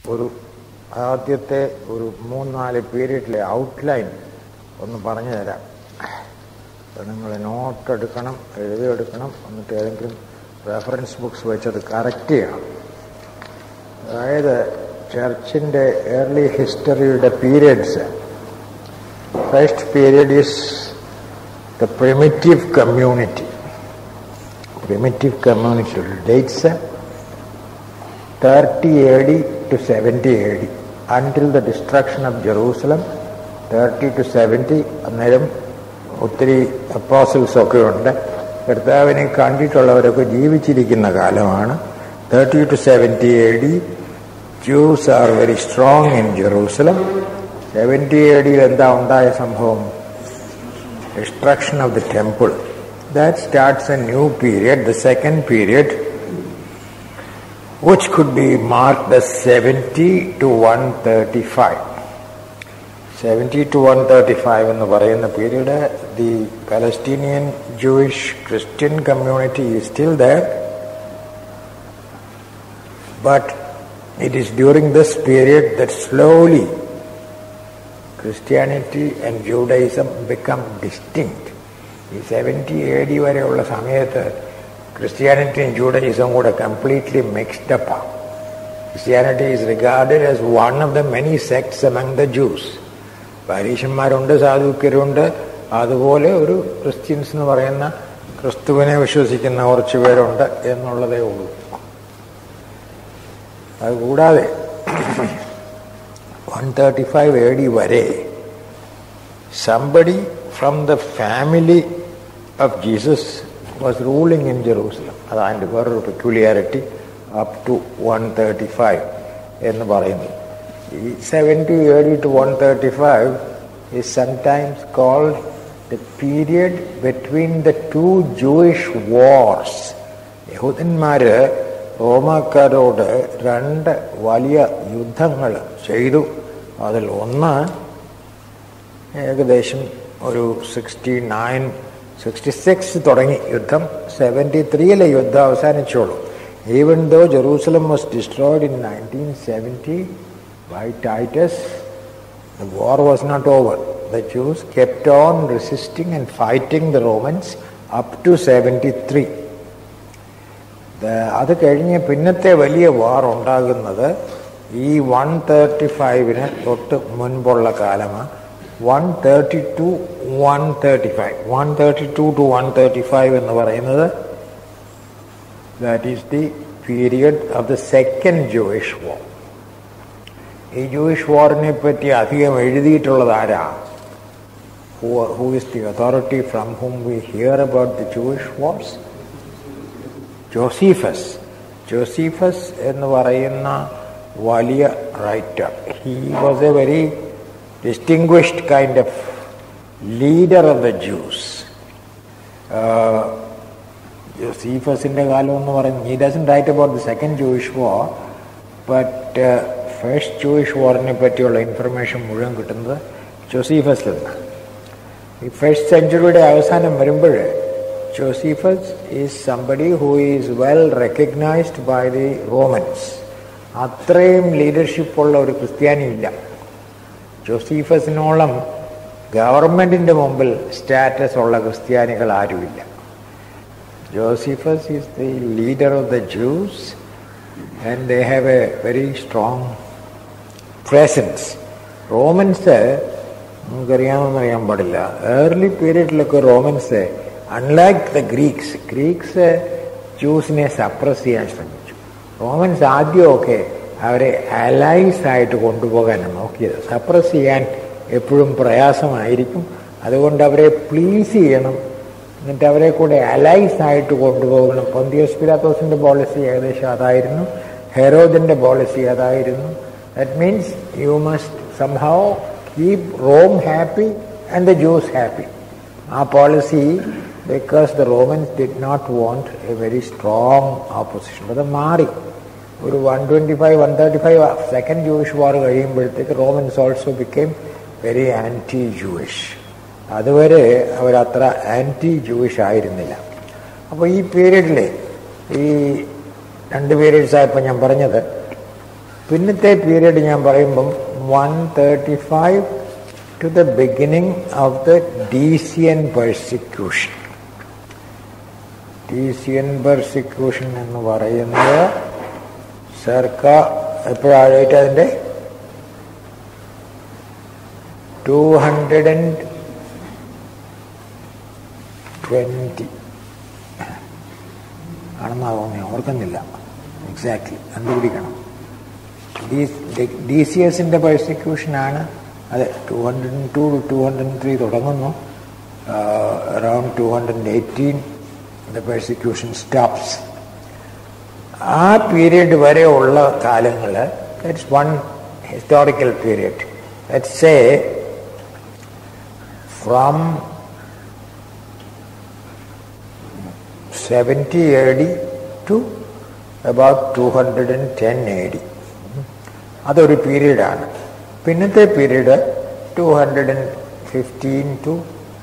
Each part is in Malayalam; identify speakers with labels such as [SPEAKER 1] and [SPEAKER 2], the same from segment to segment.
[SPEAKER 1] ഒരു ആദ്യത്തെ ഒരു മൂന്നാല് പീരീഡിലെ ഔട്ട്ലൈൻ ഒന്ന് പറഞ്ഞു തരാം അപ്പോൾ നിങ്ങൾ നോട്ട് എടുക്കണം എഴുതിയെടുക്കണം എന്നിട്ട് ഏതെങ്കിലും റെഫറൻസ് ബുക്സ് വെച്ചത് കറക്റ്റ് ചെയ്യണം അതായത് ചർച്ചിൻ്റെ ഏർലി ഹിസ്റ്ററിയുടെ periods first period is the primitive community primitive community dates 30 AD to 70 AD until the destruction of Jerusalem 30 to 70 അന്നേരം ഒത്തിരി അപ്പോസിൽസ് ഒക്കെ ഉണ്ട് കർത്താവിനെ കണ്ടിട്ടുള്ളവരൊക്കെ ജീവിച്ചിരിക്കുന്ന കാലമാണ് thirty to seventy A D Jews are very strong in Jerusalem seventy A ഡിയിൽ എന്താ ഉണ്ടായ സംഭവം destruction of the temple that starts a new period, the second period, which could be marked as 70 to 135. 70 to 135 എന്ന് പറയുന്ന period the Palestinian Jewish Christian community is still there but it is during this period that slowly Christianity and Judaism become distinct ഈ സെവൻറ്റി എ ഡി വരെയുള്ള സമയത്ത് ക്രിസ്ത്യാനിറ്റിയും ജൂഡയിസവും കൂടെ കംപ്ലീറ്റ്ലി മിക്സ്ഡ് അപ്പാണ് Christianity is regarded as one of the many sects among the Jews പരീഷന്മാരുണ്ട് സാധുക്യരുണ്ട് അതുപോലെ ഒരു ക്രിസ്ത്യൻസ് എന്ന് പറയുന്ന ക്രിസ്തുവിനെ വിശ്വസിക്കുന്ന കുറച്ച് പേരുണ്ട് എന്നുള്ളതേ ഉള്ളൂ അതുകൂടാതെ one thirty five A D വരെ somebody from the family of Jesus was ruling in Jerusalem അതതിൻ്റെ വേറൊരു peculiarity up to one thirty five എന്ന് പറയുന്നു ഈ സെവൻറ്റി ഏഴി to one thirty five is sometimes called the period between the two Jewish wars യഹൂദന്മാർ റോമാക്കാരോട് രണ്ട് വലിയ യുദ്ധങ്ങൾ ചെയ്തു അതിൽ ഒന്ന് ഏകദേശം ഒരു സിക്സ്റ്റി നയൻ സിക്സ്റ്റി സിക്സ് തുടങ്ങി യുദ്ധം സെവൻറ്റി ത്രീയിലെ യുദ്ധം അവസാനിച്ചോളൂ even though Jerusalem was destroyed in nineteen seventy by Titus the war was not over the Jews kept on resisting and fighting the Romans up to seventy three അത് കഴിഞ്ഞ് പിന്നത്തെ വലിയ വാർ ഉണ്ടാകുന്നത് ഈ വൺ തേർട്ടി ഫൈവിന് തൊട്ട് മുൻപുള്ള കാലമാണ് one thirty to one thirty five one thirty two to one thirty five എന്ന് പറയുന്നത് that is the period of the second Jewish war ഈ ജൂയിഷ് വാറിനെ പറ്റി അധികം എഴുതിയിട്ടുള്ളത് ആരാ who is the authority from whom we hear about the Jewish wars Josephus Josephus എന്ന് പറയുന്ന വലിയ writer he was a very distinguished kind of leader of the Jews. ജോസീഫസിൻ്റെ കാലം എന്ന് പറയുന്നത് he dozen right about the second Jewish war but first Jewish വാറിനെ പറ്റിയുള്ള ഇൻഫർമേഷൻ മുഴുവൻ കിട്ടുന്നത് ജോസീഫസിൽ നിന്നാണ് ഈ ഫസ്റ്റ് സെഞ്ചുറിയുടെ അവസാനം വരുമ്പോൾ Josephus is somebody who is well recognised by the Romans അത്രയും ലീഡർഷിപ്പുള്ള ഒരു ക്രിസ്ത്യാനി ഇല്ല ജോസീഫസിനോളം ഗവൺമെന്റിന്റെ മുമ്പിൽ സ്റ്റാറ്റസ് ഉള്ള ക്രിസ്ത്യാനികൾ ആരുമില്ല Josephus is the leader of the Jews and they have a very strong presence Romans നമുക്കറിയാമെന്ന് അറിയാൻ പാടില്ല ഏർലി പീരീഡിലൊക്കെ Romans unlike the Greeks Greeks ജൂസിനെ സപ്രസ് ചെയ്യാൻ ശ്രമിച്ചു റോമൻസ് ആദ്യമൊക്കെ അവരെ അലൈസ് ആയിട്ട് കൊണ്ടുപോകാനാണ് നോക്കിയത് സപ്രസ് ചെയ്യാൻ എപ്പോഴും പ്രയാസമായിരിക്കും അതുകൊണ്ട് അവരെ പ്ലീസ് ചെയ്യണം എന്നിട്ട് അവരെ കൂടെ അലൈസ് ആയിട്ട് കൊണ്ടുപോകണം പൊന്തിയോസ് പിലാത്തോസിന്റെ പോളിസി ഏകദേശം അതായിരുന്നു ഹെറോദിന്റെ പോളിസി അതായിരുന്നു that means you must somehow keep Rome happy and the Jews happy ആ policy because the Romans did not want a very strong opposition അത് മാറി ഒരു one twenty five one thirty five second Jewish war കഴിയുമ്പോഴത്തേക്ക് Romans also became very anti Jewish അതുവരെ അവരത്ര ആൻറ്റി ജൂയിഷ് ആയിരുന്നില്ല അപ്പോൾ ഈ പീരീഡിൽ ഈ രണ്ട് പീരീഡ്സ് ആയപ്പോൾ ഞാൻ പറഞ്ഞത് പിന്നത്തെ പീരീഡ് ഞാൻ പറയുമ്പം one thirty five to the beginning of the Decian persecution Decian persecution എന്ന് പറയുന്നത് സർക്കാർ എപ്പോഴായിട്ട് അതിൻ്റെ ടു ഹൺഡ്രഡ് ആൻഡ് ട്വൻറ്റി ആണെന്നാവും ഞാൻ ഓർക്കുന്നില്ല എക്സാക്ട്ലി കണ്ടുപിടിക്കണം ഡി സി എസിൻ്റെ പെർസിക്യൂഷനാണ് അതെ ടു ഹൺഡ്രഡ് ടു ടു ഹൺഡ്രഡ് hundred three around two hundred eighteen the persecution stops ആ പീരീഡ് വരെ ഉള്ള കാലങ്ങൾ that's one historical period let's say from seventy A D to about two hundred and ten A D അതൊരു പീരീഡാണ് പിന്നത്തെ period two hundred and fifteen to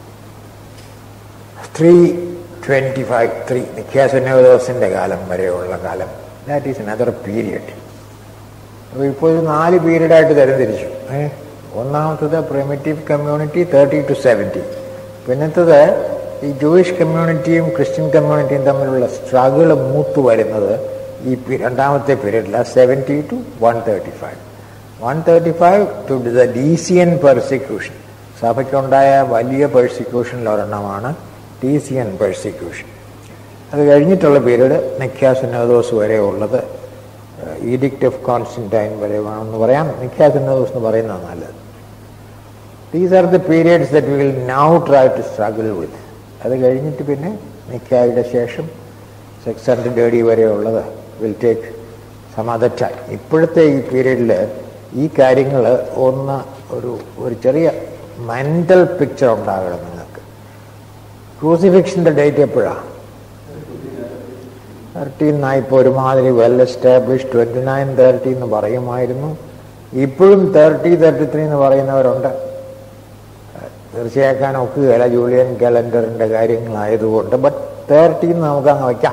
[SPEAKER 1] three twenty five three നിഖ്യാസനോദോസിൻ്റെ കാലം വരെയുള്ള കാലം ദാറ്റ് ഈസ് അനദർ പീരിയഡ് അപ്പോൾ ഇപ്പോൾ ഒരു നാല് പീരീഡായിട്ട് തരംതിരിച്ചു ഏ ഒന്നാമത്തത് primitive community thirty to seventy പിന്നത്തത് ഈ ജൂയിഷ് കമ്മ്യൂണിറ്റിയും ക്രിസ്ത്യൻ കമ്മ്യൂണിറ്റിയും തമ്മിലുള്ള സ്ട്രഗിൾ മൂത്തു വരുന്നത് ഈ രണ്ടാമത്തെ പീരീഡിലാണ് seventy to one thirty five one thirty five to the Decian persecution സഭയ്ക്കുണ്ടായ വലിയ പെർസിക്യൂഷനിൽ ഒരെണ്ണമാണ് ഡീസിയൻ പെർസിക്യൂഷൻ അത് കഴിഞ്ഞിട്ടുള്ള പീരീഡ് നിഖ്യാസുനോദോസ് വരെ ഉള്ളത് ഈഡിക്റ്റ് ഓഫ് കോൺസ്റ്റൻറ്റൈൻ വരെ വേണമെന്ന് പറയാം നിഖ്യാസുനോദോസ് എന്ന് പറയുന്നതാണ് നല്ലത് these are the periods that will now try to struggle with അത് കഴിഞ്ഞിട്ട് പിന്നെ നിക്കായുടെ ശേഷം സിക്സ് ഹൺഡ്രഡ് എ ഡി വരെ ഉള്ളത് will take some other time ഇപ്പോഴത്തെ ഈ പീരീഡിൽ ഈ കാര്യങ്ങൾ ഒന്ന് ഒരു ഒരു ചെറിയ മെൻ്റൽ പിക്ചർ ഉണ്ടാകണം നിങ്ങൾക്ക് ക്രൂസിഫിക്ഷൻ്റെ ഡേറ്റ് എപ്പോഴാണ് തേർട്ടീന്നായി ഇപ്പോൾ ഒരുമാതിരി well establish twenty nine thirty എന്ന് പറയുമായിരുന്നു ഇപ്പോഴും തേർട്ടി തേർട്ടി ത്രീ എന്ന് പറയുന്നവരുണ്ട് തീർച്ചയാക്കാൻ ഒക്കുകയില്ല ജൂലിയൻ കലണ്ടറിൻ്റെ കാര്യങ്ങളായതുകൊണ്ട് ബട്ട് തേർട്ടീൻ നമുക്ക് അങ്ങ് വയ്ക്കാം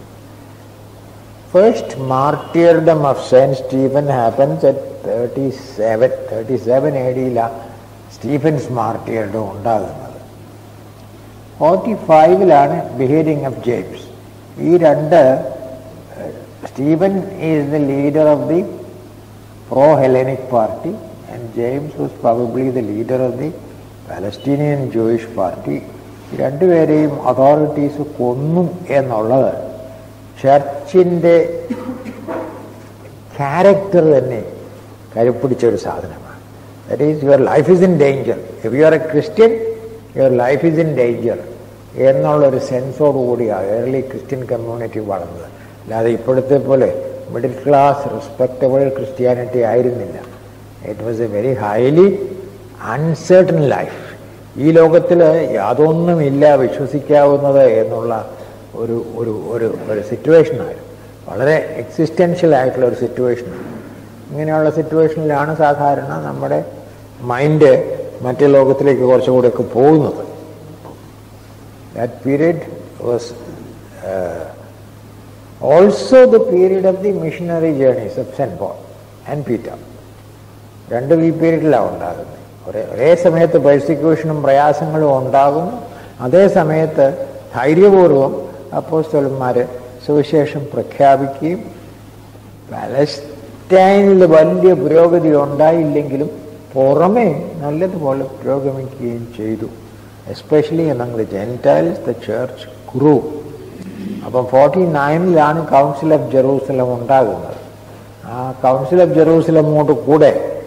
[SPEAKER 1] first martyrdom of saint Stephen happens at thirty seven thirty seven A ഡിയിലാണ് സ്റ്റീഫൻസ് മാർട്ടിയർഡം ഉണ്ടാകുന്നത് ഫോർട്ടി ഫൈവിലാണ് ബിഹേവിങ് ഓഫ് ജെയിംസ് ഈ രണ്ട് Stephen is the leader of the pro Hellenic party and James was probably the leader of the Palestinian Jewish party രണ്ടുപേരെയും അതോറിറ്റീസ് കൊന്നു എന്നുള്ളത് ചർച്ചിൻ്റെ ക്യാരക്ടർ തന്നെ കരുപ്പിടിച്ച ഒരു സാധനമാണ് that is your life is in danger if you are a Christian your life is in danger എന്നുള്ളൊരു സെൻസോടുകൂടിയാണ് ഏർലി ക്രിസ്ത്യൻ കമ്മ്യൂണിറ്റി വളർന്നത് അല്ലാതെ ഇപ്പോഴത്തെ പോലെ മിഡിൽ ക്ലാസ് റെസ്പെക്റ്റബിൾ ക്രിസ്ത്യാനിറ്റി ആയിരുന്നില്ല it was a very highly uncertain life ഈ ലോകത്തിൽ യാതൊന്നുമില്ല വിശ്വസിക്കാവുന്നത് എന്നുള്ള ഒരു ഒരു ഒരു ഒരു സിറ്റുവേഷനായിരുന്നു വളരെ എക്സിസ്റ്റൻഷ്യൽ ആയിട്ടുള്ള ഒരു സിറ്റുവേഷനാണ് ഇങ്ങനെയുള്ള സിറ്റുവേഷനിലാണ് സാധാരണ നമ്മുടെ മൈൻഡ് മറ്റു ലോകത്തിലേക്ക് കുറച്ചുകൂടെയൊക്കെ പോകുന്നത് that period was also the period of the missionary journeys of saint Paul and Peter രണ്ടും ഈ പീരീഡിലാണ് ഉണ്ടാകുന്നത് ഒരേ ഒരേ സമയത്ത് പെർസിക്യൂഷനും പ്രയാസങ്ങളും ഉണ്ടാകുന്നു അതേ സമയത്ത് ധൈര്യപൂർവം അപ്പോസ്തലന്മാർ സുവിശേഷം പ്രഖ്യാപിക്കുകയും പാലസ്റ്റൈനിൽ വലിയ പുരോഗതി ഉണ്ടായില്ലെങ്കിലും പുറമേ നല്ലതുപോലെ പുരോഗമിക്കുകയും ചെയ്തു എസ്പെഷ്യലി എന്നെങ്കിൽ ജെൻറ്റൈൽസ് ദ ചേർച്ച് ഗ്രൂ അപ്പം ഫോർട്ടി നയനിലാണ് കൗൺസിൽ ഓഫ് ജെറൂസലം ഉണ്ടാകുന്നത് ആ കൗൺസിൽ ഓഫ് ജെറൂസലമോട് കൂടെ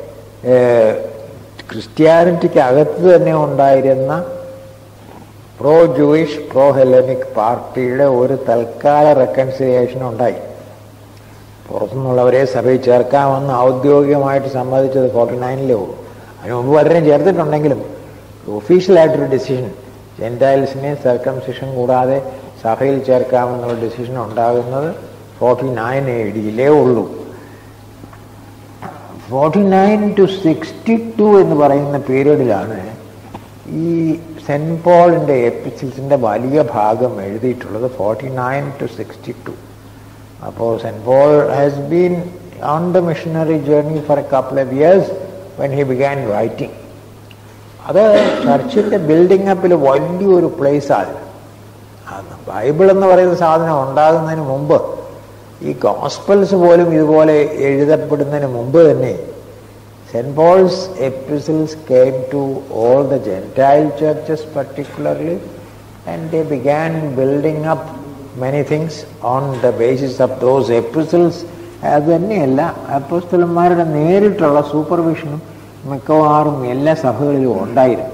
[SPEAKER 1] ക്രിസ്ത്യാനിറ്റിക്ക് അകത്ത് തന്നെ ഉണ്ടായിരുന്ന പ്രോ ജൂയിഷ് പ്രോ ഹെലനിക് പാർട്ടിയുടെ ഒരു തൽക്കാല റെക്കൺസിലിയേഷൻ ഉണ്ടായി പുറത്തുനിന്നുള്ളവരെ സഭയിൽ ചേർക്കാമെന്ന് ഔദ്യോഗികമായിട്ട് സമ്മതിച്ചത് ഫോർട്ടി നയനിലേ ഉള്ളൂ അതിന് മുമ്പ് പലരും ചേർത്തിട്ടുണ്ടെങ്കിലും ഒഫീഷ്യലായിട്ടൊരു ഡിസിഷൻ ജെൻറ്റൈൽസിനെ സർക്കംസിഷൻ കൂടാതെ സഭയിൽ ചേർക്കാമെന്നുള്ള ഡിസിഷൻ ഉണ്ടാകുന്നത് ഫോർട്ടി നയൻ എ ഡിയിലേ ഉള്ളൂ forty nine to sixty two എന്ന് പറയുന്ന പീരീഡിലാണ് ഈ സെൻറ്റ് പോളിൻ്റെ എപ്പിസിൽസിൻ്റെ വലിയ ഭാഗം എഴുതിയിട്ടുള്ളത് forty nine to sixty two അപ്പോൾ saint Paul has been on the missionary journey for a couple of years when he began writing. അത് ചർച്ചിൻ്റെ ബിൽഡിംഗ് അപ്പിൽ വലിയൊരു പ്ലേസാണ് ബൈബിൾ എന്ന് പറയുന്ന സാധനം ഉണ്ടാകുന്നതിന് മുമ്പ് ഈ ഗോസ്പൽസ് പോലും ഇതുപോലെ എഴുതപ്പെടുന്നതിന് മുമ്പ് തന്നെ saint Paul's epistles came to all the gentile churches particularly and they began building up many things on the basis of those epistles അത് തന്നെയല്ല അപ്പോസ്തലന്മാരുടെ നേരിട്ടുള്ള സൂപ്പർവിഷനും മിക്കവാറും എല്ലാ സഭകളിലും ഉണ്ടായിരുന്നു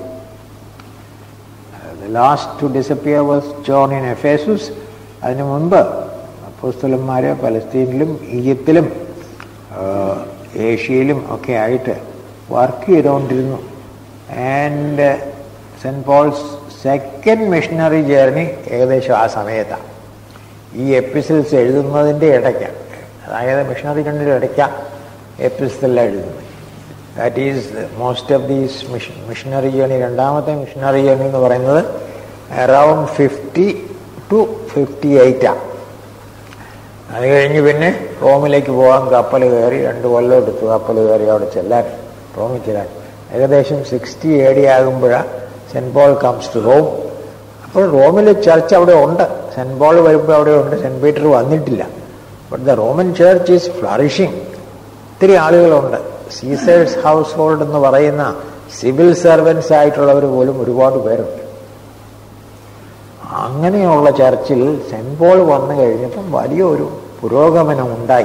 [SPEAKER 1] the last to disappear was John in Ephesus അതിനു മുൻപ് അപ്പോസ്തലന്മാർ പലസ്തീനിലും ഈജിപ്തിലും ഏഷ്യയിലും ഒക്കെ ആയിട്ട് വർക്ക് ചെയ്തുകൊണ്ടിരുന്നു and saint Paul's second missionary journey ഏകദേശം ആ സമയത്താണ് ഈ എപ്പിസിൽസ് എഴുതുന്നതിൻ്റെ ഇടയ്ക്കാണ് അതായത് മിഷണറി രണ്ടിൻ്റെ ഇടയ്ക്കാണ് എപ്പിസിലെല്ലാം എഴുതുന്നത് that is most of these mission missionary journey രണ്ടാമത്തെ മിഷണറി ജേണി എന്ന് പറയുന്നത് അറൗണ്ട് ഫിഫ്റ്റി ടു ഫിഫ്റ്റി എയ്റ്റാണ് അത് കഴിഞ്ഞ് പിന്നെ റോമിലേക്ക് പോകാൻ കപ്പൽ കയറി രണ്ട് കൊല്ലം എടുത്തു കപ്പൽ കയറി അവിടെ ചെല്ലാൻ റോമിൽ ചെല്ലാൻ ഏകദേശം സിക്സ്റ്റി എ ഡി ആകുമ്പോഴാണ് saint Paul comes to Rome അപ്പോൾ റോമിൽ ചർച്ച് അവിടെ ഉണ്ട് സെൻറ്റ് പോൾ വരുമ്പോൾ അവിടെ ഉണ്ട് സെൻറ്റ് പീറ്റർ വന്നിട്ടില്ല but the Roman church is flourishing ഒത്തിരി ആളുകളുണ്ട് സീസേഴ്സ് ഹൗസ് ഹോൾഡ് എന്ന് പറയുന്ന സിവിൽ സർവൻസ് ആയിട്ടുള്ളവർ പോലും ഒരുപാട് പേരുണ്ട് അങ്ങനെയുള്ള ചർച്ചിൽ സെൻറ്റ് പോൾ വന്നു കഴിഞ്ഞപ്പം വലിയൊരു പുരോഗമനം ഉണ്ടായി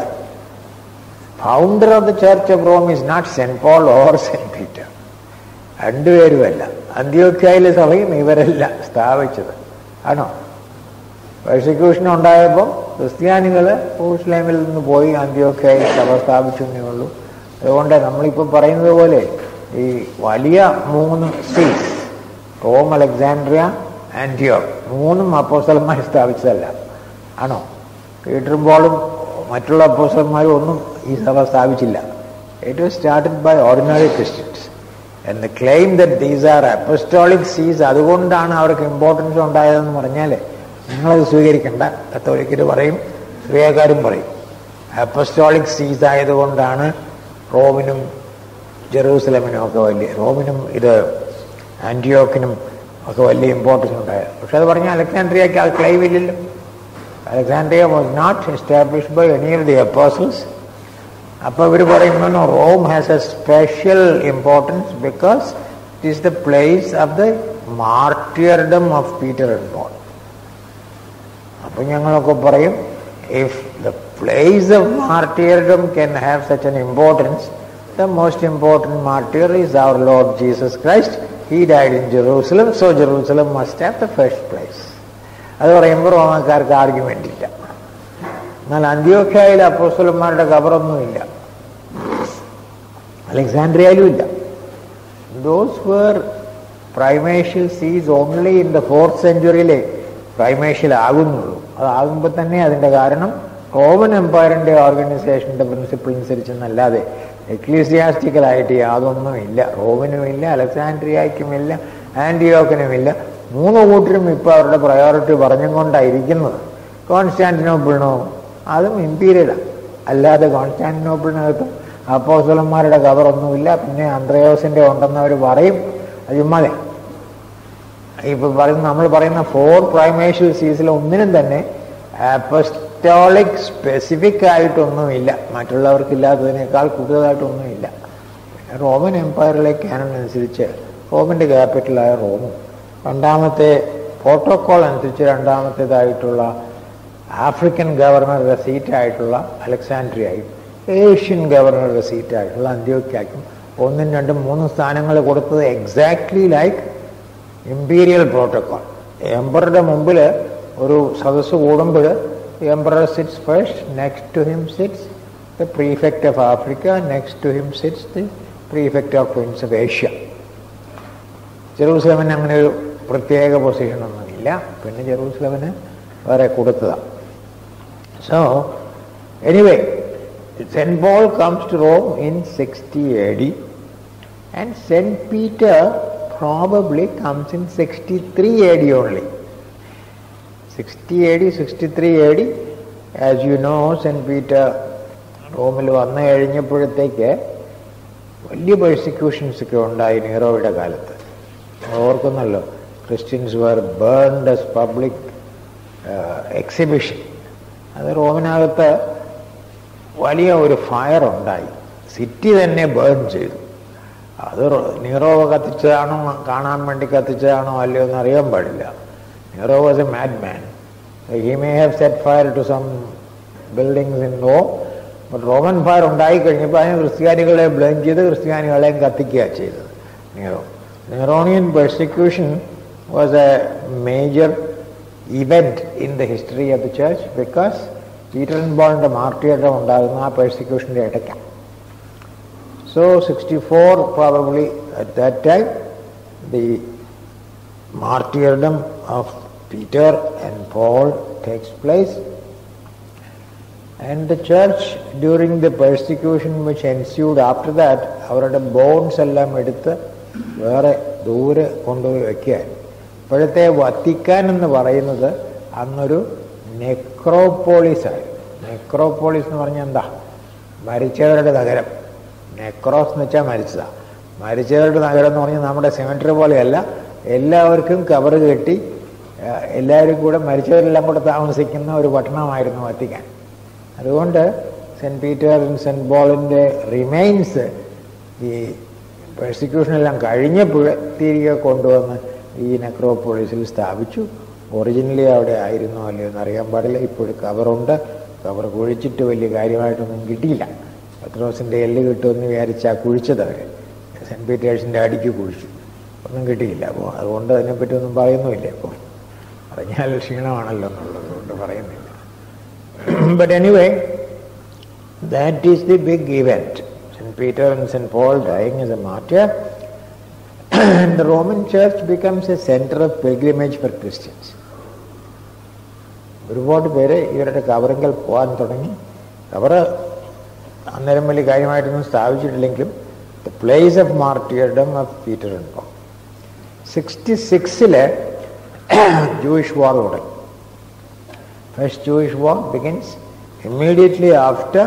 [SPEAKER 1] founder of the church of Rome is not saint Paul or saint Peter രണ്ടുപേരുമല്ല അന്ത്യോക്കായിലെ സഭയും ഇവരല്ല സ്ഥാപിച്ചത് ആണോ പെർസിക്യൂഷൻ ഉണ്ടായപ്പോൾ ക്രിസ്ത്യാനികൾ ഊസ്ലേമിൽ നിന്ന് പോയി അന്ത്യോക്കായി സഭ സ്ഥാപിച്ചു എന്നേ ഉള്ളൂ അതുകൊണ്ട് നമ്മളിപ്പോൾ പറയുന്നത് പോലെ ഈ വലിയ മൂന്ന് സീസ് റോം അലക്സാൻഡ്രിയ ആൻറ്റിയോക്ക് മൂന്നും അപ്പോസ്റ്റലന്മാർ സ്ഥാപിച്ചതല്ല ആണോ പീറ്ററും പോളും മറ്റുള്ള അപ്പോസ്റ്റലന്മാരും ഒന്നും ഈ സഭ സ്ഥാപിച്ചില്ല it was started by ordinary Christians എന്ന് claim that these are apostolic sees അതുകൊണ്ടാണ് അവർക്ക് ഇമ്പോർട്ടൻസ് ഉണ്ടായതെന്ന് പറഞ്ഞാൽ നിങ്ങളത് സ്വീകരിക്കേണ്ട കത്തോലിക്കർ പറയും ശ്രീയക്കാരും പറയും അപ്പസ്റ്റോളിക് സീസ് ആയതുകൊണ്ടാണ് റോമിനും ജെറൂസലമിനും ഒക്കെ വലിയ റോമിനും ഇത് ആൻറ്റിയോക്കിനും ഒക്കെ വലിയ ഇമ്പോർട്ടൻസ് ഉണ്ടായത് പക്ഷെ അത് പറഞ്ഞാൽ അലക്സാൻഡ്രിയക്ക് അത് ക്ലെയിം ഇല്ലല്ലോ Alexandria was not established by any of the apostles അപ്പോൾ ഇവർ പറയുമ്പോൾ Rome has a special importance because it is the place of the martyrdom of Peter and Paul അപ്പം ഞങ്ങളൊക്കെ പറയും if the place of martyrdom can have such an importance the most important martyr is our Lord Jesus Christ he died in Jerusalem so Jerusalem must have the first place അത് പറയുമ്പോൾ റോമക്കാർക്ക് ആർഗ്യുമെൻ്റ് ഇല്ല എന്നാൽ അന്ത്യോഖ്യയിൽ അപ്പോസ്തലന്മാരുടെ കബറൊന്നുമില്ല അലക്സാൻഡ്രിയയിലും ഇല്ല those were primatial sees only in the fourth സെഞ്ചുറിയിലെ പ്രൈമേഷ്യൽ ആകുന്നുള്ളൂ അതാകുമ്പോൾ തന്നെ അതിൻ്റെ കാരണം റോമൻ എംപയറിൻ്റെ ഓർഗനൈസേഷൻ്റെ പ്രിൻസിപ്പിൾ അനുസരിച്ചെന്നല്ലാതെ എക്ലീസിയാസ്റ്റിക്കലായിട്ട് യാതൊന്നുമില്ല റോമിനുമില്ല അലക്സാൻഡ്രിയയ്ക്കുമില്ല ആൻറ്റിയോക്കിനുമില്ല മൂന്ന് കൂട്ടരും ഇപ്പോൾ അവരുടെ പ്രയോറിറ്റി പറഞ്ഞും കൊണ്ടായിരിക്കുന്നത് കോൺസ്റ്റാന്റിനോപ്പിളിനോ അതും ഇമ്പീരിയലാണ് അല്ലാതെ കോൺസ്റ്റാന്റിനോപ്പിളിനകത്ത് അപ്പോസലന്മാരുടെ കവറൊന്നുമില്ല പിന്നെ അന്ത്രയോസിൻ്റെ ഉണ്ടെന്ന് അവർ പറയും അത് ചുമ്മാതെ ഇപ്പം പറയുന്ന നമ്മൾ പറയുന്ന ഫോർ പ്രൈമേഷ്യൽ സീസിൽ ഒന്നിനും തന്നെ അപ്പസ്റ്റോളിക് സ്പെസിഫിക് ആയിട്ടൊന്നുമില്ല മറ്റുള്ളവർക്കില്ലാത്തതിനേക്കാൾ കൂടുതലായിട്ടൊന്നുമില്ല പിന്നെ റോമൻ എംപയറിലെ ക്യാനൺ അനുസരിച്ച് റോമിൻ്റെ ക്യാപിറ്റലായ റോമും രണ്ടാമത്തെ പ്രോട്ടോക്കോൾ അനുസരിച്ച് രണ്ടാമത്തേതായിട്ടുള്ള ആഫ്രിക്കൻ ഗവർണറുടെ സീറ്റായിട്ടുള്ള അലക്സാൻഡ്രിയയും ഏഷ്യൻ ഗവർണറുടെ സീറ്റായിട്ടുള്ള അന്ത്യോക്യാക്കും ഒന്നും രണ്ടും മൂന്നും സ്ഥാനങ്ങൾ കൊടുത്തത് എക്സാക്ട്ലി ലൈക്ക് ഇമ്പീരിയൽ പ്രോട്ടോക്കോൾ എംബറുടെ മുമ്പിൽ ഒരു സദസ്സ് കൂടുമ്പോൾ emperor sits first next to him sits the prefect of Africa next to him sits the prefect of prince of Asia ജെറൂസലമിന് അങ്ങനെ ഒരു പ്രത്യേക പൊസിഷനൊന്നുമില്ല പിന്നെ ജെറൂസലമിന് വേറെ കൊടുത്തതാണ് so anyway saint Paul comes to Rome in sixty A D and saint Peter probably comes in sixty three A D only sixty A D sixty three A D as you know saint Peter റോമിൽ വന്നു കഴിഞ്ഞപ്പോഴത്തേക്ക് വലിയ പെർസിക്യൂഷൻസ് ഒക്കെ ഉണ്ടായി നീറോയുടെ കാലത്ത് ഓർക്കുന്നല്ലോ Christians were burned as public exhibition അത് റോമിനകത്ത് വലിയ ഒരു ഫയർ ഉണ്ടായി സിറ്റി തന്നെ ബേൺ ചെയ്തു അത് നീറോ കത്തിച്ചതാണോ കാണാൻ വേണ്ടി കത്തിച്ചതാണോ അല്ലയോ എന്ന് അറിയാൻ പാടില്ല Nero was a mad man he may have set fire to some buildings in Rome but Roman fire ഉണ്ടായി കഴിഞ്ഞപ്പോൾ അതിന് ക്രിസ്ത്യാനികളെ ബ്ലെയിം ചെയ്ത് ക്രിസ്ത്യാനികളെയും കത്തിക്കുക ചെയ്തത് Nero Neronian persecution was a major event in the history of the church because Peter and ബോളിൻ്റെ മാർട്ടിയർഡം ഉണ്ടാകുന്ന ആ പെർസിക്യൂഷൻ്റെ ഇടയ്ക്കാണ് So 64 probably at that time the martyrdom of Peter and Paul takes place and the church during the persecution which ensued after that അവരുടെ ബോൺസ് എല്ലാം എടുത്ത് വേറെ ദൂരെ കൊണ്ടുപോയി വയ്ക്കുക ഇപ്പോഴത്തെ വത്തിക്കാൻ എന്ന് പറയുന്നത് അന്നൊരു നെക്രോപോളിസ് ആയിരുന്നു നെക്രോപോളിസ് എന്ന് പറഞ്ഞാൽ എന്താ മരിച്ചവരുടെ നഗരം നെക്രോസ് എന്ന് വെച്ചാൽ മരിച്ചതാണ് മരിച്ചവരുടെ നഗരം എന്ന് പറഞ്ഞാൽ നമ്മുടെ സെമിറ്ററി പോലെയല്ല എല്ലാവർക്കും കവർ കെട്ടി എല്ലാവരും കൂടെ മരിച്ചവരെല്ലാം കൂടെ താമസിക്കുന്ന ഒരു പട്ടണമായിരുന്നു വത്തിക്കാൻ അതുകൊണ്ട് സെൻറ്റ് പീറ്റർ സെൻറ്റ് പോളിൻ്റെ റിമൈൻസ് ഈ പെർസിക്യൂഷനെല്ലാം കഴിഞ്ഞപ്പോൾ തിരികെ കൊണ്ടുവന്ന് ഈ നെക്രോപോളിസിൽ സ്ഥാപിച്ചു ഒറിജിനലി അവിടെ ആയിരുന്നോ അല്ലയോ എന്ന് അറിയാൻ പാടില്ല ഇപ്പോഴും കവറുണ്ട് കവർ കുഴിച്ചിട്ട് വലിയ കാര്യമായിട്ടൊന്നും കിട്ടിയില്ല പത്രോസിൻ്റെ എല്ല് കിട്ടുമെന്ന് വിചാരിച്ചാൽ കുഴിച്ചത് അവർ സെൻറ്റ് പീറ്റേഴ്സിൻ്റെ അടിക്ക് കുഴിച്ചു ഒന്നും കിട്ടിയില്ല അപ്പോൾ അതുകൊണ്ട് അതിനെപ്പറ്റി ഒന്നും പറയുന്നുമില്ല ഇപ്പോൾ പറഞ്ഞാൽ ക്ഷീണമാണല്ലോ എന്നുള്ളത് കൊണ്ട് പറയുന്നില്ല but anyway that is the big event saint Peter and saint Paul dying is a matter and the Roman church becomes a center of pilgrimage for Christians. ഒരുപാട് പേര് ഇവരുടെ കവറിങ്കൽ പോകാൻ തുടങ്ങി കവറ് അന്നേരം വലിയ കാര്യമായിട്ടൊന്നും സ്ഥാപിച്ചിട്ടില്ലെങ്കിലും the place of martyrdom of Peter and Paul sixty സിക്സില് ജൂയിഷ് വാർ തുടങ്ങി first Jewish war begins immediately after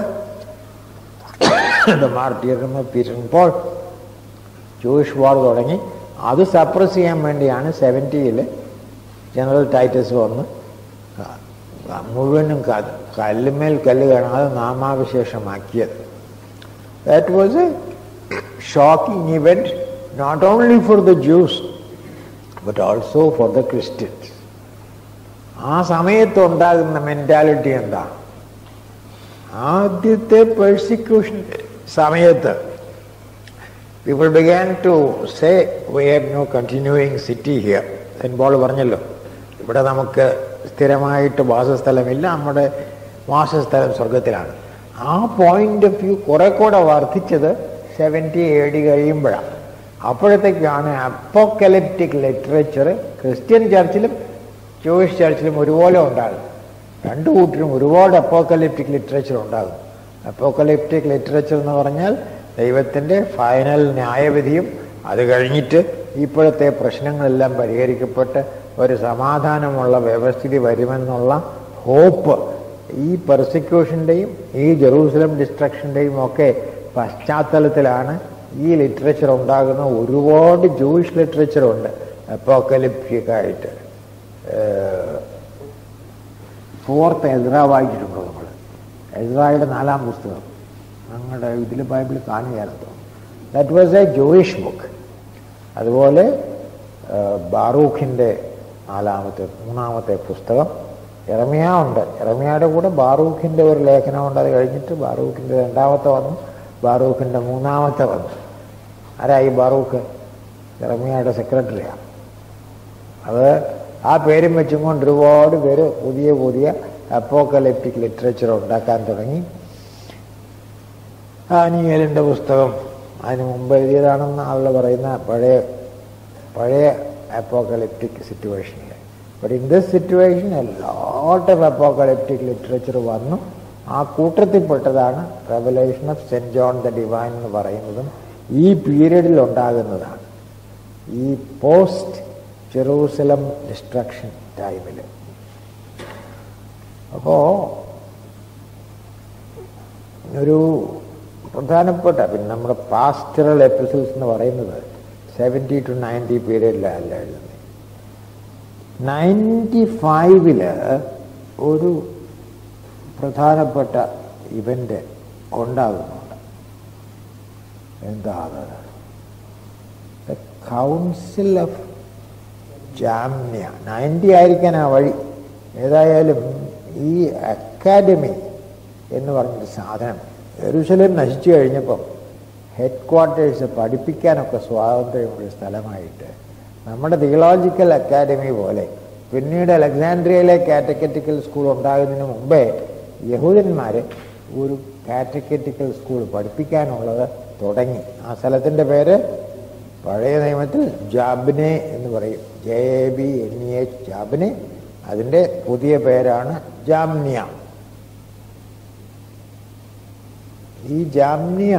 [SPEAKER 1] the martyrdom of Peter and Paul Jewish war തുടങ്ങി അത് സപ്രസ് ചെയ്യാൻ വേണ്ടിയാണ് സെവൻറ്റിയിൽ ജനറൽ ടൈറ്റസ് വന്ന് മുഴുവനും കല്ലുമേൽ കല്ല് കാണാതെ നാമാവിശേഷമാക്കിയത് that was a shocking event not only for the Jews but also for the Christians ആ സമയത്തുണ്ടാകുന്ന മെൻറ്റാലിറ്റി എന്താ ആദ്യത്തെ പെർസിക്യൂഷൻ സമയത്ത് people began to say we have no continuing city here saint Paul പറഞ്ഞല്ലോ ഇവിടെ നമുക്ക് സ്ഥിരമായിട്ട് വാസസ്ഥലമില്ല നമ്മുടെ വാസസ്ഥലം സ്വർഗത്തിലാണ് ആ പോയിന്റ് ഓഫ് വ്യൂ കുറെ കൂടെ വർദ്ധിച്ചത് സെവൻറ്റി എ ഡി കഴിയുമ്പോഴാണ് അപ്പോഴത്തേക്കാണ് അപ്പോക്കലിപ്റ്റിക് ലിറ്ററേച്ചർ ക്രിസ്ത്യൻ ചർച്ചിലും ജൂയിഷ് ചർച്ചിലും ഒരുപോലെ ഉണ്ടാകും രണ്ടു കൂട്ടരും ഒരുപാട് അപ്പോക്കലിപ്റ്റിക് ലിറ്ററേച്ചർ ഉണ്ടാകും അപ്പോക്കലിപ്റ്റിക് ലിറ്ററേച്ചർ എന്ന് പറഞ്ഞാൽ ദൈവത്തിൻ്റെ ഫൈനൽ ന്യായവിധിയും അത് കഴിഞ്ഞിട്ട് ഇപ്പോഴത്തെ പ്രശ്നങ്ങളെല്ലാം പരിഹരിക്കപ്പെട്ട് ഒരു സമാധാനമുള്ള വ്യവസ്ഥിതി വരുമെന്നുള്ള ഹോപ്പ് ഈ പെർസിക്യൂഷൻ്റെയും ഈ ജെറൂസലം ഡിസ്ട്രക്ഷൻ്റെയും ഒക്കെ പശ്ചാത്തലത്തിലാണ് ഈ ലിറ്ററേച്ചർ ഉണ്ടാകുന്ന ഒരുപാട് ജൂയിഷ് ലിറ്ററേച്ചർ ഉണ്ട് അപ്പോക്കലിപ്റ്റിക്കായിട്ട് ഫോർത്ത് എസ്ര വായിച്ചിട്ടുണ്ടോ നമ്മൾ എസ്രായുടെ നാലാം പുസ്തകം ഞങ്ങളുടെ ഇതിൽ ബൈബിൾ കാണുകയായിരുന്നു that was a Jewish book അതുപോലെ ബാറൂഖിൻ്റെ നാലാമത്തെ മൂന്നാമത്തെ പുസ്തകം ഇറമിയ ഉണ്ട് ഇറമിയയുടെ കൂടെ ബാറൂഖിൻ്റെ ഒരു ലേഖനമുണ്ട് അത് കഴിഞ്ഞിട്ട് ബാറൂഖിൻ്റെ രണ്ടാമത്തെ വന്നു ബാറൂഖിൻ്റെ മൂന്നാമത്തെ വന്നു ആരായി ബാറൂഖ് ഇറമിയയുടെ സെക്രട്ടറിയാണ് അത് ആ പേരും വെച്ചും കൊണ്ട് ഒരുപാട് പേര് പുതിയ പുതിയ അപ്പോക്കലിപ്റ്റിക് ലിറ്ററേച്ചർ ഉണ്ടാക്കാൻ തുടങ്ങി ആനിയലിൻ്റെ പുസ്തകം അതിന് മുമ്പ് എഴുതിയതാണെന്ന് ആളുകൾ പറയുന്ന പഴയ പഴയ അപ്പോക്കലിപ്റ്റിക് സിറ്റുവേഷനിൽ but in this situation lot of apocalyptic literature വന്നു ആ കൂട്ടത്തിൽപ്പെട്ടതാണ് Revelation of saint John the divine എന്ന് പറയുന്നതും ഈ പീരീഡിൽ ഉണ്ടാകുന്നതാണ് ഈ പോസ്റ്റ് ജെറൂസലം ഡിസ്ട്രക്ഷൻ ടൈമിൽ അപ്പോൾ ഒരു പ്രധാനപ്പെട്ട പിന്നെ നമ്മുടെ പാസ്റ്ററൽ എപ്പിസോഡ്സ് എന്ന് പറയുന്നത് സെവൻറ്റി ടു നയൻറ്റി പീരീഡിലല്ല എഴുതുന്നത് നയൻറ്റി ഫൈവില് ഒരു പ്രധാനപ്പെട്ട ഇവൻ്റ് ഉണ്ടാകുന്നുണ്ട് എന്താ അത് കൗൺസിൽ ഓഫ് ജാമ്യ നയൻറ്റി ആയിരിക്കാൻ ആ വഴി ഏതായാലും ഈ അക്കാഡമി എന്ന് പറഞ്ഞൊരു സാധനം എരുശലേം നശിച്ചു കഴിഞ്ഞപ്പം ഹെഡ് ക്വാർട്ടേഴ്സ് പഠിപ്പിക്കാനൊക്കെ സ്വാതന്ത്ര്യമുള്ള സ്ഥലമായിട്ട് നമ്മുടെ തിയോളജിക്കൽ അക്കാഡമി പോലെ പിന്നീട് അലക്സാൻഡ്രിയയിലെ കാറ്റഗറ്റിക്കൽ സ്കൂൾ ഉണ്ടാകുന്നതിന് മുമ്പേ യഹൂദന്മാർ ഒരു കാറ്റഗറ്റിക്കൽ സ്കൂൾ പഠിപ്പിക്കാനുള്ളത് തുടങ്ങി ആ സ്ഥലത്തിൻ്റെ പേര് പഴയ നിയമത്തിൽ ജാബിനെ എന്ന് പറയും J A B N E H Jabneh അതിൻ്റെ പുതിയ പേരാണ് ജാമ്നിയ ഈ ജാമ്നിയ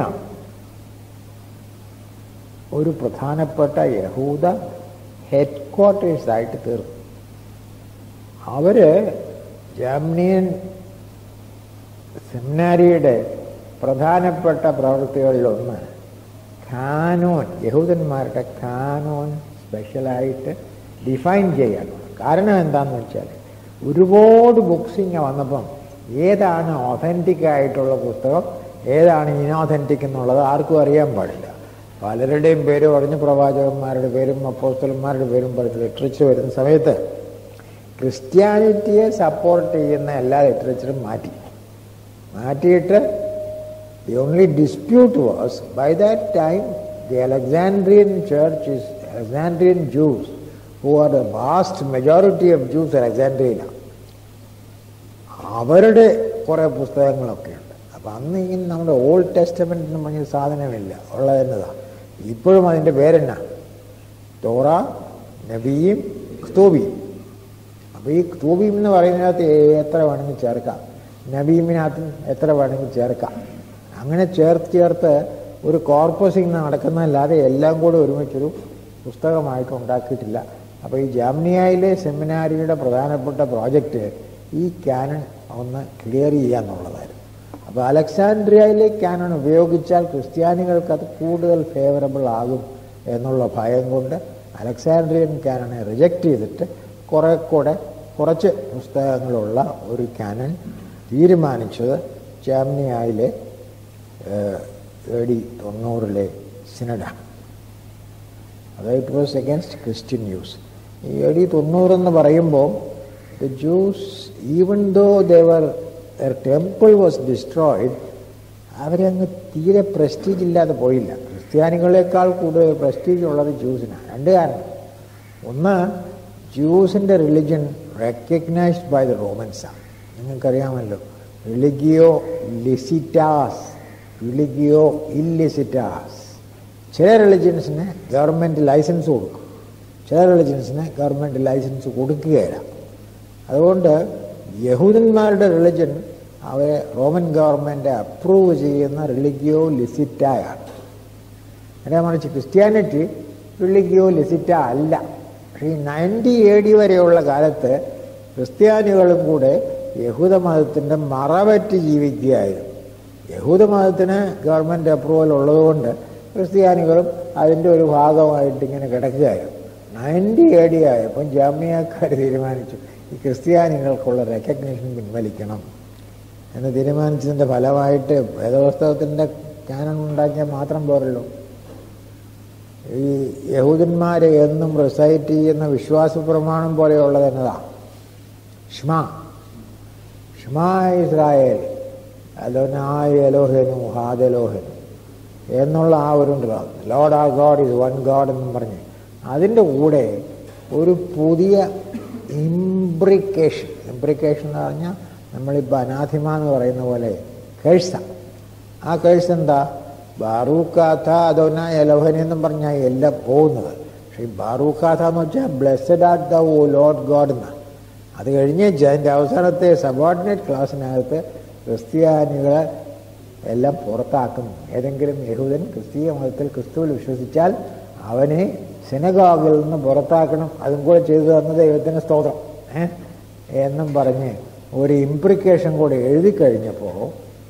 [SPEAKER 1] ഒരു പ്രധാനപ്പെട്ട യഹൂദ ഹെഡ് ക്വാർട്ടേഴ്സായിട്ട് തീർന്നു അവര് ജാമ്നിയൻ സെമിനാരിയുടെ പ്രധാനപ്പെട്ട പ്രവൃത്തികളിലൊന്ന് ഖാനോൻ യഹൂദന്മാരുടെ ഖാനോൻ സ്പെഷ്യലായിട്ട് ഡിഫൈൻ ചെയ്യണം കാരണം എന്താണെന്ന് വെച്ചാൽ ഒരുപാട് ബുക്സിങ് വന്നപ്പം ഏതാണ് ഒതൻറ്റിക് ആയിട്ടുള്ള പുസ്തകം ഏതാണ് ഇനോതൻറ്റിക് എന്നുള്ളത് ആർക്കും അറിയാൻ പാടില്ല പലരുടെയും പേര് പറഞ്ഞ് പ്രവാചകന്മാരുടെ പേരും അപ്പോസ്റ്റലന്മാരുടെ പേരും പറഞ്ഞ് ലിറ്ററേച്ചർ വരുന്ന സമയത്ത് ക്രിസ്ത്യാനിറ്റിയെ സപ്പോർട്ട് ചെയ്യുന്ന എല്ലാ ലിറ്ററേച്ചറും മാറ്റി മാറ്റിയിട്ട് The only dispute was by that time the Alexandrian church is Alexandrian Jews who are the vast majority of Jews Alexandria. അവരുടെ കുറേ പുസ്തകങ്ങളൊക്കെ ഉണ്ട് അപ്പം അന്ന് ഇങ്ങനെ നമ്മുടെ ഓൾഡ് ടെസ്റ്റമെൻ്റ് എന്ന് പറഞ്ഞ സാധനമില്ല ഉള്ളത് എന്നതാണ് ഇപ്പോഴും അതിൻ്റെ പേരെന്നാ തോറ നബിയും ക്തൂബിയും അപ്പോൾ ഈ ക്തൂബിയും എന്ന് പറയുന്നതിനകത്ത് എത്ര വേണമെങ്കിൽ ചേർക്കാം നബീമിനകത്ത് എത്ര വേണമെങ്കിൽ ചേർക്കാം അങ്ങനെ ചേർത്ത് ചേർത്ത് ഒരു കോർപ്പസിങ് നടക്കുന്നതല്ലാതെ എല്ലാം കൂടെ ഒരുമിച്ചൊരു പുസ്തകമായിട്ട് ഉണ്ടാക്കിയിട്ടില്ല അപ്പോൾ ഈ ജാമ്നിയയിലെ സെമിനാരിയുടെ പ്രധാനപ്പെട്ട പ്രോജക്റ്റ് ഈ ക്യാനൺ ഒന്ന് ക്ലിയർ ചെയ്യുക എന്നുള്ളതായിരുന്നു അപ്പോൾ അലക്സാൻഡ്രിയയിലെ ക്യാനൺ ഉപയോഗിച്ചാൽ ക്രിസ്ത്യാനികൾക്ക് അത് കൂടുതൽ ഫേവറബിൾ ആകും എന്നുള്ള ഭയം കൊണ്ട് അലക്സാൻഡ്രിയൻ ക്യാനണെ റിജക്റ്റ് ചെയ്തിട്ട് കുറെ കൂടെ കുറച്ച് പുസ്തകങ്ങളുള്ള ഒരു ക്യാനൺ തീരുമാനിച്ചത് ജാമ്നിയയിലെ എ ഡി തൊണ്ണൂറിലെ സിനഡാണ് അതായത് it was against Christian Jews ഈ എ ഡി തൊണ്ണൂറെന്ന് പറയുമ്പോൾ the Jews even though their temple was destroyed അവരങ്ങ് തീരെ പ്രസ്റ്റീജ് ഇല്ലാതെ പോയില്ല ക്രിസ്ത്യാനികളെക്കാൾ കൂടുതൽ പ്രസ്റ്റീജ് ഉള്ളത് ജ്യൂസിനാണ് രണ്ട് കാരണം ഒന്ന് ജ്യൂസിൻ്റെ റിലിജൻ റെക്കഗ്നൈസ്ഡ് ബൈ ദ റോമൻസാണ് നിങ്ങൾക്കറിയാമല്ലോ റിലിഗിയോ ലിസിറ്റാസ് റിലിഗിയോ ഇല്ലിസിറ്റാസ് ചില റിലിജൻസിന് ഗവൺമെൻറ് ലൈസൻസ് കൊടുക്കും ചില റിലിജൻസിന് ഗവൺമെൻറ് ലൈസൻസ് കൊടുക്കുകയില്ല അതുകൊണ്ട് യഹൂദന്മാരുടെ റിലിജൻ അവരെ റോമൻ ഗവൺമെൻറ് അപ്രൂവ് ചെയ്യുന്ന റിലിഗിയോ ലിസിറ്റായാണ് നേരെ മറിച്ച് ക്രിസ്ത്യാനിറ്റി റിലിഗിയോ ലിസിറ്റ അല്ല പക്ഷേ ഈ നയൻറ്റി എ ഡി വരെയുള്ള കാലത്ത് ക്രിസ്ത്യാനികളും കൂടെ യഹൂദമതത്തിൻ്റെ മറപറ്റി ജീവിക്കുകയായിരുന്നു യഹൂദമതത്തിന് ഗവൺമെൻറ് അപ്രൂവൽ ഉള്ളതുകൊണ്ട് ക്രിസ്ത്യാനികളും അതിൻ്റെ ഒരു ഭാഗമായിട്ട് ഇങ്ങനെ കിടക്കുകയായിരുന്നു നയൻറ്റി എ ഡി ആയപ്പം ജാമ്യക്കാർ തീരുമാനിച്ചു ഈ ക്രിസ്ത്യാനികൾക്കുള്ള റെക്കഗ്നേഷൻ പിൻവലിക്കണം എന്ന് തീരുമാനിച്ചതിൻ്റെ ഫലമായിട്ട് വേദപുസ്തകത്തിൻ്റെ കാനൺ ഉണ്ടാക്കിയാൽ മാത്രം പോരല്ലോ ഈ യഹൂദന്മാരെ എന്നും റിസൈറ്റ് ചെയ്യുന്ന വിശ്വാസ പ്രമാണം പോലെയുള്ളത് എന്നതാണ് ഷ്മ ഷ്മ ഇസ്രായേൽ അലോനായ എലോഹനു ഹാദലോഹനു എന്നുള്ള ആ ഒരു ലോഡ് ആ ഗോഡ് ഇസ് വൺ ഗോഡ് എന്നും പറഞ്ഞ് അതിൻ്റെ കൂടെ ഒരു പുതിയ ഇംബ്രിക്കേഷൻ ഇംബ്രിക്കേഷൻ എന്ന് പറഞ്ഞാൽ നമ്മളിപ്പോൾ അനാഥിമ എന്ന് പറയുന്ന പോലെ കേഴ്സ ആ കേഴ്സ് എന്താ ബാറൂക്കാഥ അതൊന്ന എലോഹനി എന്നും പറഞ്ഞാൽ എല്ലാം പോകുന്നത് പക്ഷേ ഈ ബാറൂക്കാഥ എന്ന് വെച്ചാൽ blessed art the O Lord God എന്നാണ് അത് കഴിഞ്ഞ് അതിൻ്റെ അവസാനത്തെ സബോർഡിനേറ്റ് ക്ലാസ്സിനകത്ത് ക്രിസ്ത്യാനികളെ എല്ലാം പുറത്താക്കുന്നു ഏതെങ്കിലും യഹൂദൻ ക്രിസ്തീയ മതത്തിൽ ക്രിസ്തുവിൽ വിശ്വസിച്ചാൽ അവനെ സിനഗോഗിൽ നിന്ന് പുറത്താക്കണം അതും കൂടെ ചെയ്തു തന്ന ദൈവത്തിന് സ്തോത്രം ഏ എന്നും പറഞ്ഞ് ഒരു ഇംപ്രിക്കേഷൻ കൂടെ എഴുതി കഴിഞ്ഞപ്പോൾ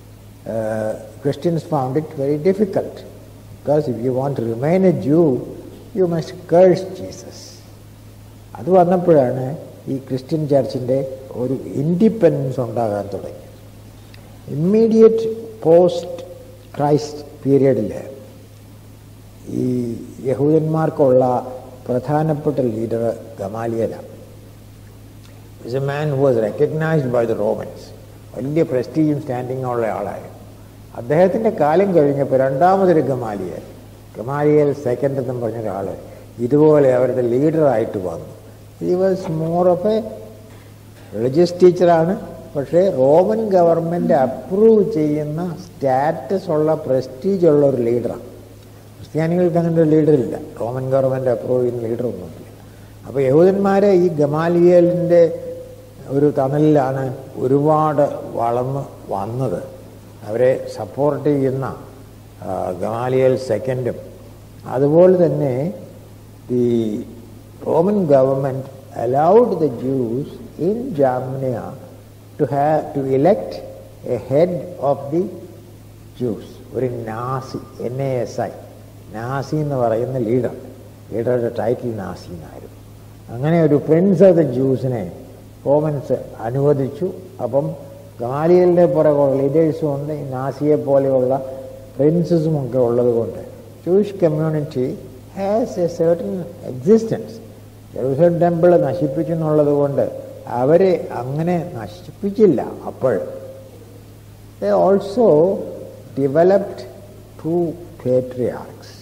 [SPEAKER 1] uh, Christians found it very difficult. Because if you want to remain a Jew, you must curse Jesus. അത് വന്നപ്പോഴാണ് ഈ ക്രിസ്ത്യൻ ചർച്ചിൻ്റെ ഒരു ഇൻഡിപെൻഡൻസ് ഉണ്ടാകാൻ തുടങ്ങി ഇമ്മീഡിയറ്റ് പോസ്റ്റ് ക്രൈസ്റ്റ് പീരീഡിൽ ഈ യഹൂദന്മാർക്കുള്ള പ്രധാനപ്പെട്ട ലീഡർ ഗമാലിയലാണ് is a man who was recognised by the Romans വലിയ പ്രസ്റ്റീജും സ്റ്റാൻഡിങ്ങും ഉള്ള ആളായിരുന്നു അദ്ദേഹത്തിൻ്റെ കാലം കഴിഞ്ഞപ്പോൾ രണ്ടാമതൊരു ഗമാലിയൽ ഗമാലിയൽ സെക്കൻഡ് എന്നും പറഞ്ഞ ഒരാൾ ഇതുപോലെ അവരുടെ ലീഡറായിട്ട് വന്നു he was more of a religious ടീച്ചറാണ് പക്ഷേ റോമൻ ഗവൺമെൻറ് അപ്രൂവ് ചെയ്യുന്ന സ്റ്റാറ്റസ് ഉള്ള പ്രസ്റ്റീജ് ഉള്ള ഒരു ലീഡറാണ് ക്രിസ്ത്യാനികൾക്ക് അങ്ങനെ ഒരു ലീഡറില്ല റോമൻ ഗവൺമെൻറ് അപ്രൂവ് ചെയ്യുന്ന ലീഡറൊന്നുമില്ല അപ്പോൾ യഹൂദന്മാരെ ഈ ഗമാലിയലിൻ്റെ ഒരു തണലിലാണ് ഒരുപാട് വളർന്ന് വന്നത് അവരെ സപ്പോർട്ട് ചെയ്യുന്ന ഗമാലിയൽ സെക്കൻഡും അതുപോലെ തന്നെ the Roman government allowed the Jews in Jamnia to have to elect a head of the Jews ഒരു നാസി എൻ എ എസ് ഐ നാസി എന്ന് പറയുന്ന ലീഡർ ലീഡറുടെ ടൈറ്റിൽ നാസി എന്നായിരുന്നു അങ്ങനെ ഒരു പ്രിൻസ് ഓഫ് ദ ജ്യൂസിനെ റോമൻസ് അനുവദിച്ചു അപ്പം ഗമാലിയലിൻ്റെ പുറകുള്ള ലീഡേഴ്സും ഉണ്ട് ഈ നാസിയെ പോലെയുള്ള പ്രിൻസസും ഒക്കെ ഉള്ളത് കൊണ്ട് Jewish community has a certain existence Jerusalem temple നശിപ്പിച്ചു എന്നുള്ളത് കൊണ്ട് അവരെ അങ്ങനെ നശിപ്പിച്ചില്ല അപ്പോൾ they also developed two patriarchs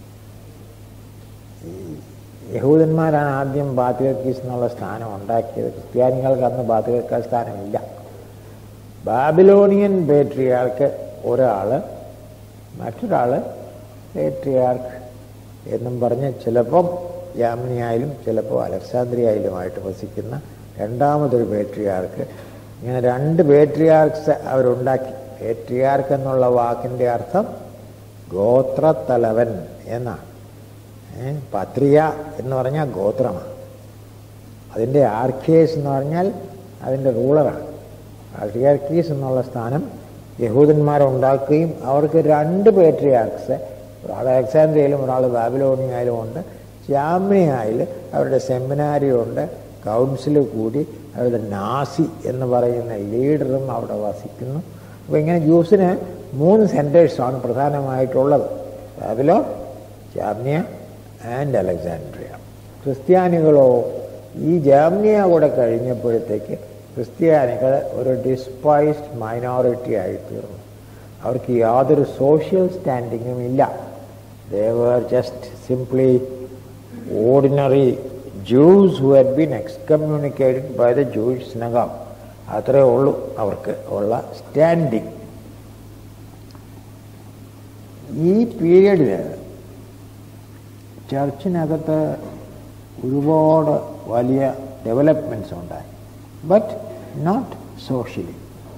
[SPEAKER 1] യഹൂദന്മാരാണ് ആദ്യം ബാത്തികർക്കീസ് എന്നുള്ള സ്ഥാനം ഉണ്ടാക്കിയത് ക്രിസ്ത്യാനികൾക്ക് അന്ന് ബാത്തികർക്ക സ്ഥാനമില്ല ബാബിലോണിയൻ പേട്രിയാർക്ക് ഒരാൾ മറ്റൊരാൾ പേട്രിയാർക്ക് എന്നും പറഞ്ഞ് ചിലപ്പം യാമിനിയായാലും ചിലപ്പോൾ അലക്സാന്ദ്രിയയിലുമായിട്ട് വസിക്കുന്ന രണ്ടാമതൊരു പേട്രിയാർക്ക് ഇങ്ങനെ രണ്ട് പേട്രിയാർക്സ് അവരുണ്ടാക്കി പേട്രിയാർക്ക് എന്നുള്ള വാക്കിൻ്റെ അർത്ഥം ഗോത്രത്തലവൻ എന്നാണ് പത്രിയ എന്ന് പറഞ്ഞാൽ ഗോത്രമാണ് അതിൻ്റെ ആർക്കേസ് എന്ന് പറഞ്ഞാൽ അതിൻ്റെ റൂളറാണ് ആർട്ടിയാർക്കീസ് എന്നുള്ള സ്ഥാനം യഹൂദന്മാരുണ്ടാക്കുകയും അവർക്ക് രണ്ട് പേട്രിയാർക്സ് ഒരാൾ അലക്സാന്ദ്രിയയിലും ഒരാൾ ബാബിലോണിയയിലും ഉണ്ട് ജാമ്യയിൽ അവരുടെ സെമിനാരിയുണ്ട് കൗൺസിൽ കൂടി അവരുടെ നാസി എന്ന് പറയുന്ന ലീഡറും അവിടെ വസിക്കുന്നു അപ്പോൾ ഇങ്ങനെ ജ്യൂസിന് മൂന്ന് സെൻറ്റേഴ്സാണ് പ്രധാനമായിട്ടുള്ളത് ബാബിലോ ജാമ്യ ആൻഡ് അലക്സാൻഡ്രിയ ക്രിസ്ത്യാനികളോ ഈ ജാമ്യ കൂടെ കഴിഞ്ഞപ്പോഴത്തേക്ക് ക്രിസ്ത്യാനികൾ ഒരു ഡിസ്പൈസ്ഡ് മൈനോറിറ്റി ആയി തീർന്നു അവർക്ക് യാതൊരു സോഷ്യൽ സ്റ്റാൻഡിങ്ങും ഇല്ല they were just simply ordinary Jews who had been excommunicated by the Jewish synagogue അത്രേ ഉള്ളൂ അവർക്ക് ഉള്ള സ്റ്റാൻഡിങ് ഈ പീരീഡിൽ ചർച്ചിനകത്ത് ഒരുപാട് വലിയ ഡെവലപ്മെൻറ്റ്സ് ഉണ്ടായി but not socially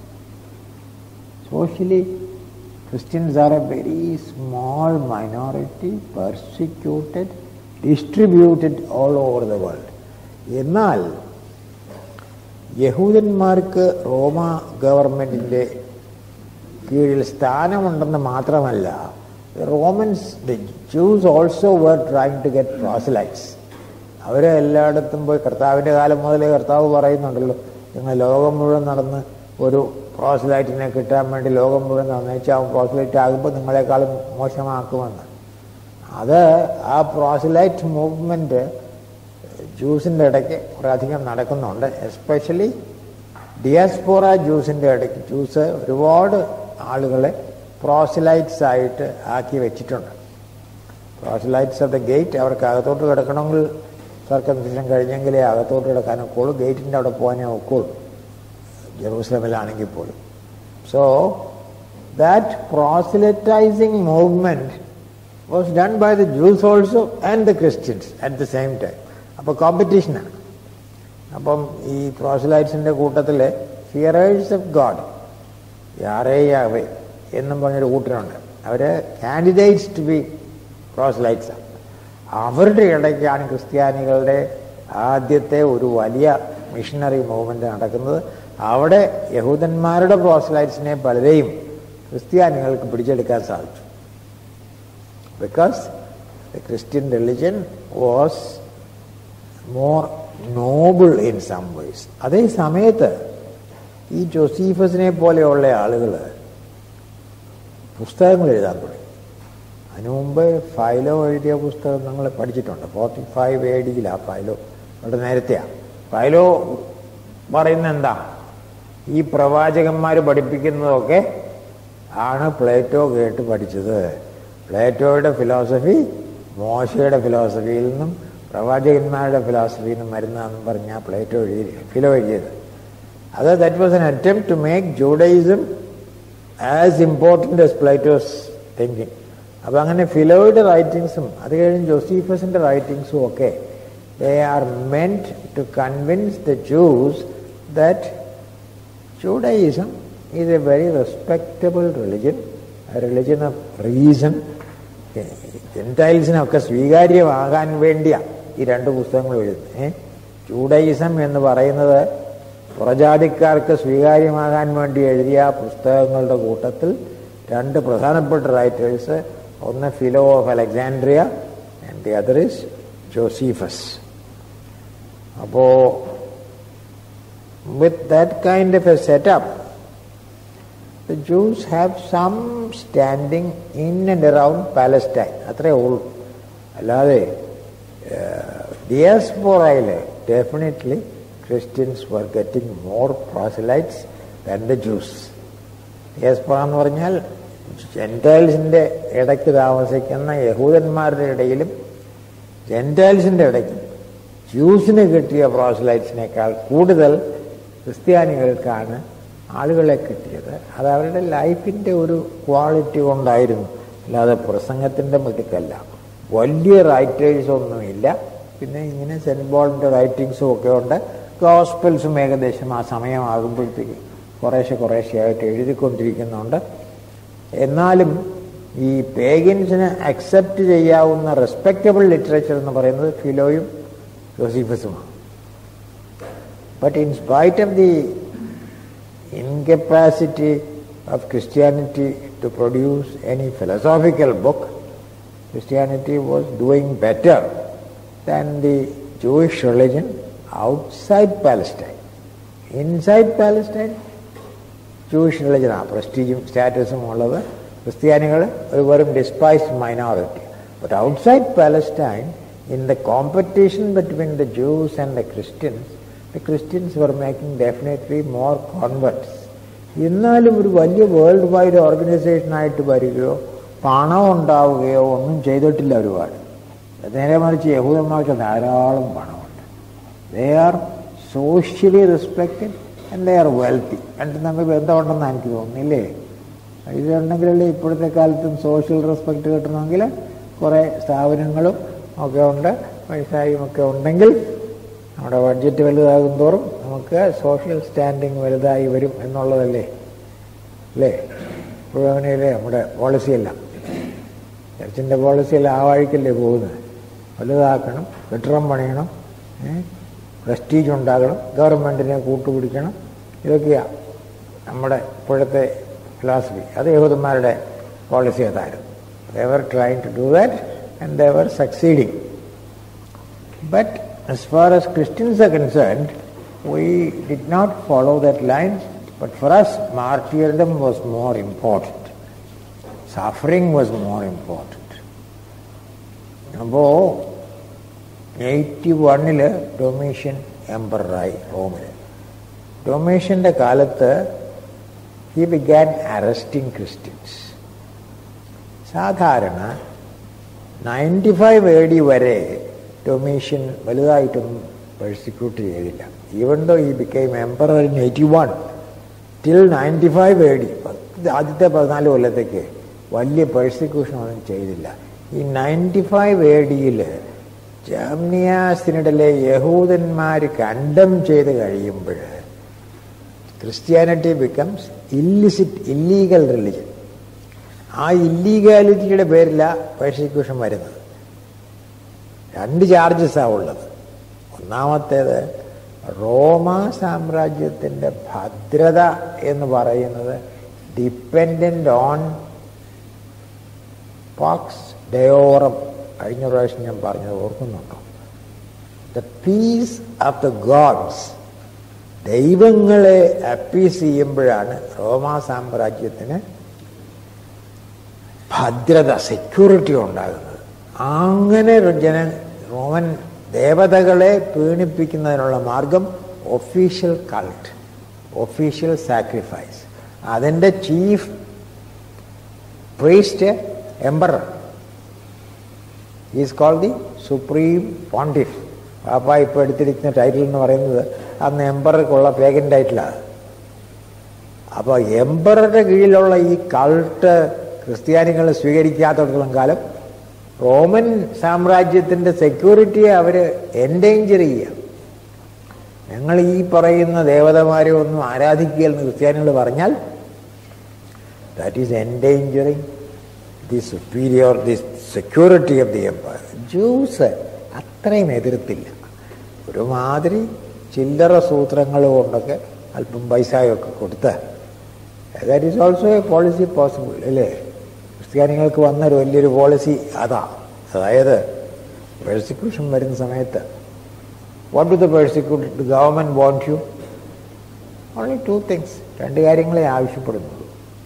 [SPEAKER 1] socially Christians are a very small minority persecuted distributed all over the world എന്നാൽ യഹൂദന്മാർക്ക് റോമ ഗവൺമെൻറ്റിൻ്റെ കീഴിൽ സ്ഥാനമുണ്ടെന്ന് മാത്രമല്ല Romans the Jews also were trying to get proselytes അവർ എല്ലായിടത്തും പോയി കർത്താവിൻ്റെ കാലം മുതലേ കർത്താവ് പറയുന്നുണ്ടല്ലോ നിങ്ങൾ ലോകം മുഴുവൻ നടന്ന് ഒരു പ്രോസലൈറ്റിനെ കിട്ടാൻ വേണ്ടി ലോകം മുഴുവൻ നടന്നേച്ച് അവൻ പ്രോസലൈറ്റ് ആകുമ്പോൾ നിങ്ങളെക്കാളും മോശമാക്കുമെന്ന് അത് ആ പ്രോസലൈറ്റ് മൂവ്മെൻറ്റ് ജ്യൂസിൻ്റെ ഇടയ്ക്ക് കുറേയധികം നടക്കുന്നുണ്ട് എസ്പെഷ്യലി ഡിയാസ്പോറ ജ്യൂസിൻ്റെ ഇടയ്ക്ക് ജ്യൂസ് ഒരുപാട് ആളുകളെ പ്രോസലൈറ്റ്സ് ആയിട്ട് ആക്കി വെച്ചിട്ടുണ്ട് പ്രോസലൈറ്റ്സ് ഓഫ് ദ ഗേറ്റ് അവർക്ക് അകത്തോട്ട് കിടക്കണമെങ്കിൽ സർക്കംസിഷൻ കഴിഞ്ഞെങ്കിലേ അകത്തോട്ട് കിടക്കാൻ ഒക്കുള്ളൂ ഗേറ്റിൻ്റെ അവിടെ പോകാനേ ഒക്കുള്ളൂ ജെറൂസലമിലാണെങ്കിൽ പോലും so that proselytising movement was done by the Jews also and the Christians at the same time അപ്പോൾ കോമ്പറ്റീഷനാണ് അപ്പം ഈ പ്രോസലൈറ്റ്സിൻ്റെ കൂട്ടത്തിൽ ഫിയറേഴ്സ് ഓഫ് ഗോഡ് യാറേ യാവേ എന്നും പറഞ്ഞൊരു കൂട്ടരുണ്ട് അവർ കാൻഡിഡേറ്റ്സ് ടു ബി പ്രോസലൈറ്റ്സാണ് അവരുടെ ഇടയ്ക്കാണ് ക്രിസ്ത്യാനികളുടെ ആദ്യത്തെ ഒരു വലിയ മിഷണറി മൂവ്മെൻ്റ് നടക്കുന്നത് അവിടെ യഹൂദന്മാരുടെ പ്രോസലൈറ്റ്സിനെ പലരെയും ക്രിസ്ത്യാനികൾക്ക് പിടിച്ചെടുക്കാൻ സാധിച്ചു because the Christian religion was more noble in some ways അതേ സമയത്ത് ഈ ജോസീഫസിനെ പോലെയുള്ള ആളുകൾ പുസ്തകങ്ങൾ എഴുതാൻ തുടങ്ങി അതിനു മുമ്പ് ഫൈലോ എഴുതിയ പുസ്തകം നിങ്ങൾ പഠിച്ചിട്ടുണ്ട് ഫോർട്ടി ഫൈവ് എ ഡിയിലാണ് ഫൈലോ വളരെ നേരത്തെയാണ് ഫൈലോ പറയുന്ന എന്താ ഈ പ്രവാചകന്മാർ പഠിപ്പിക്കുന്നതൊക്കെ ആണ് പ്ലേറ്റോ കേട്ട് പഠിച്ചത് പ്ലേറ്റോയുടെ ഫിലോസഫി മോശയുടെ ഫിലോസഫിയിൽ നിന്നും പ്രവാചകന്മാരുടെ ഫിലോസഫിയിൽ നിന്നും വരുന്നതെന്ന് പറഞ്ഞാൽ പ്ലേറ്റോ എഴുതി ഫിലോ എഴുതിയത് അത് that was an attempt to make Judaism as important as Plato's thinking അപ്പം അങ്ങനെ ഫിലോയുടെ റൈറ്റിങ്സും അത് കഴിഞ്ഞ് ജോസീഫസിൻ്റെ റൈറ്റിങ്സും ഒക്കെ they are meant to convince the Jews that Judaism is a very respectable religion religion of reason ജെൻറ്റൈൽസിനൊക്കെ സ്വീകാര്യമാകാൻ വേണ്ടിയാണ് ഈ രണ്ട് പുസ്തകങ്ങൾ എഴുതുന്നത് ഏ ജൂഡൈസം എന്ന് പറയുന്നത് പുറജാതിക്കാർക്ക് സ്വീകാര്യമാകാൻ വേണ്ടി എഴുതിയ പുസ്തകങ്ങളുടെ കൂട്ടത്തിൽ രണ്ട് പ്രധാനപ്പെട്ട റൈറ്റേഴ്സ് ഒന്ന് Philo of Alexandria and the other is Josephus അപ്പോ with that kind of a setup the Jews have some standing in and around Palestine. അത്രേ ഉള്ളൂ അല്ലാതെ ഡിയാസ്പോറയിൽ definitely Christians were getting more proselytes than the Jews diaspora എന്ന് പറഞ്ഞാൽ ജെൻറ്റൈൽസിൻ്റെ ഇടയ്ക്ക് താമസിക്കുന്ന യഹൂദന്മാരുടെ ഇടയിലും ജെൻറ്റൈൽസിൻ്റെ ഇടയ്ക്കും ജ്യൂസിന് കിട്ടിയ പ്രോസലൈറ്റ്സിനേക്കാൾ കൂടുതൽ ക്രിസ്ത്യാനികൾക്കാണ് ആളുകളെ കിട്ടിയത് അത് അവരുടെ ലൈഫിൻ്റെ ഒരു ക്വാളിറ്റി കൊണ്ടായിരുന്നു അല്ലാതെ പ്രസംഗത്തിൻ്റെ മിടുക്കല്ല വലിയ റൈറ്റേഴ്സ് ഒന്നുമില്ല പിന്നെ ഇങ്ങനെ സെൻറ്റ് ബോളിൻ്റെ റൈറ്റിങ്സും ഒക്കെ ഉണ്ട് ഗോസ്പൽസും ഏകദേശം ആ സമയമാകുമ്പോഴത്തേക്ക് കുറേശ്ശെ കുറേശ്ശെ ആയിട്ട് എഴുതിക്കൊണ്ടിരിക്കുന്നുണ്ട് എന്നാലും ഈ പേഗൻസിന് അക്സെപ്റ്റ് ചെയ്യാവുന്ന റെസ്പെക്റ്റബിൾ ലിറ്ററേച്ചർ എന്ന് പറയുന്നത് ഫിലോയും ജോസീഫസുമാണ് but in spite of the incapacity of Christianity to produce any philosophical book, Christianity was doing better than the Jewish religion outside Palestine. Inside Palestine, Jewish റിലിജനാണ് പ്രസ്റ്റീജും സ്റ്റാറ്റസും ഉള്ളത് ക്രിസ്ത്യാനികൾ ഒരു വെറും despised minority but outside Palestine in the competition between the Jews and the Christians the Christians were making definitely more converts എന്നാലും ഒരു വലിയ വേൾഡ് വൈഡ് ഓർഗനൈസേഷനായിട്ട് വരികയോ പണം ഉണ്ടാവുകയോ ഒന്നും ചെയ്തിട്ടില്ല ഒരുപാട് നേരെ മറിച്ച് യഹൂദന്മാർക്ക് ധാരാളം പണമുണ്ട് they are socially respected and they are wealthy രണ്ടും തമ്മിൽ ബന്ധമുണ്ടെന്ന് എനിക്ക് തോന്നുന്നില്ലേ ഇതുണ്ടെങ്കിലല്ലേ ഇപ്പോഴത്തെ കാലത്തും സോഷ്യൽ റെസ്പെക്റ്റ് കിട്ടണമെങ്കിൽ കുറേ സ്ഥാപനങ്ങളും ഒക്കെ ഉണ്ട് പൈസയും ഒക്കെ ഉണ്ടെങ്കിൽ നമ്മുടെ ബഡ്ജറ്റ് വലുതാകും തോറും നമുക്ക് സോഷ്യൽ സ്റ്റാൻഡിങ് വലുതായി വരും എന്നുള്ളതല്ലേ അല്ലേ ഇപ്പോഴും അങ്ങനെയല്ലേ നമ്മുടെ പോളിസിയെല്ലാം ചർച്ചിൻ്റെ പോളിസിയെല്ലാം ആ വഴിക്കല്ലേ പോകുന്നത് വലുതാക്കണം കെട്ടിടം പണിയണം പ്രസ്റ്റീജ് ഉണ്ടാകണം ഗവൺമെൻറ്റിനെ കൂട്ടുപിടിക്കണം ഇതൊക്കെയാണ് നമ്മുടെ ഇപ്പോഴത്തെ ഫിലോസഫി അത് യഹൂദന്മാരുടെ പോളിസി അതായിരുന്നു they were trying to do that and they were succeeding but as far as Christians are concerned, we did not follow that line, but for us, martyrdom was more important. Suffering was more important. അപ്പോൾ എയ്റ്റി വണ്ണില് ഡൊമേഷ്യൻ എംപറായി റോമിൽ ഡൊമേഷ്യൻ്റെ കാലത്ത് ഹി ബിഗാൻ അറസ്റ്റിംഗ് ക്രിസ്ത്യൻസ് സാധാരണ നയൻറ്റി ഫൈവ് എ ഡി വരെ ഡൊമേഷ്യൻ വലുതായിട്ടൊന്നും പെർസിക്യൂട്ട് ചെയ്തില്ല even though he became emperor in eighty one till ninety five A D ആദ്യത്തെ പതിനാല് കൊല്ലത്തേക്ക് വലിയ പെർസിക്യൂഷൻ ഒന്നും ചെയ്തില്ല ഈ നയൻറ്റി ഫൈവ് എ ഡിയിൽ ജാമ്നിയാസിനിടയിലെ യഹൂദന്മാർ കണ്ടം ചെയ്ത് കഴിയുമ്പോൾ Christianity becomes illicit illegal religion ആ ഇല്ലീഗാലിറ്റിയുടെ പേരിലാണ് പെർസിക്യൂഷൻ വരുന്നത് രണ്ട് ചാർജസാണ് ഉള്ളത് ഒന്നാമത്തേത് റോമ സാമ്രാജ്യത്തിൻ്റെ ഭദ്രത എന്ന് പറയുന്നത് ഡിപ്പെൻഡൻ്റ് ഓൺ പാക്സ് ഡയോറം കഴിഞ്ഞ പ്രാവശ്യം ഞാൻ പറഞ്ഞത് ഓർക്കുന്നുണ്ടോ the peace of the gods ദൈവങ്ങളെ അപ്പീസ് ചെയ്യുമ്പോഴാണ് റോമാ സാമ്രാജ്യത്തിന് ഭദ്രത സെക്യൂരിറ്റി ഉണ്ടാകുന്നത് അങ്ങനെ ജന റോമൻ ദേവതകളെ പീഡിപ്പിക്കുന്നതിനുള്ള മാർഗം ഒഫീഷ്യൽ കൾട്ട് ഒഫീഷ്യൽ സാക്രിഫൈസ് അതിൻ്റെ chief priest emperor is call the supreme pontiff പാപ്പ ഇപ്പോൾ എടുത്തിരിക്കുന്ന ടൈറ്റിൽ എന്ന് പറയുന്നത് അന്ന് എംബറർക്കുള്ള പേഗൻ ടൈറ്റിലാണ് അപ്പോൾ എംബറുടെ കീഴിലുള്ള ഈ കൾട്ട് ക്രിസ്ത്യാനികൾ സ്വീകരിക്കാത്തടത്തോളം കാലം റോമൻ സാമ്രാജ്യത്തിൻ്റെ സെക്യൂരിറ്റിയെ അവർ എൻഡേഞ്ചർ ചെയ്യുക ഞങ്ങൾ ഈ പറയുന്ന ദേവതമാരെ ഒന്നും ആരാധിക്കുകയെന്ന് ക്രിസ്ത്യാനികൾ പറഞ്ഞാൽ that is endangering the superior the security of the empire Jews അത്രയും എതിർത്തില്ല ഒരുമാതിരി ചില്ലറ സൂത്രങ്ങൾ കൊണ്ടൊക്കെ അല്പം പൈസയൊക്കെ കൊടുത്ത് that is also a policy possible അല്ലേ ക്രിസ്ത്യാനികൾക്ക് വന്നൊരു വലിയൊരു പോളിസി അതാ അതായത് പെർസിക്യൂഷൻ വരുന്ന സമയത്ത് what do the persecute government want you only two things രണ്ട് കാര്യങ്ങളെ ആവശ്യപ്പെടുന്നുള്ളൂ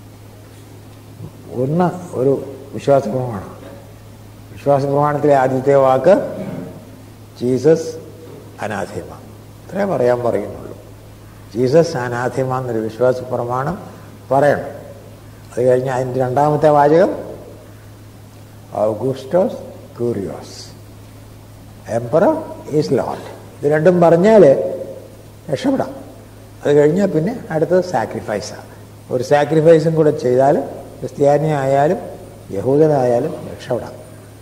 [SPEAKER 1] ഒന്ന് ഒരു വിശ്വാസ പ്രമാണം വിശ്വാസ പ്രമാണത്തിലെ ആദ്യത്തെ വാക്ക് ജീസസ് അനാഥേമ ഇത്രേ പറയാൻ പറയുന്നുള്ളൂ ജീസസ് അനാഥേമ എന്നൊരു വിശ്വാസ പ്രമാണം പറയണം അത് കഴിഞ്ഞ് അതിൻ്റെ രണ്ടാമത്തെ വാചകം ഔഗുസ്റ്റോസ് ക്യൂരിയോസ് എംപറർ ഈസ് ലോഡ് ഇത് രണ്ടും പറഞ്ഞാൽ രക്ഷപ്പെടാം അത് കഴിഞ്ഞാൽ പിന്നെ അടുത്തത് സാക്രിഫൈസാണ് ഒരു സാക്രിഫൈസും കൂടെ ചെയ്താൽ ക്രിസ്ത്യാനി ആയാലും യഹൂദനായാലും രക്ഷപ്പെടാം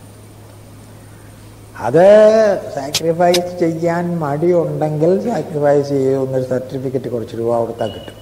[SPEAKER 1] അത് സാക്രിഫൈസ് ചെയ്യാൻ മടിയുണ്ടെങ്കിൽ സാക്രിഫൈസ് ചെയ്യുന്നൊരു സർട്ടിഫിക്കറ്റ് കുറച്ച് രൂപ കൊടുത്താൽ കിട്ടും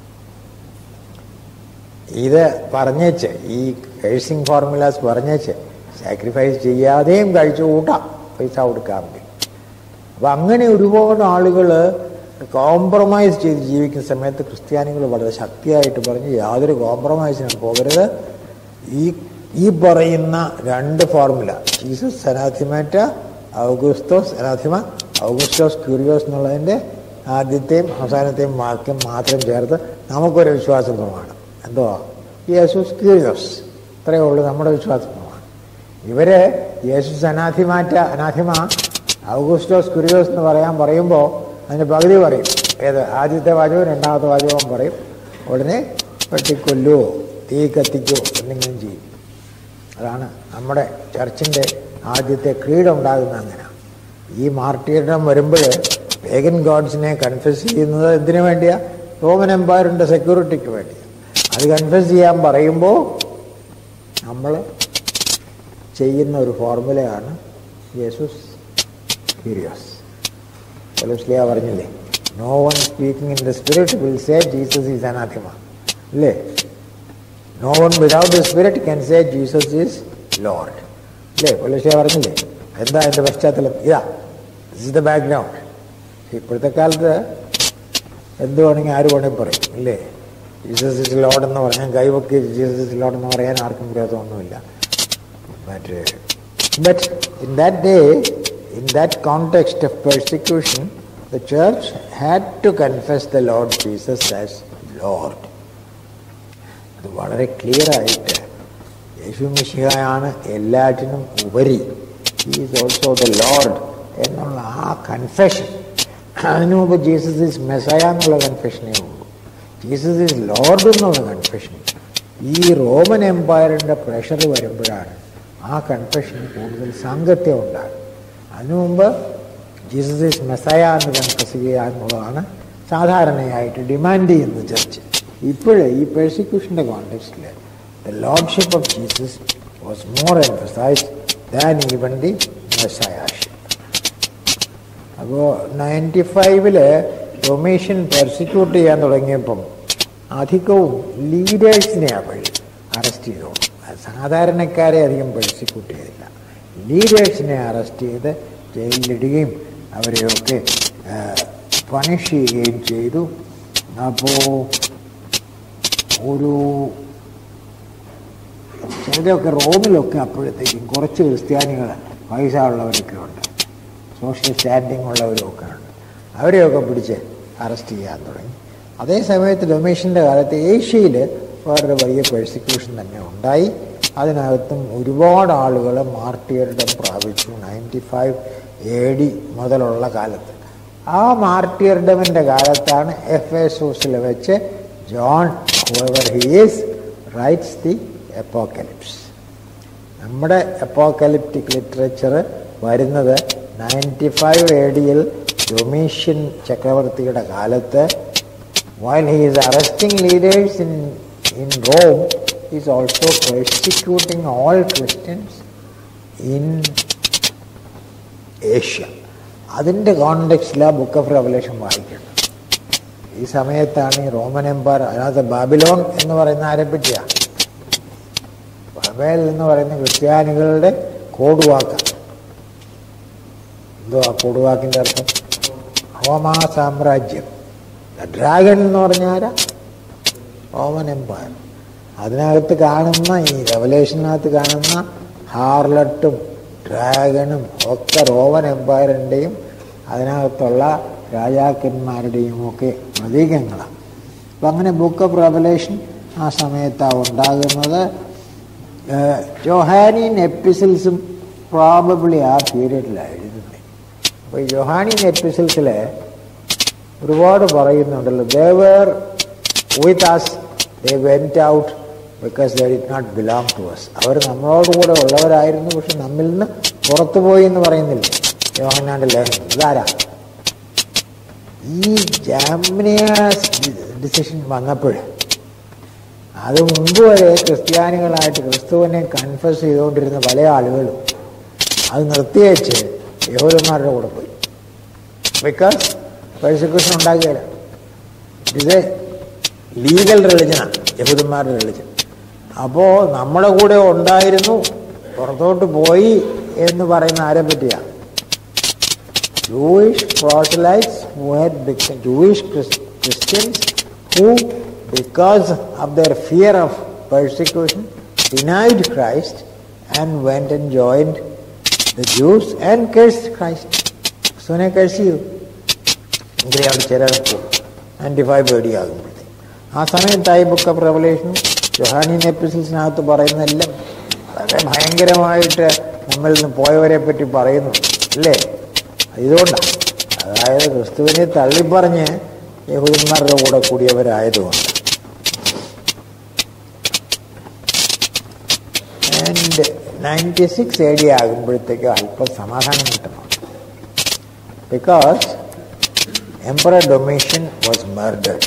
[SPEAKER 1] ഇത് പറഞ്ഞേച്ച് ഈ കേഴ്സിങ് ഫോർമുലാസ് പറഞ്ഞേച്ച് സാക്രിഫൈസ് ചെയ്യാതെയും കഴിച്ചു കൂട്ടാം പൈസ കൊടുക്കാൻ വേണ്ടി അപ്പം അങ്ങനെ ഒരുപാട് ആളുകൾ കോംപ്രമൈസ് ചെയ്ത് ജീവിക്കുന്ന സമയത്ത് ക്രിസ്ത്യാനികൾ വളരെ ശക്തിയായിട്ട് പറഞ്ഞ് യാതൊരു കോംപ്രമൈസിനും പോകരുത് ഈ ഈ പറയുന്ന രണ്ട് ഫോർമുല ജീസസ് സനാഥിമാറ്റ ഔഗുസ്തോസ് സനാഥിമ ഔഗുസ്റ്റോസ് ക്യൂരിയോസ് എന്നുള്ളതിൻ്റെ ആദ്യത്തെയും അവസാനത്തെയും വാക്യം മാത്രം ചേർത്ത് നമുക്കൊരു വിശ്വാസ പ്രമാണം എന്തുവാ യേശുസ് ക്യൂരിയോസ് ഇത്രയേ ഉള്ളൂ നമ്മുടെ വിശ്വാസ പ്രമാണം ഇവര് യേശുസ് അനാഥിമാറ്റ അനാഥിമ ഔഗുസ്റ്റോസ് ക്യൂരിയോസ് എന്ന് പറയാൻ പറയുമ്പോൾ അതിൻ്റെ പകുതി പറയും ഏത് ആദ്യത്തെ വാചകവും രണ്ടാമത്തെ വാചകവും പറയും ഉടനെ വെട്ടിക്കൊല്ലുവോ തീ കത്തിക്കോ എന്തെങ്കിലും ചെയ്യും അതാണ് നമ്മുടെ ചർച്ചിൻ്റെ ആദ്യത്തെ ക്രീഡ് ഉണ്ടാകുന്ന അങ്ങനെ ഈ മാർട്ടിയറിടം വരുമ്പോൾ പേഗൻ ഗോഡ്സിനെ കൺഫ്യസ് ചെയ്യുന്നത് എന്തിനു വേണ്ടിയാ റോമൻ എംപയറിൻ്റെ സെക്യൂരിറ്റിക്ക് വേണ്ടിയാണ് അത് കൺഫ്യസ് ചെയ്യാൻ പറയുമ്പോൾ നമ്മൾ ചെയ്യുന്ന ഒരു ഫോർമുലയാണ് യേസുസ് ക്യൂരിയോസ് പൊലസ്ലിയ പറഞ്ഞില്ലേ no one speaking in the spirit will say Jesus is anathema അല്ലേ no one without the spirit can say Jesus is Lord അല്ലേ പൊലസ്ലിയ പറഞ്ഞില്ലേ എന്താ എൻ്റെ പശ്ചാത്തലം ഇതാ ദിസ് ഇസ് ദ ബാക്ക്ഗ്രൗണ്ട് ഇപ്പോഴത്തെ കാലത്ത് എന്ത് വേണമെങ്കിൽ ആര് വേണമെങ്കിൽ പറയും ഇല്ലേ ജീസസ് ഇസ് ലോഡ് എന്ന് പറയാൻ കൈവക്കി ജീസസ് ഇസ് ലോഡ് എന്ന് പറയാൻ ആർക്കും വിരോധമൊന്നുമില്ല but but in that day in that context of persecution, the church had to confess the Lord Jesus as Lord. അത് വളരെ ക്ലിയർ ആയിട്ട് യേശു മിശിഹായാണ് എല്ലാറ്റിനും ഉപരി ഈസ് ഓൾസോ ദ ലോർഡ് എന്നുള്ള ആ കൺഫെഷൻ അതിനു മുമ്പ് ജീസസ് ഈസ് മെസ്സയ എന്നുള്ള കൺഫെഷനേ ഉള്ളൂ ജീസസ് ഈസ് ലോർഡ് എന്നുള്ള കൺഫെഷൻ ഈ റോമൻ എംപയറിൻ്റെ പ്രഷർ വരുമ്പോഴാണ് ആ കൺഫെഷന് കൂടുതൽ സാങ്കത്യം ഉണ്ടാകും അതിനു മുമ്പ് ജീസസ് ഈസ് മെസ്സയ എന്ന് കൺഫസ് ചെയ്യുക എന്നുള്ളതാണ് സാധാരണയായിട്ട് ഡിമാൻഡ് ചെയ്യുന്നത് ചർച്ച് ഇപ്പോഴേ ഈ പെർസിക്യൂഷൻ്റെ കോണ്ടെക്സ്റ്റിൽ the lordship of Jesus was more emphasised than even the messiahship അപ്പോൾ നയൻറ്റി ഫൈവില് ഡൊമേഷ്യൻ പെർസിക്യൂട്ട് ചെയ്യാൻ തുടങ്ങിയപ്പം അധികവും ലീഡേഴ്സിനെയാണ് വഴി അറസ്റ്റ് ചെയ്തു സാധാരണക്കാരെ അധികം പെർസിക്യൂട്ട് ചെയ്തില്ല ലീഡേഴ്സിനെ അറസ്റ്റ് ചെയ്ത് ജയിലിലിടുകയും അവരെയൊക്കെ പണിഷ് ചെയ്യുകയും ചെയ്തു അപ്പോൾ ഒരു ചിലരൊക്കെ റോമിലൊക്കെ അപ്പോഴത്തേക്കും കുറച്ച് ക്രിസ്ത്യാനികൾ പൈസ ഉള്ളവരൊക്കെ ഉണ്ട് സോഷ്യൽ സ്റ്റാൻഡിങ് ഉള്ളവരൊക്കെ ഉണ്ട് അവരെയൊക്കെ പിടിച്ച് അറസ്റ്റ് ചെയ്യാൻ തുടങ്ങി അതേ സമയത്ത് ഡൊമേഷൻ്റെ കാലത്ത് ഏഷ്യയിൽ വേറൊരു വലിയ പെർസിക്യൂഷൻ തന്നെ ഉണ്ടായി അതിനകത്തും ഒരുപാട് ആളുകൾ മാർട്ടിയറിടം പ്രാപിച്ചു നയൻറ്റി ഫൈവ് എ ഡി മുതലുള്ള കാലത്ത് ആ മാർട്ടിയർഡമിൻ്റെ കാലത്താണ് എഫ് എസൂസിൽ വെച്ച് ജോൺ ഹുവർ ഹീസ് റൈറ്റ്സ് ദി എപ്പോക്കലിപ്സ് നമ്മുടെ എപ്പോക്കലിപ്റ്റിക് ലിറ്ററേച്ചർ വരുന്നത് നയൻറ്റി ഫൈവ് എ ഡിയിൽ ഡൊമീഷ്യൻ ചക്രവർത്തിയുടെ കാലത്ത് while he is arresting leaders in, in Rome, he is also persecuting all Christians in Asia. അതിൻ്റെ കോണ്ടെക്സ്റ്റിലാണ് ബുക്ക് ഓഫ് റെവലേഷൻ വായിക്കുന്നത് ഈ സമയത്താണ് ഈ റോമൻ എംപയർ അതിനകത്ത് ബാബിലോൺ എന്ന് പറയുന്ന ആരെ പറ്റിയാണ് ബബേൽ എന്ന് പറയുന്ന ക്രിസ്ത്യാനികളുടെ കോഡുവാക്കാണ് എന്തോ ആ കോഡുവാക്കിൻ്റെ അർത്ഥം റോമാ സാമ്രാജ്യം ഡ്രാഗൺ എന്ന് പറഞ്ഞാൽ റോമൻ എംപയർ അതിനകത്ത് കാണുന്ന ഈ റെവലേഷനകത്ത് കാണുന്ന ഹാർലട്ടും ഡ്രാഗണും ഒക്കെ റോമൻ എംപയറിൻ്റെയും അതിനകത്തുള്ള രാജാക്കന്മാരുടെയും ഒക്കെ പ്രതീകങ്ങളാണ് അപ്പം അങ്ങനെ ബുക്ക് ഓഫ് റെവലേഷൻ ആ സമയത്താണ് ഉണ്ടാകുന്നത് ജോഹാനിയൻ എപ്പിസിൽസും പ്രോബബിളി ആ പീരീഡിലാണ് എഴുതുന്നത് അപ്പോൾ ഈ ജോഹാനിയൻ എപ്പിസിൽസിൽ ഒരുപാട് പറയുന്നുണ്ടല്ലോ they were with us they went out because they did not belong to us അവർ നമ്മളോട് കൂടെ ഉള്ളവരായിരുന്നു പക്ഷെ നമ്മിൽ നിന്ന് പുറത്തു പോയി എന്ന് പറയുന്നില്ല യോഹന്നാൻ്റെ ലേഖനം ഇതാരാ ഈ ജാമിനിയാസ് ഡിസിഷൻ വന്നപ്പോൾ അത് മുമ്പ് വരെ ക്രിസ്ത്യാനികളായിട്ട് ക്രിസ്തുവിനെ കൺഫസ് ചെയ്തുകൊണ്ടിരുന്ന പല ആളുകളും അത് നിർത്തിവെച്ച് യഹൂദന്മാരുടെ കൂടെ പോയി ബിക്കോസ് പെർസിക്യൂഷൻ ഉണ്ടാകുകയില്ല ഇത് ലീഗൽ റിലിജനാണ് യഹൂദന്മാരുടെ റിലിജൻ അപ്പോൾ നമ്മുടെ കൂടെ ഉണ്ടായിരുന്നു പുറത്തോട്ട് പോയി എന്ന് പറയുന്ന ആരെ പറ്റിയാണ് Jewish proselytes who had become Jewish Christians who because of their fear of persecution denied Christ and went and joined the Jews and cursed Christ. ക്രിസ്തുവിനെ കഴിച്ച് ചെയ്തു എങ്കിലും അവിടെ ചിലർക്ക് നയൻറ്റി ഫൈവ് പേടി ആകുമ്പോഴത്തേക്ക് ആ സമയത്തായി ബുക്ക് ഓഫ് റെവലേഷനും ജൊഹാനിയൻ എപ്പിസോഡ്സിനകത്ത് പറയുന്നതെല്ലാം വളരെ ഭയങ്കരമായിട്ട് നമ്മളിൽ നിന്ന് പോയവരെ പറ്റി പറയുന്നു അല്ലേ ഇതുകൊണ്ടാണ് അതായത് ക്രിസ്തുവിനെ തള്ളിപ്പറഞ്ഞ് യഹൂദന്മാരുടെ കൂടെ കൂടിയവരായതുകൊണ്ട് and ninety six A D ആകുമ്പോഴത്തേക്ക് അല്പം സമാധാനം കിട്ടണം because Emperor Domitian was murdered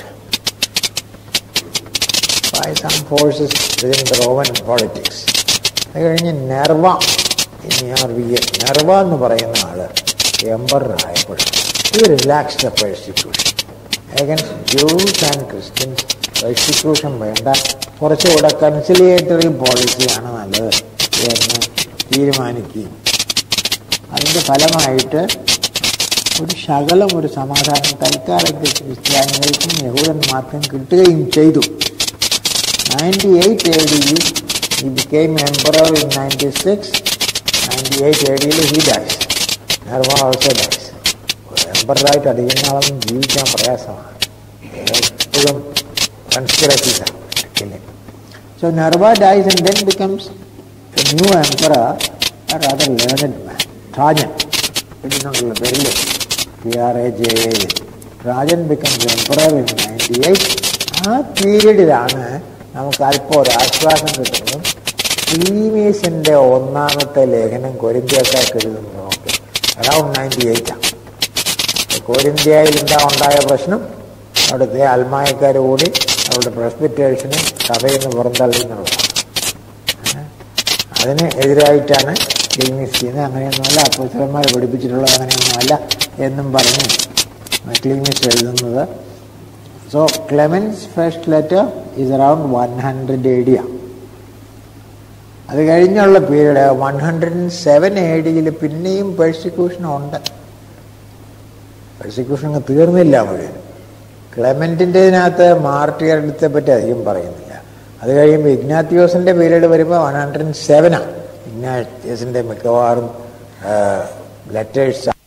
[SPEAKER 1] by some forces within the Roman politics. അത് കഴിഞ്ഞ് നെർവ നിയർ നെർവ എന്ന് പറയുന്ന ആള് എംപറർ ആയപ്പോൾ ഇത് relaxed the persecution against Jews and Christians persecution വേണ്ട കുറച്ചുകൂടെ കൺസിലിയേറ്ററി പോളിസിയാണ് നല്ലത് എന്ന് തീരുമാനിക്കുകയും അതിൻ്റെ ഫലമായിട്ട് ഒരു ശകലം ഒരു സമാധാനം തൽക്കാലത്ത് ക്രിസ്ത്യാനികൾക്കും യഹൂദന്മാർക്കും കിട്ടുകയും ചെയ്തു നയൻറ്റി എയ്റ്റ് എ ഡിയിൽ he became emperor in ninety six ninety eight A ഡിയിൽ he dies Nerva also dies എംപറായിട്ട് അധികം നാളൊന്നും ജീവിക്കാൻ പ്രയാസമാണ് എപ്പോഴും കൺസ്പിറസീസാണ് so Nerva dies and then becomes a new emperor rather learned man Trajan ഇതിനുള്ള പേരില് P R A J A Trajan becomes emperor in ninety eight ആ പീരീഡിലാണ് നമുക്ക് അല്പം ഒരു ആശ്വാസം കിട്ടുന്നതും ക്ലീമീസിന്റെ ഒന്നാമത്തെ ലേഖനം കൊരിന്ത്യക്കാർക്ക് എഴുതുന്നത് നമുക്ക് അറൌണ്ട് നയൻറ്റി എയ്റ്റാണ് കൊരിന്ത്യയിൽ എന്താ ഉണ്ടായ പ്രശ്നം അവിടുത്തെ അൽമായക്കാർ കൂടി അവരുടെ പ്രസ്ബിറ്റേഴ്സിനെ സഭയിൽ നിന്ന് പുറന്തള്ളി എന്നുള്ളതാണ് അതിന് എതിരായിട്ടാണ് ക്ലീമീസ് ചെയ്യുന്നത് അങ്ങനെയൊന്നുമല്ല അപ്പോസ്റ്റലന്മാർ പഠിപ്പിച്ചിട്ടുള്ളത് അങ്ങനെയൊന്നുമല്ല എന്നും പറഞ്ഞ് ക്ലീമീസ് എഴുതുന്നത് so Clement's first letter is around one hundred A ഡിയാണ് അത് കഴിഞ്ഞുള്ള period one hundred and seven A ഡിയിൽ പിന്നെയും പെർസിക്യൂഷൻ ഉണ്ട് പെർസിക്യൂഷൻ തീർന്നില്ല മുഴുവൻ ക്ലെമൻറ്റിൻ്റെതിനകത്ത് മാർട്ടിയറിടത്തെ പറ്റി അധികം പറയുന്നില്ല അത് കഴിയുമ്പോൾ ഇഗ്നാത്യോസിൻ്റെ പീരീഡ് വരുമ്പോൾ വൺ ഹൺഡ്രഡ് ആൻഡ് സെവനാണ് ഇഗ്നാത്യോസിൻ്റെ മിക്കവാറും letters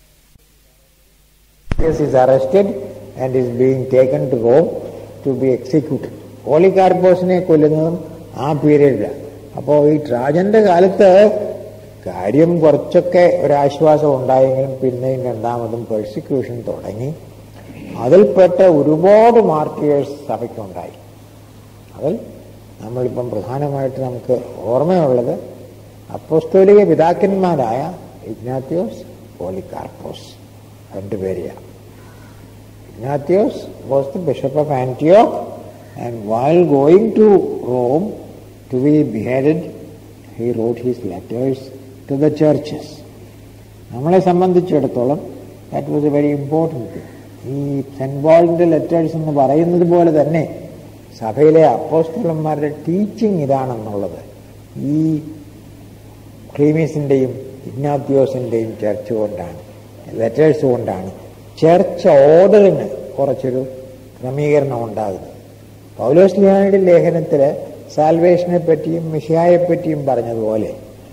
[SPEAKER 1] is arrested and is being taken to Rome to be executed. പോളികാർപ്പോസിനെ കൊല്ലുന്നതും ആ പീരീഡിലാണ് അപ്പോൾ ഈ ട്രാജന്റെ കാലത്ത് കാര്യം കുറച്ചൊക്കെ ഒരാശ്വാസം ഉണ്ടായെങ്കിലും പിന്നെയും രണ്ടാമതും പെർസിക്യൂഷൻ തുടങ്ങി അതിൽപ്പെട്ട ഒരുപാട് മാർട്ടിയേഴ്സ് സഭയ്ക്കുണ്ടായി അതിൽ നമ്മളിപ്പം പ്രധാനമായിട്ട് നമുക്ക് ഓർമ്മയുള്ളത് അപ്പോസ്തോലിക പിതാക്കന്മാരായ Ignatios Polycarpos രണ്ടുപേരെയാണ് Ignatius was the bishop of Antioch, and while going to Rome to be beheaded, he wrote his letters to the churches. നമ്മളെ സംബന്ധിച്ചിടത്തോളം that was a very important thing ഈ സെൻറ്റ് പോളിൻ്റെ ലെറ്റേഴ്സ് എന്ന് പറയുന്നത് പോലെ തന്നെ സഭയിലെ അപ്പോസ്റ്റലന്മാരുടെ ടീച്ചിങ് ഇതാണെന്നുള്ളത് ഈ ക്ലീമീസിൻ്റെയും ഇഗ്നാത്യോസിൻ്റെയും ചർച്ച് കൊണ്ടാണ് ലെറ്റേഴ്സ് കൊണ്ടാണ് ചർച്ച് ഓർഡറിന് കുറച്ചൊരു ക്രമീകരണം ഉണ്ടാകുന്നത് പൗലോസ്ലിയായുടെ ലേഖനത്തിൽ സാൽവേഷനെ പറ്റിയും മിഷായെ പറ്റിയും പറഞ്ഞതുപോലെ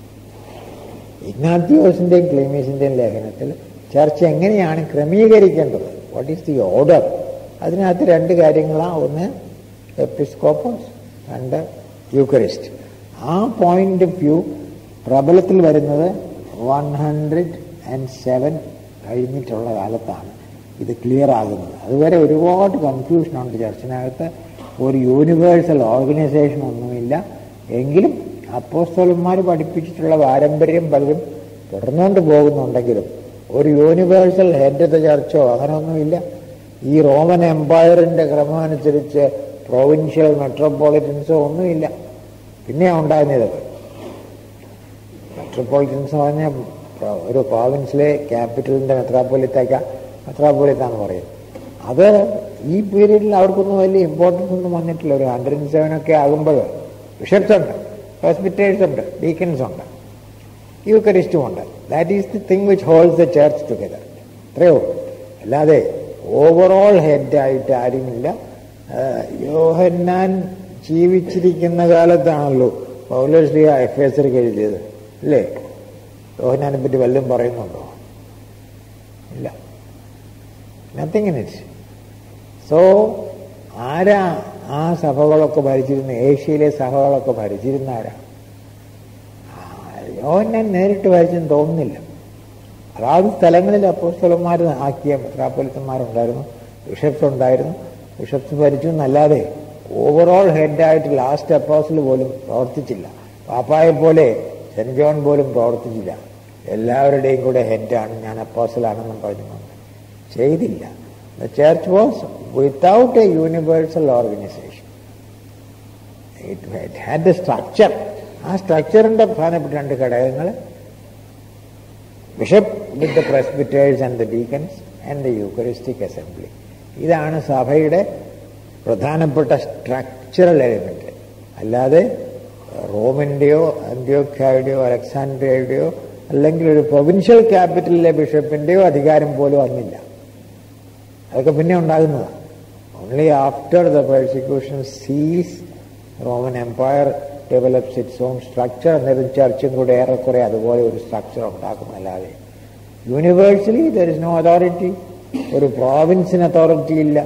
[SPEAKER 1] ഇഗ്നാത്യോസിൻ്റെയും ക്ലീമീസിൻ്റെയും ലേഖനത്തിൽ ചർച്ച എങ്ങനെയാണ് ക്രമീകരിക്കേണ്ടത് വാട്ട് ഈസ് ദി ഓർഡർ അതിനകത്ത് രണ്ട് കാര്യങ്ങളാണ് ഒന്ന് എപ്പിസ്കോപ്പസ് രണ്ട് യൂക്കറിസ്റ്റ് ആ പോയിന്റ് ഓഫ് വ്യൂ പ്രബലത്തിൽ വരുന്നത് വൺ ഹൺഡ്രഡ് ആൻഡ് സെവൻ കഴിഞ്ഞിട്ടുള്ള കാലത്താണ് ഇത് ക്ലിയർ ആകുന്നത് അതുവരെ ഒരുപാട് കൺഫ്യൂഷനുണ്ട് ചർച്ചിനകത്ത് ഒരു യൂണിവേഴ്സൽ ഓർഗനൈസേഷൻ ഒന്നുമില്ല എങ്കിലും അപ്പോസ്തോലന്മാർ പഠിപ്പിച്ചിട്ടുള്ള പാരമ്പര്യം പലരും തുടർന്നുകൊണ്ട് പോകുന്നുണ്ടെങ്കിലും ഒരു യൂണിവേഴ്സൽ ഹെഡ് ഓഫ് ദ ചർച്ചോ അങ്ങനെയൊന്നുമില്ല ഈ റോമൻ എംപയറിന്റെ ക്രമമനുസരിച്ച് പ്രൊവിൻഷ്യൽ മെട്രോപൊളിറ്റൻസോ ഒന്നുമില്ല പിന്നെയാണ് ഉണ്ടാകുന്നത് മെട്രോപൊളിറ്റൻസ് പറഞ്ഞാൽ ഒരു പ്രോവിൻസിലെ ക്യാപിറ്റലിന്റെ മെത്രാപ്പൊലിത്തേക്ക മെത്രാപ്പൊലിത്ത എന്ന് പറയും അത് ഈ പീരീഡിൽ അവർക്കൊന്നും വലിയ ഇമ്പോർട്ടൻസ് ഒന്നും വന്നിട്ടില്ല ഒരു ഹൺഡ്രഡ് ആൻഡ് സെവൻ ഒക്കെ ആകുമ്പോൾ ബിഷപ്സ് ഉണ്ട് ഹോസ്പിറ്റേഴ്സ് ഉണ്ട് ഡീക്കൻസ് ഉണ്ട് യൂക്കരിസ്റ്റും ഉണ്ട് that is the thing which holds the church together അത്രയോ അല്ലാതെ ഓവറോൾ ഹെഡായിട്ട് ആരുമില്ല യോഹന്നാൻ ജീവിച്ചിരിക്കുന്ന കാലത്താണല്ലോ പൗലോശ്രീ എഫ് എസ് എഴുതിയത് അല്ലേ യോഹനാനെ പറ്റി വല്ലതും പറയുന്നുണ്ടോ ഇല്ല നത്തിങ് ഇൻ ഇറ്റ് സോ ആരാ ആ സഭകളൊക്കെ ഭരിച്ചിരുന്ന ഏഷ്യയിലെ സഭകളൊക്കെ ഭരിച്ചിരുന്ന ആരാ യോഹന്നാൻ നേരിട്ട് ഭരിച്ചെന്ന് തോന്നുന്നില്ല അതാത് സ്ഥലങ്ങളിൽ അപ്പോസ്തലന്മാർ ആക്കിയ മെത്രാപ്പൊലിത്തന്മാരുണ്ടായിരുന്നു ബിഷപ്സ് ഉണ്ടായിരുന്നു ബിഷപ്സ് ഭരിച്ചു എന്നല്ലാതെ ഓവറോൾ ഹെഡായിട്ട് ലാസ്റ്റ് അപ്പോസിൽ പോലും പ്രവർത്തിച്ചില്ല പാപ്പായെ പോലെ സെന്റ് ജോൺ പോലും പ്രവർത്തിച്ചില്ല എല്ലാവരുടെയും കൂടെ ഹെഡാണ് ഞാൻ അപ്പോസലാണെന്നും പറഞ്ഞു ചെയ്തില്ല the church was without a universal organisation it had the structure ആ സ്ട്രക്ചറിന്റെ പ്രധാനപ്പെട്ട രണ്ട് ഘടകങ്ങൾ bishop with the presbyters and the deacons and the eucharistic assembly ഇതാണ് സഭയുടെ പ്രധാനപ്പെട്ട സ്ട്രക്ചറൽ എലിമെന്റ് അല്ലാതെ റോമിൻ്റെയോ അന്ത്യോഖ്യയുടെയോ അലക്സാൻഡ്രിയയുടെയോ അല്ലെങ്കിൽ ഒരു പ്രൊവിൻഷ്യൽ ക്യാപിറ്റലിലെ ബിഷപ്പിൻ്റെയോ അധികാരം പോലും വന്നില്ല അതൊക്കെ പിന്നെ ഉണ്ടാകുന്നതാണ് only after the persecution ceased Roman empire develops its own structure എന്നൊരു ചർച്ചും കൂടെ ഏറെക്കുറെ അതുപോലെ ഒരു സ്ട്രക്ചർ ഉണ്ടാക്കുന്നല്ലാതെ universally there is no authority ഒരു പ്രോവിൻസിന് അതോറിറ്റി ഇല്ല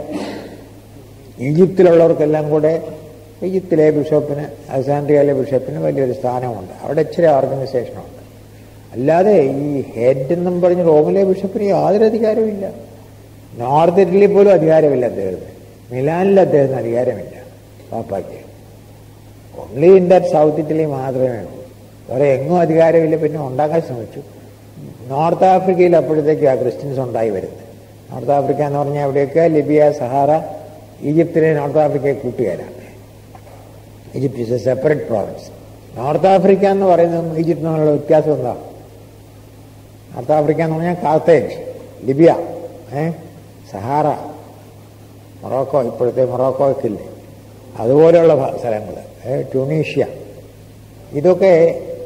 [SPEAKER 1] ഈജിപ്തിലുള്ളവർക്കെല്ലാം കൂടെ ഈജിപ്തിലെ ബിഷപ്പിന് അലസാൻഡ്രിയയിലെ ബിഷപ്പിന് വലിയൊരു സ്ഥാനമുണ്ട് അവിടെ ഇച്ചിരി ഓർഗനൈസേഷനുണ്ട് അല്ലാതെ ഈ ഹെഡ് എന്നും പറഞ്ഞ് റോമിലെ ബിഷപ്പിന് യാതൊരു അധികാരമില്ല നോർത്ത് ഇറ്റലി പോലും അധികാരമില്ല അദ്ദേഹത്തിന് മിലാനിൽ അദ്ദേഹത്തിന് അധികാരമില്ല പാപ്പായ്ക്ക് only in that south Italy മാത്രമേ ഉള്ളൂ വേറെ എങ്ങും അധികാരമില്ല പിന്നെ ഉണ്ടാക്കാൻ ശ്രമിച്ചു നോർത്ത് ആഫ്രിക്കയിൽ അപ്പോഴത്തേക്ക് ആ ക്രിസ്ത്യൻസ് ഉണ്ടായി വരുന്നത് നോർത്ത് ആഫ്രിക്ക എന്ന് പറഞ്ഞാൽ അവിടെയൊക്കെ ലിബിയ സഹാറ ഈജിപ്തിനെ നോർത്ത് ആഫ്രിക്കയെ കൂട്ടുകാരാണ് Egypt is a separate province north Africa എന്ന് പറയുന്നതും ഈജിപ്ത് തമ്മിലുള്ള വ്യത്യാസം എന്താ നോർത്ത് ആഫ്രിക്ക എന്ന് പറഞ്ഞാൽ കാർത്തേജ് ലിബിയ ഏ സഹാറ മൊറോക്കോ ഇപ്പോഴത്തെ മൊറോക്കോക്കില്ലേ അതുപോലെയുള്ള സ്ഥലങ്ങൾ ട്യൂണീഷ്യ ഇതൊക്കെ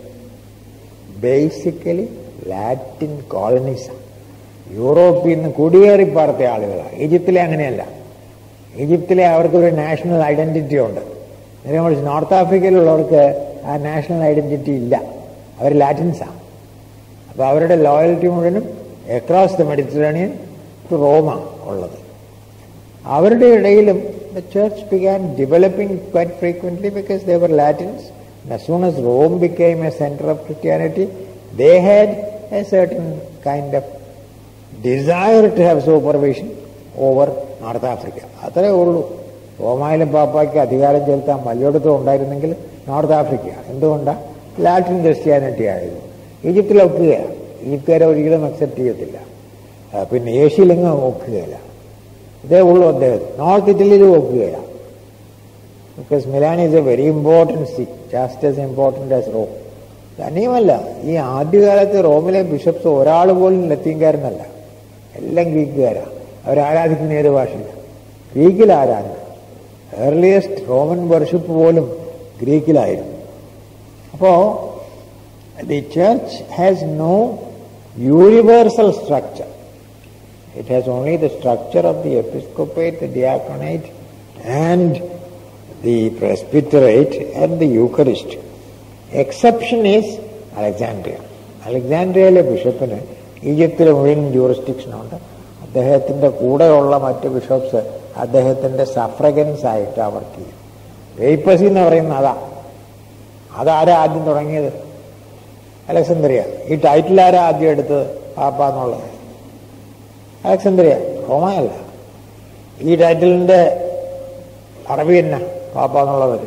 [SPEAKER 1] ബേസിക്കലി ലാറ്റിൻ കോളനീസാണ് യൂറോപ്പിൽ നിന്ന് കുടിയേറി പാർത്ത ആളുകളാണ് ഈജിപ്തിലെ അങ്ങനെയല്ല ഈജിപ്തിലെ അവർക്കൊരു നാഷണൽ ഐഡന്റിറ്റി ഉണ്ട് നേരെ മറിച്ച് നോർത്ത് ആഫ്രിക്കയിലുള്ളവർക്ക് ആ നാഷണൽ ഐഡന്റിറ്റി ഇല്ല അവർ ലാറ്റിൻസാണ് അപ്പോൾ അവരുടെ ലോയൽറ്റി മുഴുവനും അക്രോസ് ദ മെഡിറ്ററേനിയൻ ടു റോമാണ് ഉള്ളത് അവരുടെ ഇടയിലും the church began developing quite frequently because they were Latins. And as soon as Rome became a center of Christianity, they had a certain kind of desire to have supervision over North Africa. അത്രേ ഉള്ളൂ റോമായിലും പാപ്പായ്ക്ക് അധികാരം ചെലുത്താൻ വല്ലയിടത്തും ഉണ്ടായിരുന്നെങ്കിൽ നോർത്ത് ആഫ്രിക്ക എന്തുകൊണ്ടാണ് ലാറ്റിൻ ക്രിസ്ത്യാനിറ്റി ആയിരുന്നു ഈജിപ്തിൽ ഒക്കുകയാണ് ഈജിപ്തുകാരെ ഒരിക്കലും അക്സെപ്റ്റ് ചെയ്യത്തില്ല ആ, പിന്നെ ഏഷ്യയിലെങ്ങും ഒക്കുകയില്ല ഇതേ ഉള്ളൂ അദ്ദേഹം നോർത്ത് ഇറ്റലിയിലും ഒക്കുകയില്ല because Milan is a very important see just as important as Rome തന്നെയുമല്ല ഈ ആദ്യകാലത്ത് റോമിലെ ബിഷപ്സ് ഒരാൾ പോലും ലത്തീൻകാരനല്ല എല്ലാം ഗ്രീക്കുകാരാണ് അവരാരാധിക്കുന്ന ഏത് ഭാഷയില്ല ഗ്രീക്കിൽ ആരാധന ഏർലിയസ്റ്റ് റോമൻ വർഷിപ്പ് പോലും ഗ്രീക്കിലായിരുന്നു അപ്പോൾ the church has no universal structure It has only the structure of the episcopate, the diaconate, and the presbyterate and the Eucharist. Exception is Alexandria. അലക്സാൻഡ്രിയയിലെ ബിഷപ്പിന് ഈജിപ്തിലെ മുഴുവൻ ജൂറിസ്ഡിക്ഷൻ ഉണ്ട് അദ്ദേഹത്തിൻ്റെ കൂടെയുള്ള മറ്റ് ബിഷപ്സ് അദ്ദേഹത്തിൻ്റെ സഫ്രഗൻസ് ആയിട്ട് വർക്ക് ചെയ്യും വേപ്പസി എന്ന് പറയുന്നത് അതാ അതാരാ ആദ്യം തുടങ്ങിയത് അലക്സാന്ദ്രിയ ഈ ടൈറ്റിൽ ആരാ ആദ്യം എടുത്തത് പാപ്പ എന്നുള്ളത് അലക്സാന്ദ്രിയ റോമയല്ല ഈ ടൈറ്റിലിന്റെ അറബി തന്നെ പാപ്പ എന്നുള്ളത്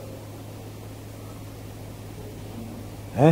[SPEAKER 1] ഏ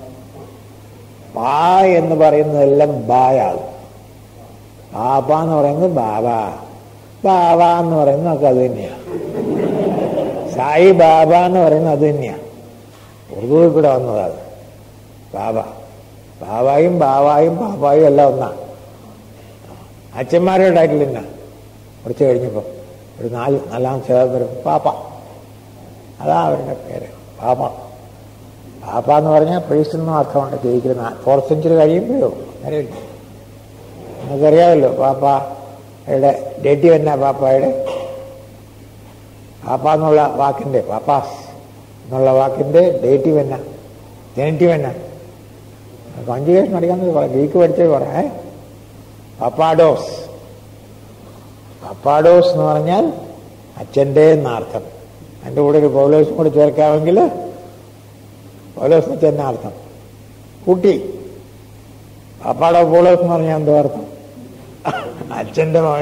[SPEAKER 1] പാ എന്ന് പറയുന്നതെല്ലാം ബായാണ് പാപ്പ എന്ന് പറയുന്നത് ബാബ ബാബ എന്ന് പറയുന്നത് ഒക്കെ അത് തന്നെയാണ് സായി ബാബ എന്ന് പറയുന്നത് അത് തന്നെയാണ് ഉറുദുവിൽ കൂടെ വന്നതാണ് ബാബ ബാബായും ബാബായും പാപ്പായും എല്ലാം ഒന്നാണ് അച്ഛന്മാരുടെ ടൈറ്റിൽ തന്നെ കുറച്ച് കഴിഞ്ഞപ്പോൾ ഒരു നാല് നാലാം ചേർന്ന് വരും പാപ്പ അതാ അവരുടെ പേര് പാപ്പ പാപ്പ എന്ന് പറഞ്ഞാൽ പ്രീസ്റ്റ് എന്നും അർത്ഥമുണ്ട് ജയിക്കുന്ന ഫോർത്ത് സെഞ്ചുറി കഴിയുമ്പോഴോ അറിയില്ല നമുക്കറിയാമല്ലോ പാപ്പയുടെ ഡേറ്റീവ് എന്നാ പാപ്പായുടെ പാപ്പ എന്നുള്ള വാക്കിൻ്റെ പാപ്പാസ് എന്നുള്ള വാക്കിൻ്റെ ഡേറ്റീവ് എന്നാ ജനറ്റീവ് എന്നാ കോൺജുഗേഷൻ പഠിക്കാമെന്ന് പറയാം ഗ്രീക്ക് പഠിച്ചത് പറയാം പപ്പാഡോസ് പപ്പാഡോസ് എന്ന് പറഞ്ഞാൽ അച്ഛൻ്റെ എന്നർത്ഥം അതിൻ്റെ കൂടെ ഒരു പൗലോസും കൂടി ചേർക്കാമെങ്കിൽ പൗലോസ് അച്ഛൻ്റെ അർത്ഥം കുട്ടി പപ്പാടോ പൗലോസ് എന്ന് പറഞ്ഞാൽ എന്തോ അർത്ഥം അച്ഛൻ്റെ മകൻ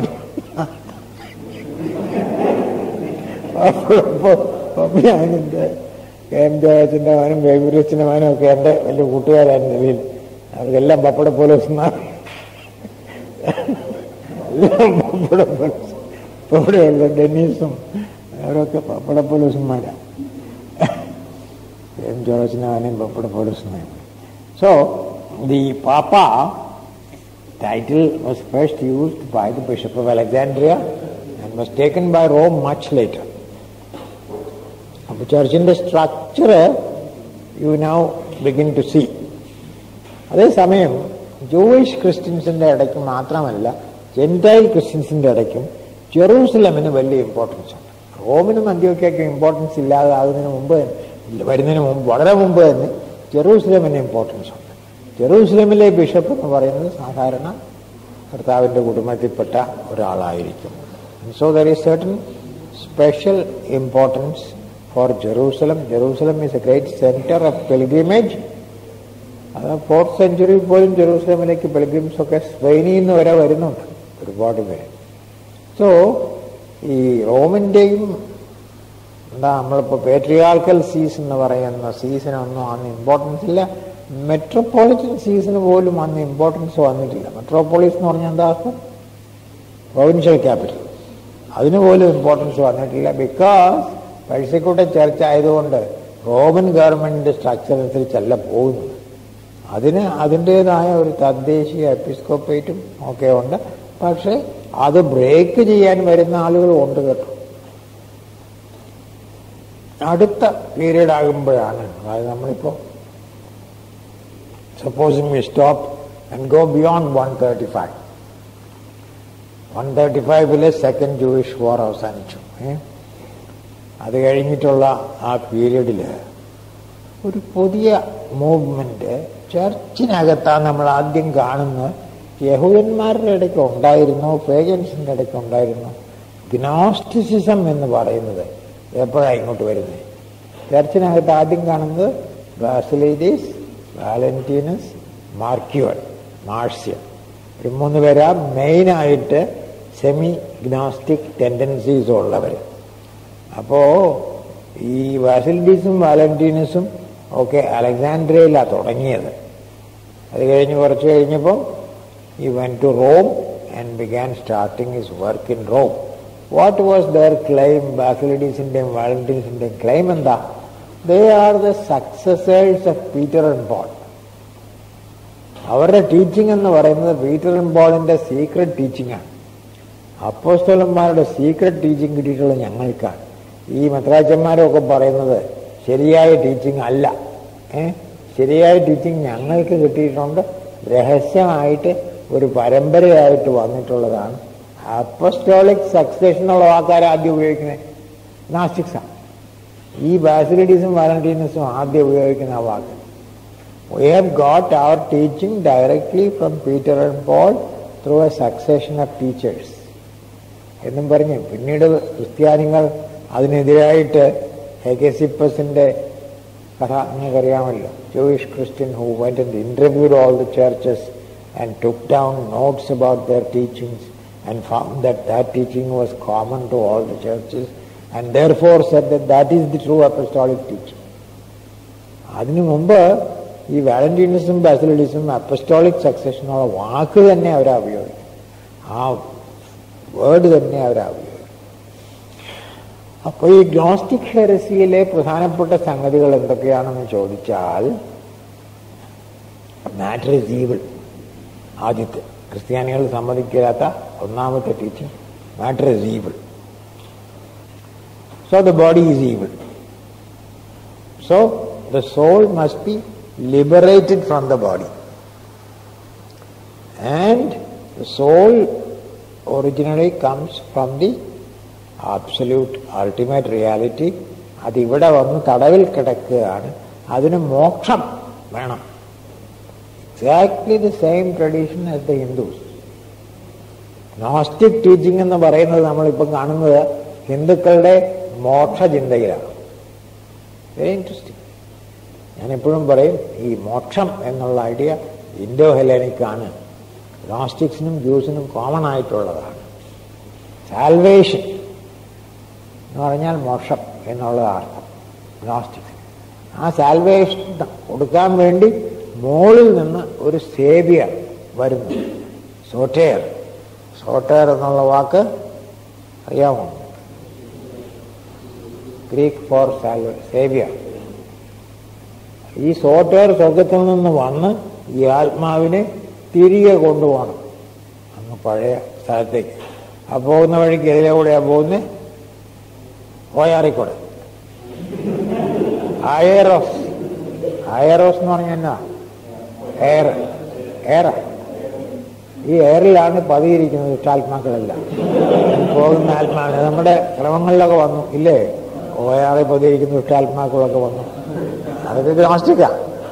[SPEAKER 1] പപ്പിയാനിൻ്റെ കെ എം ജോയച്ചൻ്റെ മകനും ബേബുരച്ചൻ്റെ മകനും ഒക്കെ എൻ്റെ വലിയ കൂട്ടുകാരായിരുന്നു നിലയിൽ അവർക്കെല്ലാം പപ്പട പോലോസ് എന്നാണ് പപ്പട പോലീസ് ഇവിടെയുള്ള ഡെന്നീസും അവരൊക്കെ പപ്പട പോലീസുമാരാണ് എം ജോർജിനെ അവനെയും പപ്പട പോലീസുമാരും സോ ദി പാപ്പ title was first used by the Bishop of Alexandria and was taken by Rome much later. അപ്പോൾ ചർച്ചിൻ്റെ structure you know begin to see അതേസമയം ജൂയിഷ് ക്രിസ്ത്യൻസിൻ്റെ ഇടയ്ക്ക് മാത്രമല്ല ജെൻറ്റൈൽ ക്രിസ്ത്യൻസിൻ്റെ ഇടയ്ക്കും ജെറൂസലമിന് വലിയ ഇമ്പോർട്ടൻസ് ഉണ്ട് റോമിനും അന്ത്യോക്കൊക്കെ ഇമ്പോർട്ടൻസ് ഇല്ലാതാകുന്നതിന് മുമ്പ് വരുന്നതിന് മുമ്പ് വളരെ മുമ്പ് തന്നെ ജെറൂസലമിന് ഇമ്പോർട്ടൻസ് ഉണ്ട് ജെറൂസലമിലെ ബിഷപ്പ് എന്ന് പറയുന്നത് സാധാരണ കർത്താവിൻ്റെ കുടുംബത്തിൽപ്പെട്ട ഒരാളായിരിക്കും so there is certain special importance for Jerusalem Jerusalem is a great centre of pilgrimage അത് ഫോർത്ത് സെഞ്ചുറിയിൽ പോലും ജെറൂസലമിലേക്ക് പെലിഗ്രിംസ് ഒക്കെ സ്പെയിനിൽ നിന്ന് വരെ വരുന്നുണ്ട് ഒരുപാട് പേര് സോ ഈ റോമിൻ്റെയും എന്താ നമ്മളിപ്പോൾ പേട്രിയാർക്കൽ സീസ് എന്ന് പറയുന്ന സീസണൊന്നും അന്ന് ഇമ്പോർട്ടൻസ് ഇല്ല മെട്രോപൊളിറ്റൻ സീസണ് പോലും അന്ന് ഇമ്പോർട്ടൻസ് വന്നിട്ടില്ല മെട്രോപോളിസ് എന്ന് പറഞ്ഞാൽ എന്താ അർത്ഥം പ്രൊവിൻഷ്യൽ ക്യാപിറ്റൽ അതിന് പോലും ഇമ്പോർട്ടൻസ് വന്നിട്ടില്ല ബിക്കോസ് പഴശ്ശിക്കൂട്ട ചർച്ച ആയതുകൊണ്ട് റോമൻ ഗവൺമെൻറ് സ്ട്രക്ചർ അനുസരിച്ചല്ല പോകുന്നത് അതിന് അതിൻ്റേതായ ഒരു തദ്ദേശീയ എപ്പിസ്കോപ്പേറ്റും ഒക്കെ ഉണ്ട് പക്ഷേ അത് ബ്രേക്ക് ചെയ്യാൻ വരുന്ന ആളുകളും ഉണ്ട് കേട്ടോ അടുത്ത പീരീഡ് ആകുമ്പോഴാണ് അതായത് നമ്മളിപ്പോൾ supposing we stop and go beyond one thirty five one thirty ഫൈവില് സെക്കൻഡ് ജൂയിഷ് വാർ അവസാനിച്ചു ഏ? അത് കഴിഞ്ഞിട്ടുള്ള ആ പീരീഡിൽ ഒരു പുതിയ മൂവ്മെന്റ് ചർച്ചിനകത്താണ് നമ്മൾ ആദ്യം കാണുന്നത് യഹൂദന്മാരുടെ ഇടയ്ക്ക് ഉണ്ടായിരുന്നു പേജൻസിന്റെ ഇടയ്ക്ക് ഉണ്ടായിരുന്നു ഗ്നോസ്റ്റിസിസം എന്ന് പറയുന്നത് എപ്പോഴാണ് ഇങ്ങോട്ട് വരുന്നത് ചർച്ചിനകത്ത് ആദ്യം കാണുന്നത് ബാസിലൈഡീസ് വാലന്റീനസ് മാർക്യുവൽ മാർഷ്യൻ ഒരു മൂന്ന് പേരാ മെയിനായിട്ട് സെമി ഗ്നോസ്റ്റിക് ടെൻഡൻസീസ് ഉള്ളവർ അപ്പോ ഈ വാസിലിറ്റീസും വാലന്റീനസും ഒക്കെ അലക്സാൻഡ്രയിലാണ് തുടങ്ങിയത് അത് കഴിഞ്ഞ് കുറച്ച് കഴിഞ്ഞപ്പോൾ ഈ went to Rome and began starting his work in Rome what was their claim ബാസിലിറ്റീസിൻ്റെയും വാലന്റീൻസിൻ്റെയും ക്ലെയിം എന്താ they are the successors of Peter and Paul അവരുടെ ടീച്ചിങ് എന്ന് പറയുന്നത് പീറ്റർ ആൻഡ് പോളിന്റെ സീക്രട്ട് ടീച്ചിങ് ആണ് അപ്പോസ്തലന്മാരുടെ സീക്രട്ട് ടീച്ചിങ് കിട്ടിയിട്ടുള്ളത് ഞങ്ങൾക്കാണ് ഈ മദ്രാജന്മാരൊക്കെ പറയുന്നത് ശരിയായ ടീച്ചിങ് അല്ല ഏ ശരിയായ ടീച്ചിങ് ഞങ്ങൾക്ക് കിട്ടിയിട്ടുണ്ട് രഹസ്യമായിട്ട് ഒരു പരമ്പരയായിട്ട് വന്നിട്ടുള്ളതാണ് അപ്പസ്റ്റോളിക് സക്സേഷൻ എന്നുള്ള വാക്കാർ ആദ്യം ഉപയോഗിക്കുന്നത് നാസ്റ്റിക്സാണ് ഈ ബാസിലിറ്റീസും വാലന്റീനസും ആദ്യം ഉപയോഗിക്കുന്ന ആ വാക്ക് We have got our teaching directly from Peter and Paul through a succession of teachers. എന്നും പറഞ്ഞ് പിന്നീട് ക്രിസ്ത്യാനികൾ അതിനെതിരായിട്ട് ഹെഗസിപ്പസിന്റെ കഥ നിങ്ങൾക്കറിയാമല്ലോ Jewish Christian who went and interviewed all the churches and took down notes about their teachings and found that that teaching was common to all the churches and therefore said that that is the true apostolic teaching അതിനു മുമ്പ് ഈ വാലന്റീനസും ബാസിലിറ്റീസും അപ്പസ്റ്റോളിക് സക്സഷൻ എന്നുള്ള വാക്ക് തന്നെ അവരാ ഉപയോഗിക്കും ആ വേർഡ് തന്നെ അവരാ ഉപയോഗിക്കും അപ്പോൾ ഈ ഗ്നോസ്റ്റിക് ഹെറസിയിലെ പ്രധാനപ്പെട്ട സംഗതികൾ എന്തൊക്കെയാണെന്ന് ചോദിച്ചാൽ മാറ്റർ ഇസ് ഈവിൾ ആദ്യത്തെ ക്രിസ്ത്യാനികൾ സമ്മതിക്കാത്ത ഒന്നാമത്തെ teaching matter is evil so the body is evil so the soul must be liberated from the body. And the soul originally comes from the absolute ultimate reality. അതിവിടെ വന്ന് തടവിൽ കിടക്കുകയാണ് അതിന് മോക്ഷം വേണം exactly the same tradition as the Hindus gnostic teaching എന്ന് പറയുന്നത് നമ്മളിപ്പം കാണുന്നത് ഹിന്ദുക്കളുടെ മോക്ഷ ചിന്തയിലാണ് വെരി ഇൻട്രസ്റ്റിംഗ് ഞാൻ എപ്പോഴും പറയും ഈ മോക്ഷം എന്നുള്ള ഐഡിയ ഇൻഡോ ഹെലനിക്കാണ് നോസ്റ്റിക്സിനും ജ്യൂസിനും കോമൺ ആയിട്ടുള്ളതാണ് സാൽവേഷൻ എന്ന് പറഞ്ഞാൽ മോക്ഷം എന്നുള്ള അർത്ഥം നോസ്റ്റിക്സ് ആ സാൽവേഷൻ കൊടുക്കാൻ വേണ്ടി മോളിൽ നിന്ന് ഒരു സേവിയർ വരുന്നു സോട്ടേർ സോട്ടേർ എന്നുള്ള വാക്ക് അറിയാമോ ഗ്രീക്ക് ഫോർ സാൽവേ സേവിയർ ഈ സോട്ടേർ സ്വർഗത്തിൽ നിന്ന് വന്ന് ഈ ആത്മാവിനെ തിരികെ കൊണ്ടുപോകണം അങ്ങ് പഴയ സ്ഥലത്തേക്ക് ആ പോകുന്ന വഴിക്ക് എതിരെ കൂടെയാ പോകുന്നത് പോയാറിക്കൂടെ അയറോസ് അയറോസ് എന്ന് പറഞ്ഞാൽ എന്നാ എയർ എയറ ഈ എയറിലാണ് പതിയിരിക്കുന്നത് ഇഷ്ടാത്മാക്കളെല്ലാം പോകുന്ന ആത്മാവിനെ നമ്മുടെ ക്രമങ്ങളിലൊക്കെ വന്നു ഇല്ലേ ഓയാറെ പതിയിരിക്കുന്ന ഇഷ്ടാത്മാക്കളൊക്കെ വന്നു അതൊക്കെ ഗ്നോസ്റ്റിക്കാ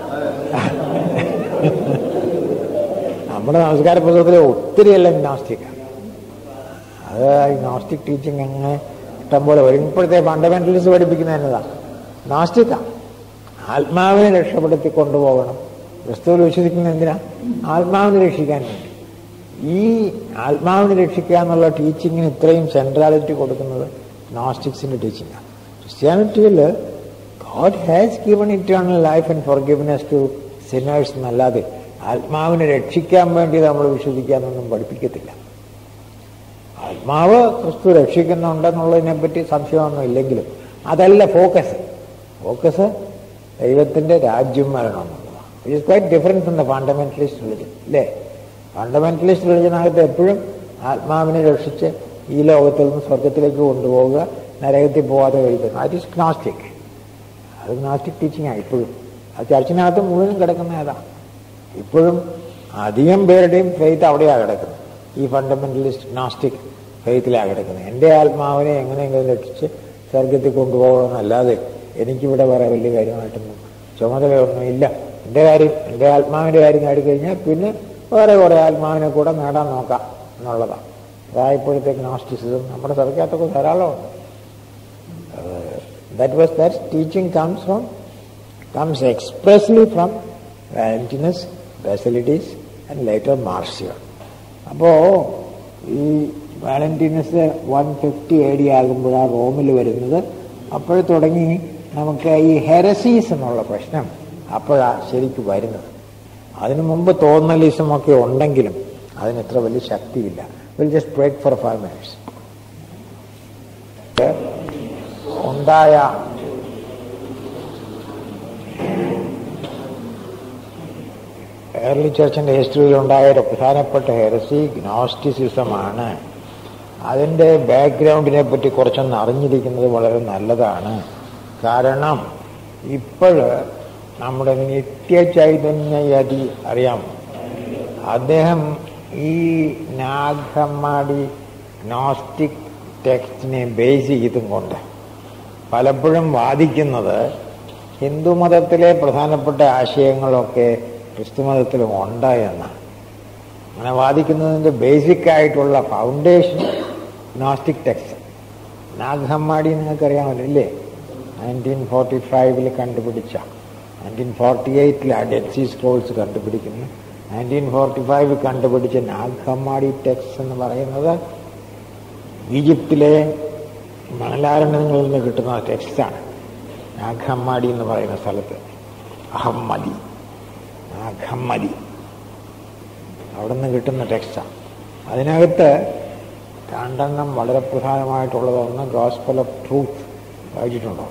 [SPEAKER 1] നമ്മുടെ നമസ്കാര പുസ്തകത്തിലെ ഒത്തിരി എല്ലാം ഗ്നോസ്റ്റിക്കാണ് അത് ഈ നോസ്റ്റിക് ടീച്ചിങ് അങ്ങനെ ഇഷ്ടംപോലെ വരും ഇപ്പോഴത്തെ ഫണ്ടമെന്റലിസ്റ്റ് പഠിപ്പിക്കുന്ന എന്നതാ നാസ്റ്റിക്ക ആത്മാവിനെ രക്ഷപ്പെടുത്തി കൊണ്ടുപോകണം ക്രിസ്തുവിൽ വിശ്വസിക്കുന്ന എന്തിനാ ആത്മാവിനെ രക്ഷിക്കാൻ വേണ്ടി ഈ ആത്മാവിനെ രക്ഷിക്കുക എന്നുള്ള ടീച്ചിങ്ങിന് ഇത്രയും സെൻട്രാലിറ്റി കൊടുക്കുന്നത് നോസ്റ്റിക്സിന്റെ ടീച്ചിങ്ങാണ് ക്രിസ്ത്യാനിറ്റിയിൽ God has given eternal life and forgiveness to sinners എന്നല്ലാതെ ആത്മാവിനെ രക്ഷിക്കാൻ വേണ്ടി നമ്മൾ വിശ്വസിക്കാമെന്നൊന്നും പഠിപ്പിക്കത്തില്ല ആത്മാവ് ക്രിസ്തു രക്ഷിക്കുന്നുണ്ടെന്നുള്ളതിനെ പറ്റി സംശയമൊന്നും ഇല്ലെങ്കിലും അതല്ല ഫോക്കസ് ഫോക്കസ് ദൈവത്തിന്റെ രാജ്യം വരണം എന്നുള്ളതാണ് it is quite difference from the fundamentalist religion അല്ലേ ഫണ്ടമെന്റലിസ്റ്റ് റിലിജനകത്ത് എപ്പോഴും ആത്മാവിനെ രക്ഷിച്ച് ഈ ലോകത്തിൽ നിന്ന് സ്വർഗത്തിലേക്ക് കൊണ്ടുപോവുക നരകത്തിൽ പോവാതെ കഴിക്കുന്നു അത് ഇസ് ഗ്നാസ്റ്റിക് അത് ഗ്നാസ്റ്റിക് ടീച്ചിങ്ങാണ് ഇപ്പോഴും അത് ചർച്ചിനകത്ത് മുഴുവനും കിടക്കുന്ന ഏതാ ഇപ്പോഴും അധികം പേരുടെയും ഫെയ്ത്ത് അവിടെയാണ് കിടക്കുന്നത് ഈ ഫണ്ടമെന്റലിസ്റ്റ് നോസ്റ്റിക് ഫെയ്ത്തിലാണ് കിടക്കുന്നത് എൻ്റെ ആത്മാവിനെ എങ്ങനെയെങ്കിലും രക്ഷിച്ച് സ്വർഗത്തിൽ കൊണ്ടുപോകണമെന്നല്ലാതെ എനിക്കിവിടെ വേറെ വലിയ കാര്യമായിട്ടൊന്നും ചുമതലയൊന്നും ഇല്ല എൻ്റെ കാര്യം എൻ്റെ ആത്മാവിൻ്റെ കാര്യം നേടിക്കഴിഞ്ഞാൽ പിന്നെ വേറെ കുറേ ആത്മാവിനെ കൂടെ നേടാൻ നോക്കാം എന്നുള്ളതാണ് അതായപ്പോഴത്തേക്ക് നോസ്റ്റിസിസം നമ്മുടെ സഭയ്ക്കകത്തൊക്കെ ധാരാളമുണ്ട് that was that teaching comes from comes expressly from Valentinus, Basilides and later Marcia. അപ്പോൾ ഈ Valentinus one fifty A D ആകുമ്പോഴാണ് റോമിൽ വരുന്നത് അപ്പോൾ തുടങ്ങി നമുക്ക് ഈ ഹെറസീസ് എന്നുള്ള പ്രശ്നം അപ്പോഴാണ് ശരിക്കും വരുന്നത് അതിനു മുമ്പ് തോന്നലിസം ഒക്കെ ഉണ്ടെങ്കിലും അതിന് ഇത്ര വലിയ ശക്തിയില്ല we'll just break for five minutes ഉണ്ടായ ഏർലി ചർച്ചിന്റെ ഹിസ്റ്ററിയിൽ ഉണ്ടായ ഒരു പ്രധാനപ്പെട്ട ഹെറസി ഗ്നോസ്റ്റിസിസമാണ് അതിൻ്റെ ബാക്ക്ഗ്രൗണ്ടിനെ പറ്റി കുറച്ചൊന്ന് അറിഞ്ഞിരിക്കുന്നത് വളരെ നല്ലതാണ് കാരണം ഇപ്പോൾ നമ്മുടെ നിത്യ ചൈതന്യയതി അറിയാം അദ്ദേഹം ഈ നാഗമ്മാടി ഗ്നോസ്റ്റിക് ടെക്സ്റ്റിനെ ബേസ് ചെയ്തും കൊണ്ട് പലപ്പോഴും വാദിക്കുന്നത് ഹിന്ദുമതത്തിലെ പ്രധാനപ്പെട്ട ആശയങ്ങളൊക്കെ ക്രിസ്തുമതത്തിലും ഉണ്ട് എന്നാണ് അങ്ങനെ വാദിക്കുന്നതിൻ്റെ ബേസിക് ആയിട്ടുള്ള ഫൗണ്ടേഷൻ നോസ്റ്റിക് ടെക്സ്റ്റ് നാഗഹമ്മാടി നിങ്ങൾക്കറിയാമല്ലോ ഇല്ലേ നയൻറ്റീൻ ഫോർട്ടി ഫൈവിൽ കണ്ടുപിടിച്ച നയൻറ്റീൻ ഫോർട്ടി എയ്റ്റിൽ ആ ഡെഡ് സി സ്ക്രോൾസ് കണ്ടുപിടിക്കുന്നു നയൻറ്റീൻ ഫോർട്ടി ഫൈവ് കണ്ടുപിടിച്ച നാഗഹമ്മാടി ടെക്സ്റ്റ് എന്ന് പറയുന്നത് ഈജിപ്തിലെ മണലാരണ്യങ്ങളിൽ നിന്ന് കിട്ടുന്ന ടെക്സ്റ്റാണ് നാഗഹമ്മാടി എന്ന് പറയുന്ന സ്ഥലത്ത് അഹമ്മദി നാഗഹമ്മദി അവിടെ നിന്ന് കിട്ടുന്ന ടെക്സ്റ്റാണ് അതിനകത്ത് രണ്ടെണ്ണം വളരെ പ്രധാനമായിട്ടുള്ളത് ഒന്ന് ഗോസ്പൽ ഓഫ് ട്രൂത്ത് വായിച്ചിട്ടുണ്ടോ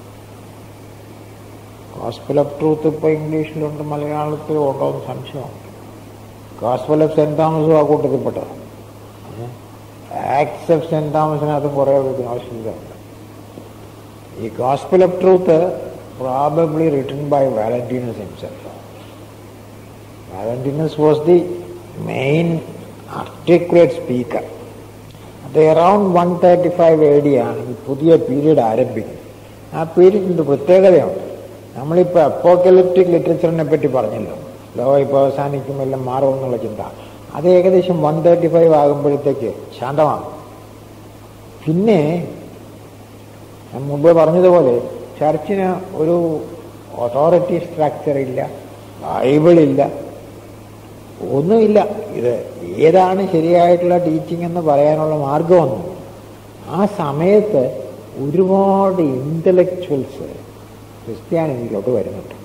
[SPEAKER 1] ഗോസ്പൽ ഓഫ് ട്രൂത്ത് ഇപ്പോൾ ഇംഗ്ലീഷിലുണ്ട് മലയാളത്തിലും ഉണ്ടോ എന്ന് സംശയമുണ്ട് ഗോസ്പൽ ഓഫ് സെൻറ് തോമസും ആ കൂട്ടത്തിൽപ്പെട്ടത് ആക്ട്സ് ഓഫ് സെൻറ് തോമസിനകത്തും കുറേ ആവശ്യമില്ലുണ്ട് ഈ Gospel of Truth probably written by Valentinus himself Valentinus was the main articulate speaker അത് around one thirty five A D ആണ് ഈ പുതിയ പീരീഡ് ആരംഭിക്കുന്നത് ആ പീരീഡിൻ്റെ പ്രത്യേകതയുണ്ട് നമ്മളിപ്പോൾ അപ്പോക്കലിപ്റ്റിക് ലിറ്ററേച്ചറിനെ പറ്റി പറഞ്ഞല്ലോ ലോകം ഇപ്പോൾ അവസാനിക്കും എല്ലാം മാറും എന്നുള്ള ചിന്ത അത് ഏകദേശം വൺ തേർട്ടി ഫൈവ് ആകുമ്പോഴത്തേക്ക് ശാന്തമാകും പിന്നെ ഞാൻ മുമ്പേ പറഞ്ഞതുപോലെ ചർച്ചിന് ഒരു അതോറിറ്റി സ്ട്രക്ചർ ഇല്ല ബൈബിളില്ല ഒന്നുമില്ല ഇത് ഏതാണ് ശരിയായിട്ടുള്ള ടീച്ചിങ് എന്ന് പറയാനുള്ള മാർഗമൊന്നും ആ സമയത്ത് ഒരുപാട് ഇൻ്റലക്ച്വൽസ് ക്രിസ്ത്യാനിറ്റിയിലോട്ട് വരുന്നുണ്ട്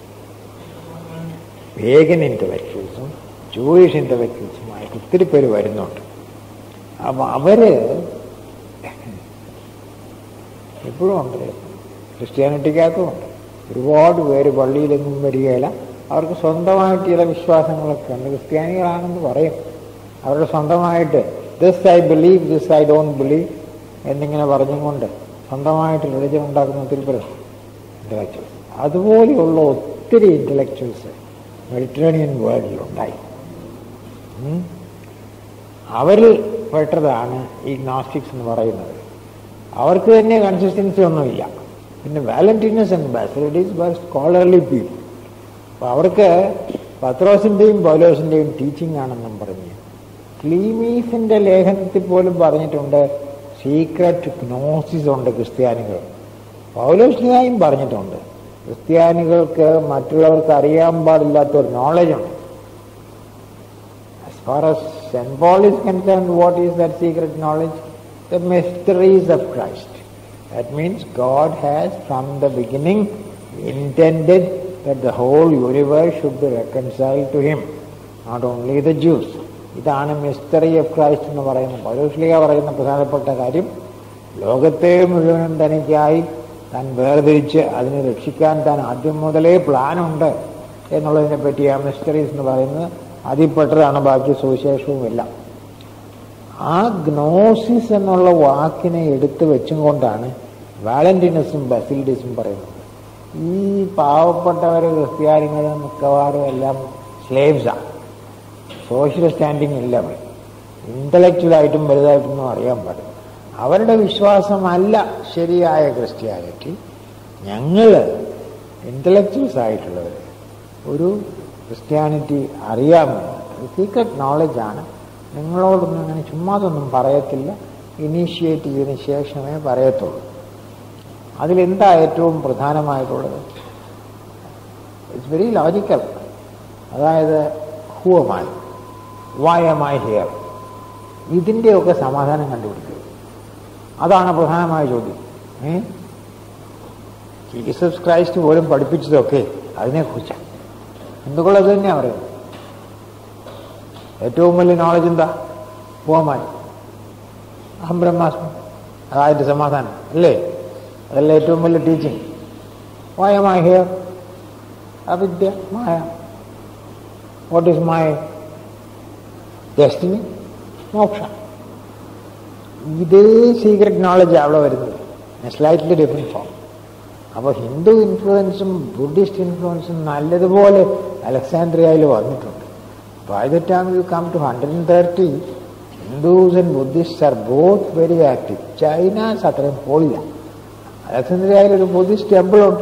[SPEAKER 1] വേഗൻ ഇൻ്റലക്ച്വൽസും ജൂയിഷ് ഇൻ്റലക്ച്വൽസുമായിട്ട് ഒത്തിരി പേര് വരുന്നുണ്ട് അപ്പം അവര് എപ്പോഴും ഉണ്ട് ക്രിസ്ത്യാനിറ്റിക്കകത്തും ഉണ്ട് ഒരുപാട് പേര് പള്ളിയിലെങ്ങും വരികയില്ല അവർക്ക് സ്വന്തമായിട്ട് ചില വിശ്വാസങ്ങളൊക്കെ ഉണ്ട് ക്രിസ്ത്യാനികളാണെന്ന് പറയും അവരുടെ സ്വന്തമായിട്ട് this I believe this I don't believe എന്നിങ്ങനെ പറഞ്ഞുകൊണ്ട് സ്വന്തമായിട്ട് റിലിജൻ ഉണ്ടാക്കുന്ന ഒത്തിരി പേര് ഇൻ്റലക്ച്വൽസ് അതുപോലെയുള്ള ഒത്തിരി ഇൻ്റലക്ച്വൽസ് മെഡിറ്ററേനിയൻ വേൾഡിലുണ്ടായി അവരിൽ പെട്ടതാണ് ഈ ഗ്നോസ്റ്റിക്സ് എന്ന് പറയുന്നത് അവർക്ക് തന്നെ കൺസിസ്റ്റൻസി ഒന്നുമില്ല പിന്നെ Valentinus and Basilides were scholarly people അപ്പോൾ അവർക്ക് പത്രോസിൻ്റെയും പൗലോസിൻ്റെയും ടീച്ചിങ് ആണെന്നും പറഞ്ഞ് ക്ലീമീസിൻ്റെ ലേഖനത്തിൽ പോലും പറഞ്ഞിട്ടുണ്ട് സീക്രറ്റ് ഗ്നോസിസ് ഉണ്ട് ക്രിസ്ത്യാനികൾ പൗലോസ്ലിയായും പറഞ്ഞിട്ടുണ്ട് ക്രിസ്ത്യാനികൾക്ക് മറ്റുള്ളവർക്ക് അറിയാൻ പാടില്ലാത്ത ഒരു നോളജ് ഉണ്ട് as far as St. Paul is concerned, what is that secret knowledge? The mysteries of Christ. That means God has from the beginning intended that the whole universe should be reconciled to Him, not only the Jews. ഇതാണ് മിസ്റ്ററി ഓഫ് ക്രൈസ്റ്റ് എന്ന് പറയുന്ന പൗലോസ്ലിക പറയുന്ന പ്രധാനപ്പെട്ട കാര്യം ലോകത്തെ മുഴുവനും തനിക്കായി താൻ വേർതിരിച്ച് അതിനെ രക്ഷിക്കാൻ താൻ ആദ്യം മുതലേ പ്ലാനുണ്ട് എന്നുള്ളതിനെ പറ്റി ആ മിസ്റ്ററീസ് എന്ന് പറയുന്നത് അതിൽപ്പെട്ടതാണ് ബാക്കി സുവിശേഷവും എല്ലാം ആ ഗ്നോസിസ് എന്നുള്ള വാക്കിനെ എടുത്തു വെച്ചും കൊണ്ടാണ് വാലന്റിനസും ബസിലിഡിസും പറയുന്നത് ഈ പാവപ്പെട്ടവർ ക്രിസ്ത്യാനികളും മിക്കവാറും എല്ലാം സ്ലേവ്സാണ് സോഷ്യൽ സ്റ്റാൻഡിങ് ഇല്ല അവർ ഇൻ്റലക്ച്വലായിട്ടും വലുതായിട്ടൊന്നും അറിയാൻ പാടില്ല അവരുടെ വിശ്വാസമല്ല ശരിയായ ക്രിസ്ത്യാനിറ്റി ഞങ്ങൾ ഇൻ്റലക്ച്വൽസ് ആയിട്ടുള്ളവർ ഒരു ക്രിസ്ത്യാനിറ്റി അറിയാമെന്ന് സീക്രട്ട് നോളജാണ് നിങ്ങളോടൊന്നും അങ്ങനെ ചുമ്മാതൊന്നും പറയത്തില്ല ഇനീഷ്യേറ്റ് ചെയ്തതിന് ശേഷമേ പറയത്തുള്ളൂ അതിലെന്താ ഏറ്റവും പ്രധാനമായിട്ടുള്ളത് ഇറ്റ്സ് വെരി ലോജിക്കൽ അതായത് who am I why am I here ഇതിൻ്റെയൊക്കെ സമാധാനം കണ്ടുപിടിക്കുക അതാണ് പ്രധാനമായ ചോദ്യം ഏ ജീസസ് ക്രൈസ്റ്റ് പോലും പഠിപ്പിച്ചതൊക്കെ അതിനെക്കുറിച്ചാണ് ഹിന്ദുക്കൾ അത് തന്നെയാണ് പറയുന്നത് ഏറ്റവും വലിയ നോളജ് എന്താ ഹൂമായി അഹം ബ്രഹ്മാസ്മി അതായത് സമാധാനം അല്ലേ അതല്ല ഏറ്റവും വലിയ ടീച്ചിങ് വായമായ here avidya maya what is maya destiny moksha ഇതേ സീക്രട്ട് നോളജ് അവിടെ വരുന്നത് സ്ലൈറ്റ്ലി ഡിഫറെൻറ്റ് ഫോം അപ്പോൾ ഹിന്ദു ഇൻഫ്ലുവൻസും ബുദ്ധിസ്റ്റ് ഇൻഫ്ലുവൻസും നല്ലതുപോലെ അലക്സാൻഡ്രിയയിൽ വന്നിട്ടുണ്ട് by the time you come to hundred and thirty Hindus and Buddhist are both very active ചൈനാസ് അത്രയും പോയില്ല അലക്സാൻഡ്രിയയിൽ ഒരു ബുദ്ധിസ്റ്റ് ടെമ്പിൾ ഉണ്ട്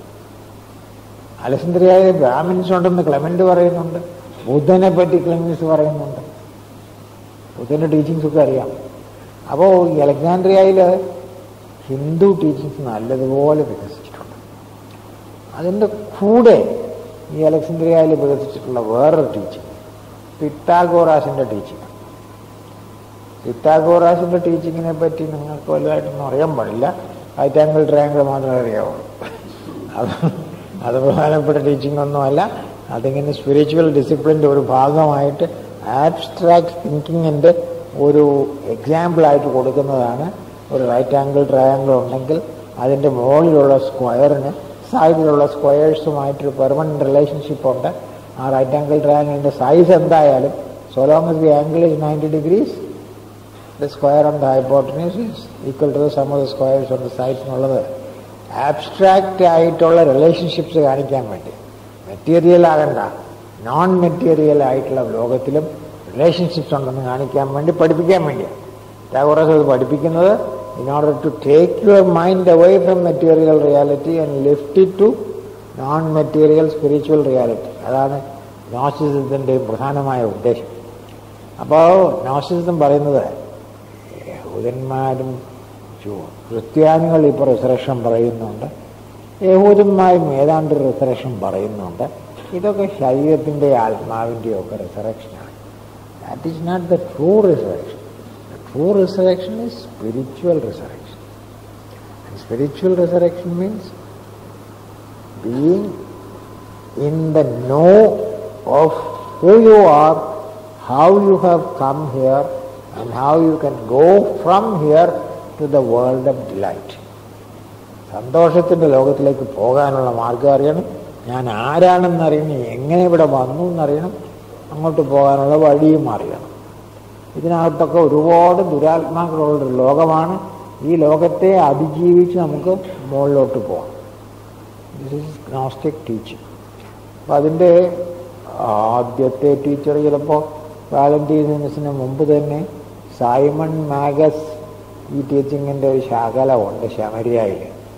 [SPEAKER 1] അലക്സാൻഡ്രിയയിൽ ബ്രാഹ്മിൻസ് ഉണ്ടെന്ന് ക്ലെമന്റ് പറയുന്നുണ്ട് ബുദ്ധനെ പറ്റി ക്ലെമൻസ് പറയുന്നുണ്ട് ബുദ്ധന്റെ ടീച്ചിങ്സ് ഒക്കെ അറിയാം അപ്പോൾ ഈ അലക്സാൻഡ്രിയയിൽ ഹിന്ദു ടീച്ചിങ്സ് നല്ലതുപോലെ വികസിച്ചിട്ടുണ്ട് അതിൻ്റെ കൂടെ ഈ അലക്സാൻഡ്രിയയിൽ വികസിച്ചിട്ടുള്ള വേറൊരു ടീച്ചിങ് പിത്താഗോറാസിൻ്റെ ടീച്ചിങ് പിത്താഗോറാസിൻ്റെ ടീച്ചിങ്ങിനെ പറ്റി നിങ്ങൾക്ക് വലുതായിട്ടൊന്നും അറിയാൻ പാടില്ല റൈറ്റ് ആംഗിൾ ട്രയാങ്കിൾ മാത്രമേ അറിയാവുള്ളൂ അത് അത് പ്രധാനപ്പെട്ട ടീച്ചിങ് ഒന്നുമല്ല അതിങ്ങനെ സ്പിരിച്വൽ ഡിസിപ്ലിൻ്റെ ഒരു ഭാഗമായിട്ട് ആബ്സ്ട്രാക്ട് തിങ്കിങ്ങിൻ്റെ ഒരു എക്സാമ്പിളായിട്ട് കൊടുക്കുന്നതാണ് ഒരു റൈറ്റ് ആംഗിൾ ട്രയാങ്കിൾ ഉണ്ടെങ്കിൽ അതിൻ്റെ മുകളിലുള്ള സ്ക്വയറിന് സൈഡിലുള്ള സ്ക്വയേഴ്സുമായിട്ടൊരു പെർമനൻറ്റ് റിലേഷൻഷിപ്പ് ഉണ്ട് ആ റൈറ്റ് ആംഗിൾ ട്രയാങ്കിളിൻ്റെ സൈസ് എന്തായാലും so long as the angle is 90 degrees the square on the hypotenuse is equal to the sum of the squares on the sides എന്നുള്ളത് ആബ്സ്ട്രാക്റ്റ് ആയിട്ടുള്ള റിലേഷൻഷിപ്സ് കാണിക്കാൻ വേണ്ടി മെറ്റീരിയൽ ആകണ്ട നോൺ മെറ്റീരിയൽ ആയിട്ടുള്ള ലോകത്തിലും റിലേഷൻഷിപ്സ് ഉണ്ടെന്ന് കാണിക്കാൻ വേണ്ടി പഠിപ്പിക്കാൻ വേണ്ടിയാണ് ടാഗോറസ് അത് പഠിപ്പിക്കുന്നത് in order to take your mind away from material reality and lift it to non material spiritual reality അതാണ് നോസിസത്തിൻ്റെ പ്രധാനമായ ഉദ്ദേശം അപ്പോൾ നോസിസം പറയുന്നത് യഹൂദന്മാരും ക്രിസ്ത്യാനികൾ ഇപ്പോൾ റിസറക്ഷൻ പറയുന്നുണ്ട് യഹൂദന്മാരും ഏതാണ്ട് റിസറക്ഷൻ പറയുന്നുണ്ട് ഇതൊക്കെ ശരീരത്തിൻ്റെ ആത്മാവിൻ്റെയും ഒക്കെ റിസറക്ഷനാണ് that is not the true resurrection the true resurrection is spiritual resurrection spiritual resurrection means being in the know of who you are, how you have come here, and how you can go from here to the world of delight. സന്തോഷത്തിൻ്റെ ലോകത്തിലേക്ക് പോകാനുള്ള മാർഗം അറിയണം ഞാൻ ആരാണെന്നറിയണം എങ്ങനെ ഇവിടെ വന്നു എന്നറിയണം അങ്ങോട്ട് പോകാനുള്ള വഴിയും അറിയണം ഇതിനകത്തൊക്കെ ഒരുപാട് ദുരാത്മാക്കളുള്ളൊരു ലോകമാണ് ഈ ലോകത്തെ അതിജീവിച്ച് നമുക്ക് മുകളിലോട്ട് പോകാം ദിസ് ഈസ് ഗ്നോസ്റ്റിക് ടീച്ചിങ് അപ്പം അതിൻ്റെ ആദ്യത്തെ ടീച്ചർ ചിലപ്പോൾ വാലന്റീനസിന് മുമ്പ് തന്നെ സൈമൺ മാഗസ് ഈ ടീച്ചിങ്ങിൻ്റെ ഒരു ശാഖല ഉണ്ട് ശമരിയായിൽ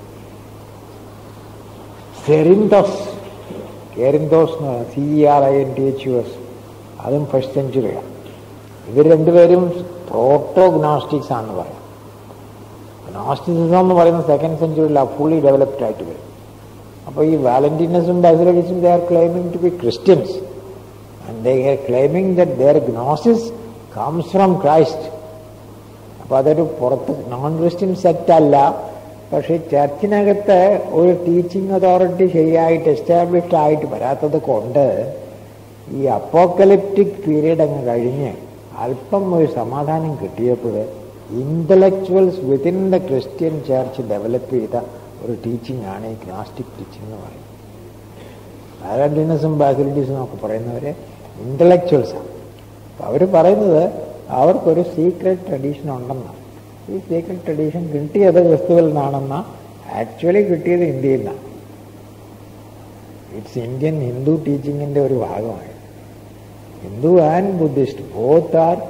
[SPEAKER 1] സെറിന്തോസ് കെറിന്തോസ് എന്ന് C R I N T H U S അതും ഫസ്റ്റ് സെഞ്ചുറിയാണ് ഇവർ രണ്ടുപേരും പ്രോട്ടോഗ്നോസ്റ്റിക്സ് ആണെന്ന് പറയാം ഗ്നോസ്റ്റിസിസം എന്ന് പറയുന്ന സെക്കൻഡ് സെഞ്ചുറിയിലാണ് ഫുള്ളി ഡെവലപ്ഡ് ആയിട്ട് വരും അപ്പോൾ ഈ വാലന്റീനസും ബാസിലഡിസും they are claiming to be Christians and they are claiming that their gnosis comes from Christ അപ്പോൾ അതൊരു പുറത്ത് നോൺ ക്രിസ്ത്യൻ സെറ്റ് അല്ല പക്ഷേ ചർച്ചിനകത്ത് ഒരു ടീച്ചിങ് അതോറിറ്റി ശരിയായിട്ട് എസ്റ്റാബ്ലിഷ്ഡ് ആയിട്ട് വരാത്തത് കൊണ്ട് ഈ അപ്പോക്കലിപ്റ്റിക് പീരീഡ് അങ്ങ് കഴിഞ്ഞ് അല്പം ഒരു സമാധാനം കിട്ടിയപ്പോൾ intellectuals within the Christian church develop ചെയ്ത ഒരു ടീച്ചിങ് ആണ് ഈ ഗ്നാസ്റ്റിക് ടീച്ചിങ് എന്ന് പറയുന്നത് പാരന്റീനസും ബാസിലിറ്റീസും ഒക്കെ പറയുന്നവരെ ഇൻ്റലക്ച്വൽസാണ് അപ്പം അവർ പറയുന്നത് അവർക്കൊരു സീക്രട്ട് ട്രഡീഷൻ ഉണ്ടെന്നാണ് ഈ സീക്രട്ട് ട്രഡീഷൻ കിട്ടിയത് ക്രിസ്തുവിൽ നിന്നാണെന്ന ആക്ച്വലി കിട്ടിയത് ഇന്ത്യയിൽ നിന്നാണ് ഇറ്റ്സ് ഇന്ത്യൻ ഹിന്ദു ടീച്ചിങ്ങിൻ്റെ ഒരു ഭാഗമാണ് Hindu and Buddhist both are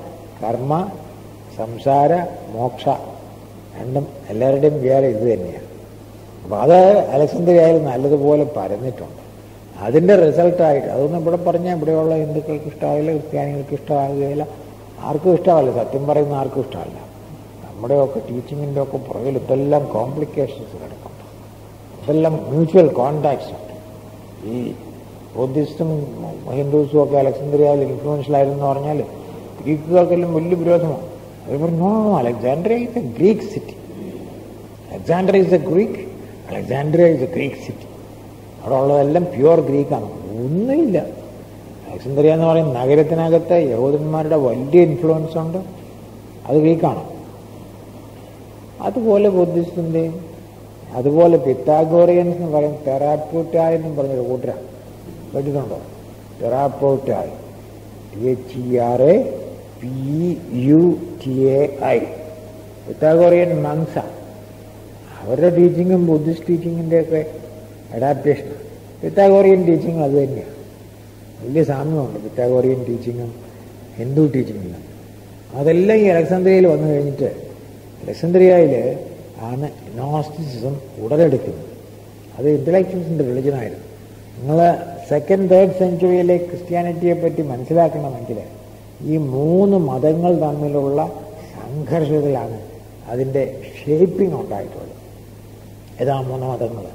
[SPEAKER 1] karma samsara മോക്ഷ രണ്ടും എല്ലാവരുടെയും വിചാരം ഇത് തന്നെയാണ് അപ്പോൾ അത് അലക്സാന്ദ്രിയയിൽ നല്ലതുപോലെ പരന്നിട്ടുണ്ട് അതിൻ്റെ റിസൾട്ടായിട്ട് അതൊന്നും ഇവിടെ പറഞ്ഞാൽ ഇവിടെയുള്ള ഹിന്ദുക്കൾക്ക് ഇഷ്ടമാകില്ല ക്രിസ്ത്യാനികൾക്ക് ഇഷ്ടമാകുകയില്ല ആർക്കും ഇഷ്ടമല്ല സത്യം പറയുന്ന ആർക്കും ഇഷ്ടമല്ല നമ്മുടെയൊക്കെ ടീച്ചിങ്ങിൻ്റെ ഒക്കെ പുറകിൽ ഇതെല്ലാം കോംപ്ലിക്കേഷൻസ് കിടക്കുന്നുണ്ട് ഇതെല്ലാം മ്യൂച്വൽ കോണ്ടാക്ട്സ് ഉണ്ട് ഈ ബുദ്ധിസ്റ്റും ഹിന്ദുസും ഒക്കെ അലക്സാന്ദ്രിയയിൽ ഇൻഫ്ലുവൻഷ്യൽ ആയിരുന്നു പറഞ്ഞാൽ ഗ്രീക്കുകൾക്കെല്ലാം വലിയ വിരോധമാണ് അവർ പറഞ്ഞു no Alexandria is a Greek city Alexandria is a Greek Alexandria is a Greek city അവിടെ ഉള്ളതെല്ലാം പ്യുവർ ഗ്രീക്കാണ് ഒന്നുമില്ല അലക്സാന്ദ്രിയ എന്ന് പറയുന്ന നഗരത്തിനകത്ത് യഹൂദന്മാരുടെ വലിയ ഇൻഫ്ലുവൻസ് ഉണ്ട് അത് ഗ്രീക്കാണ് അതുപോലെ ബുദ്ധിസ്റ്റിൻ്റെയും അതുപോലെ പിത്താഗോറിയൻസ് എന്ന് പറയും തെറാപ്പൂട്ടായ് എന്നും പറഞ്ഞൊരു കൂട്ടരാണ് കേട്ടിട്ടുണ്ടോ Therapeutae T H E R A P U T A I Pythagorean monks അവരുടെ ടീച്ചിങ്ങും ബുദ്ധിസ്റ്റ് ടീച്ചിങ്ങിൻ്റെ ഒക്കെ അഡാപ്റ്റേഷൻ പിത്താഗോറിയൻ ടീച്ചിങ് അത് തന്നെയാണ് വലിയ സാമ്യമുണ്ട് പിത്താഗോറിയൻ ടീച്ചിങ്ങും ഹിന്ദു ടീച്ചിങ്ങും അതെല്ലാം ഈ അലക്സാന്ദ്രിയയിൽ വന്നു കഴിഞ്ഞിട്ട് അലക്സാന്ദ്രിയയിൽ ആണ് നോസ്റ്റിസിസം ഉടലെടുക്കുന്നത് അത് ഇൻ്റലക്ച്വൽസിൻ്റെ റിലിജനായിരുന്നു നിങ്ങൾ സെക്കൻഡ് തേർഡ് സെഞ്ചുറിയിലെ ക്രിസ്ത്യാനിറ്റിയെ പറ്റി മനസ്സിലാക്കണമെങ്കിൽ ഈ മൂന്ന് മതങ്ങൾ തമ്മിലുള്ള സംഘർഷത്തിലാണ് അതിൻ്റെ ഷേപ്പിംഗ് ഉണ്ടായിട്ടുള്ളത് ഏതാ മൂന്ന് മതങ്ങൾ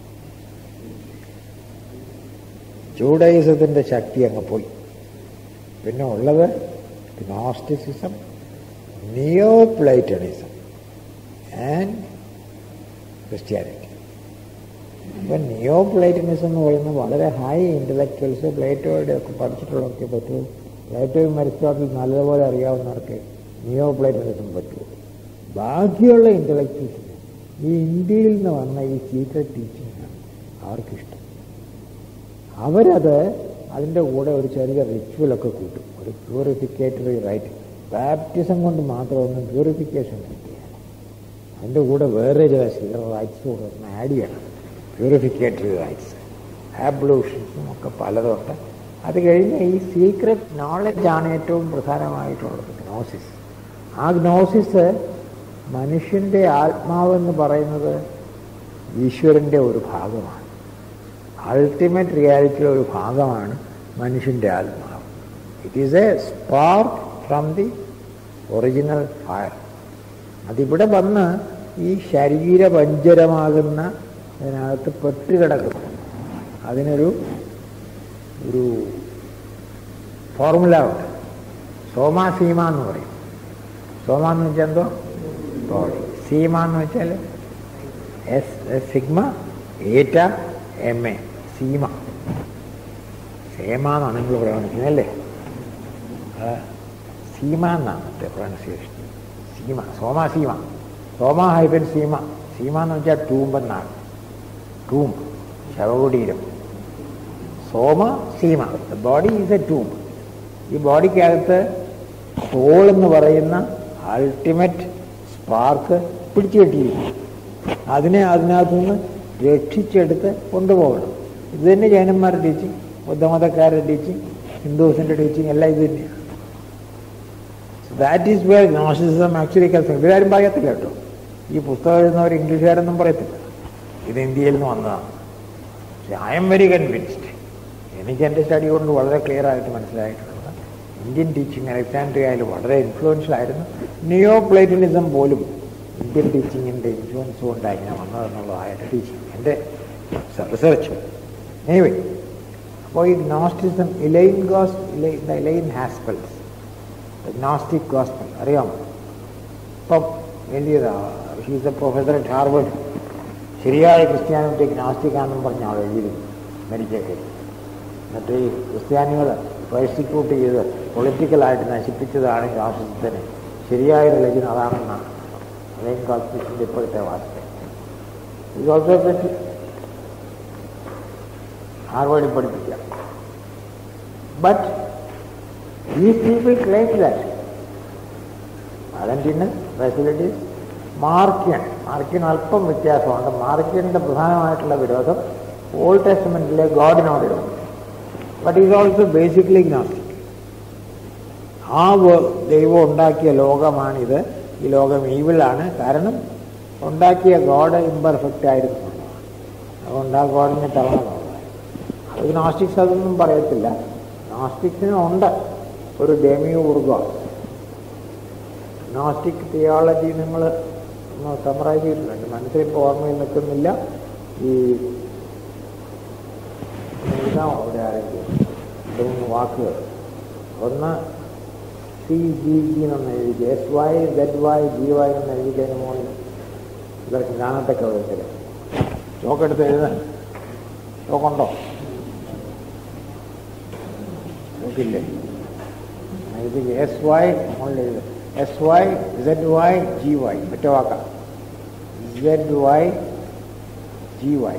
[SPEAKER 1] ജൂഡൈസത്തിൻ്റെ ശക്തി അങ്ങ് പോയി പിന്നെ ഉള്ളത് gnosticism neo platonism and Christianity അപ്പം നിയോ പ്ലേറ്റനിസം എന്ന് പറയുന്നത് വളരെ ഹൈ ഇൻ്റലക്ച്വൽസ് പ്ലേറ്റോയുടെ ഒക്കെ പഠിച്ചിട്ടുള്ളവർക്ക് പറ്റൂ പ്ലേറ്റോയും അരിസ്റ്റോട്ടിൽ നല്ലതുപോലെ അറിയാവുന്നവർക്ക് നിയോ പ്ലേറ്റനിസം പറ്റൂ ബാക്കിയുള്ള ഇൻ്റലക്ച്വൽസിന് ഈ ഇന്ത്യയിൽ നിന്ന് വന്ന ഈ സീക്രട്ട് ടീച്ചിങ്ങാണ് അവർക്കിഷ്ടം അവരത് അതിൻ്റെ കൂടെ ഒരു ചെറിയ റിച്വലൊക്കെ കൂട്ടും ഒരു പ്യൂറിഫിക്കേറ്ററി റൈറ്റ് ബാപ്റ്റിസം കൊണ്ട് മാത്രമൊന്നും പ്യൂറിഫിക്കേഷൻ കിട്ടില്ല അതിൻ്റെ കൂടെ വേറെ ചില ചില റൈറ്റ്സ് കൂടെ ഒന്ന് ആഡ് ചെയ്യണം പ്യൂരിഫിക്കേറ്ററി റൈറ്റ്സ് ആബ്ലൂഷൻസും ഒക്കെ പലതുണ്ട് അത് കഴിഞ്ഞ് ഈ സീക്രട്ട് നോളജാണ് ഏറ്റവും പ്രധാനമായിട്ടുള്ളത് ഗ്നോസിസ് ആ ഗ്നോസിസ് മനുഷ്യൻ്റെ ആത്മാവെന്ന് പറയുന്നത് ഈശ്വരൻ്റെ ഒരു ഭാഗമാണ് അൾട്ടിമേറ്റ് റിയാലിറ്റിയുടെ ഒരു ഭാഗമാണ് മനുഷ്യൻ്റെ ആത്മാവ് it is a spark from the original fire അതിവിടെ വന്ന് ഈ ശരീരപഞ്ചരമാകുന്ന അതിനകത്ത് പെട്ടുകിടക്കുന്നു അതിനൊരു ഒരു ഫോർമുല ഉണ്ട് സോമ സീമ എന്ന് പറയും സോമ എന്ന് വെച്ചാൽ എന്തോ ബോഡി സീമ എന്ന് വെച്ചാൽ S sigma eta M A sema sema എന്നാണ് നിങ്ങൾ പ്രവണിക്കുന്നത് അല്ലേ സീമ എന്നാണ് മറ്റേ pronunciation sema soma sema soma ഹൈബൻ സീമ സീമ എന്ന് വെച്ചാൽ ടൂമ്പ് എന്നാണ് ടൂമ്പ് ശവകുടീരം soma sema the body is a tomb ഈ ബോഡിക്കകത്ത് സോൾ എന്ന് പറയുന്ന അൾട്ടിമേറ്റ് സ്പാർക്ക് പിടിച്ചു കെട്ടിയിരിക്കും അതിനെ അതിനകത്തു നിന്ന് രക്ഷിച്ചെടുത്ത് കൊണ്ടുപോകണം ഇത് തന്നെ ജൈനന്മാരുടെ ടീച്ചിങ് ബുദ്ധമതക്കാരുടെ ടീച്ചിങ് ഹിന്ദുസിൻ്റെ ടീച്ചിങ് എല്ലാം ഇത് തന്നെയാണ് that is where gnosticism actually concern ഇവരാരും പറയത്തില്ല കേട്ടോ ഈ പുസ്തകം എഴുതുന്നവർ ഇംഗ്ലീഷുകാരൊന്നും പറയത്തില്ല ഇത് ഇന്ത്യയിൽ നിന്ന് വന്നതാണ് പക്ഷെ ഐ എം വെരി കൺവിൻസ്ഡ് എനിക്ക് എൻ്റെ സ്റ്റഡി കൊണ്ട് വളരെ ക്ലിയർ ആയിട്ട് മനസ്സിലായിട്ടുള്ളത് ഇന്ത്യൻ ടീച്ചിങ് അലക്സാൻഡ്രിയയിൽ വളരെ ഇൻഫ്ലുവൻഷ്യൽ ആയിരുന്നു നിയോ പ്ലേറ്റനിസം പോലും ഇന്ത്യൻ ടീച്ചിങ്ങിൻ്റെ ഇൻഫ്ലുവൻസ് കൊണ്ടാണ് ഇങ്ങനെ വന്നതെന്നുള്ളതായ ടീച്ചിങ് എൻ്റെ റിസർച്ച് എനിവേ അപ്പോൾ ഈ gnosticism Elaine goes the Elaine ഹാസ്പൽസ് ഗ്നോസ്റ്റിക് ഗോസ്പൽ അറിയാമോ ഇപ്പം എഴുതിയതാ she's a professor at Harvard ശരിയായ ക്രിസ്ത്യാനിറ്റി ഗ്നാസ്റ്റിക്കാണെന്നും പറഞ്ഞ ആൾ എഴുതിയിരുന്നു അമേരിക്കയ്ക്ക് എന്നിട്ട് ഈ ക്രിസ്ത്യാനികൾ പ്രോസിക്യൂട്ട് ചെയ്ത് പൊളിറ്റിക്കലായിട്ട് നശിപ്പിച്ചതാണ് ഗ്നാസിസത്തിന് ശരിയായ റിലീജൻ അതാണെന്നാണ് അലൈൻ കോൺസ്റ്റിറ്റ്യൂഷൻ്റെ ഇപ്പോഴത്തെ വാർത്ത ഇത് ഓൾസോ പറ്റി ഹാർവേഡിൽ പഠിപ്പിക്കാം ബട്ട് ഈ പീപ്പിൾ ക്ലെയിം ദാറ്റ് വാലന്റീന് ഫെസിലിറ്റീസ് മാർക്കിയൻ മാർക്കിയൻ അല്പം വ്യത്യാസമുണ്ട് മാർക്കിയൻ്റെ പ്രധാനമായിട്ടുള്ള വിരോധം ഓൾഡ് ടെസ്റ്റ്മെൻറ്റിലെ ഗോഡിനോട് but is also basically gnostic ആ വ- ദൈവം ഉണ്ടാക്കിയ ലോകമാണിത് ഈ ലോകം ഈവിളാണ് കാരണം ഉണ്ടാക്കിയ ഗോഡ് ഇംപെർഫെക്റ്റ് ആയിരുന്നു എന്നുള്ളതാണ്. അതുകൊണ്ട് ആ ഗോഡിനെ തള്ളണമെന്നുള്ളത് അത് നോസ്റ്റിക്സ് അതൊന്നും പറയത്തില്ല നോസ്റ്റിക്സിനുണ്ട് ഒരു ഡെമിയൂർഗോ നോസ്റ്റിക് തിയോളജി നിങ്ങൾ ഒന്ന് സമറൈസ് ചെയ്തിട്ടുണ്ട് എൻ്റെ മനസ്സിൽ ഇപ്പോൾ ഓർമ്മയിൽ നിൽക്കുന്നില്ല ഈ എഴുതാം അവിടെ ആരെങ്കിലും രണ്ട് മൂന്ന് വാക്കുകൾ ഒന്ന് സി ജി ജി എന്നൊന്ന് എഴുതി S Y Z Y G Y എന്ന് എഴുതിക്കതിന് മുകളിൽ ഇവർക്ക് കാണത്തക്ക വിധത്തിൽ ചോക്കെടുത്ത് എഴുതാൻ ചോക്കുണ്ടോ ചോക്കില്ലേ ഇത് എസ് വൈ മുകളിൽ എഴുതും S Y Z Y G Y ഒറ്റ വാക്കാം സെഡ് വൈ ജി വൈ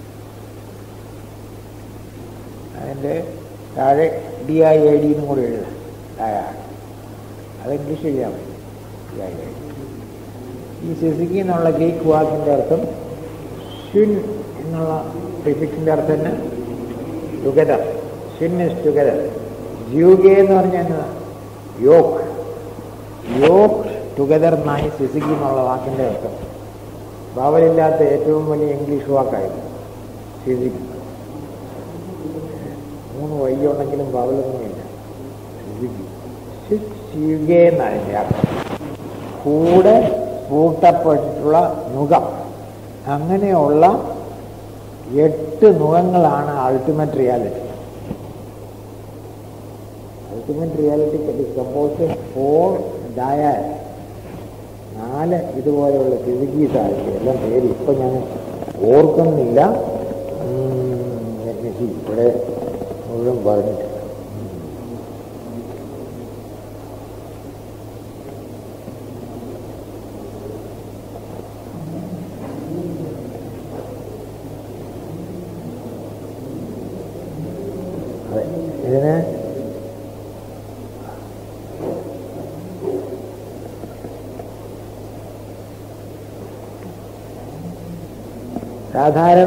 [SPEAKER 1] അതിൻ്റെ താഴെ ഡി ഐ ഐ ഡി എന്നും കൂടി എഴുതാം താഴെ അത് ഇംഗ്ലീഷ് എഴുതാൻ മതി ഡി ഐ ഐ ഡി ഈ സിസിക്കി എന്നുള്ള ഗ്രീക്ക് വാക്കിൻ്റെ അർത്ഥം ഷിൻ എന്നുള്ള പ്രിഫിക്സിൻ്റെ അർത്ഥം തന്നെ ടുഗദർ ഷിൻ ഇസ് ടുഗദർ ജ്യൂഗെ എന്ന് പറഞ്ഞാൽ യോക്ക് യോക്ക് ടുഗദർ എന്നായി സിസിക്കി എന്നുള്ള വാക്കിൻ്റെ അർത്ഥം ബാവലില്ലാത്ത ഏറ്റവും വലിയ ഇംഗ്ലീഷ് വാക്കായിരുന്നു സിസിക്കി മൂന്ന് വയ്യുണ്ടെങ്കിലും ബാവലൊന്നുമില്ല സിസിക്കി സിഗെ എന്നാണ് അതിൻ്റെ അർത്ഥം കൂടെ പൂട്ടപ്പെട്ടിട്ടുള്ള നുകം അങ്ങനെയുള്ള എട്ട് നുഖങ്ങളാണ് ultimate reality ultimate reality compose four dyad നാല് ഇതുപോലെയുള്ള ഫിസിക്കീസ് ആയിരിക്കും എല്ലാം പേര് ഇപ്പം ഞാൻ ഓർക്കുന്നില്ല ഉം, let me see. ഇവിടെ മുഴുവൻ പറഞ്ഞിട്ടില്ല അതെ ഇതിന് സാധാരണ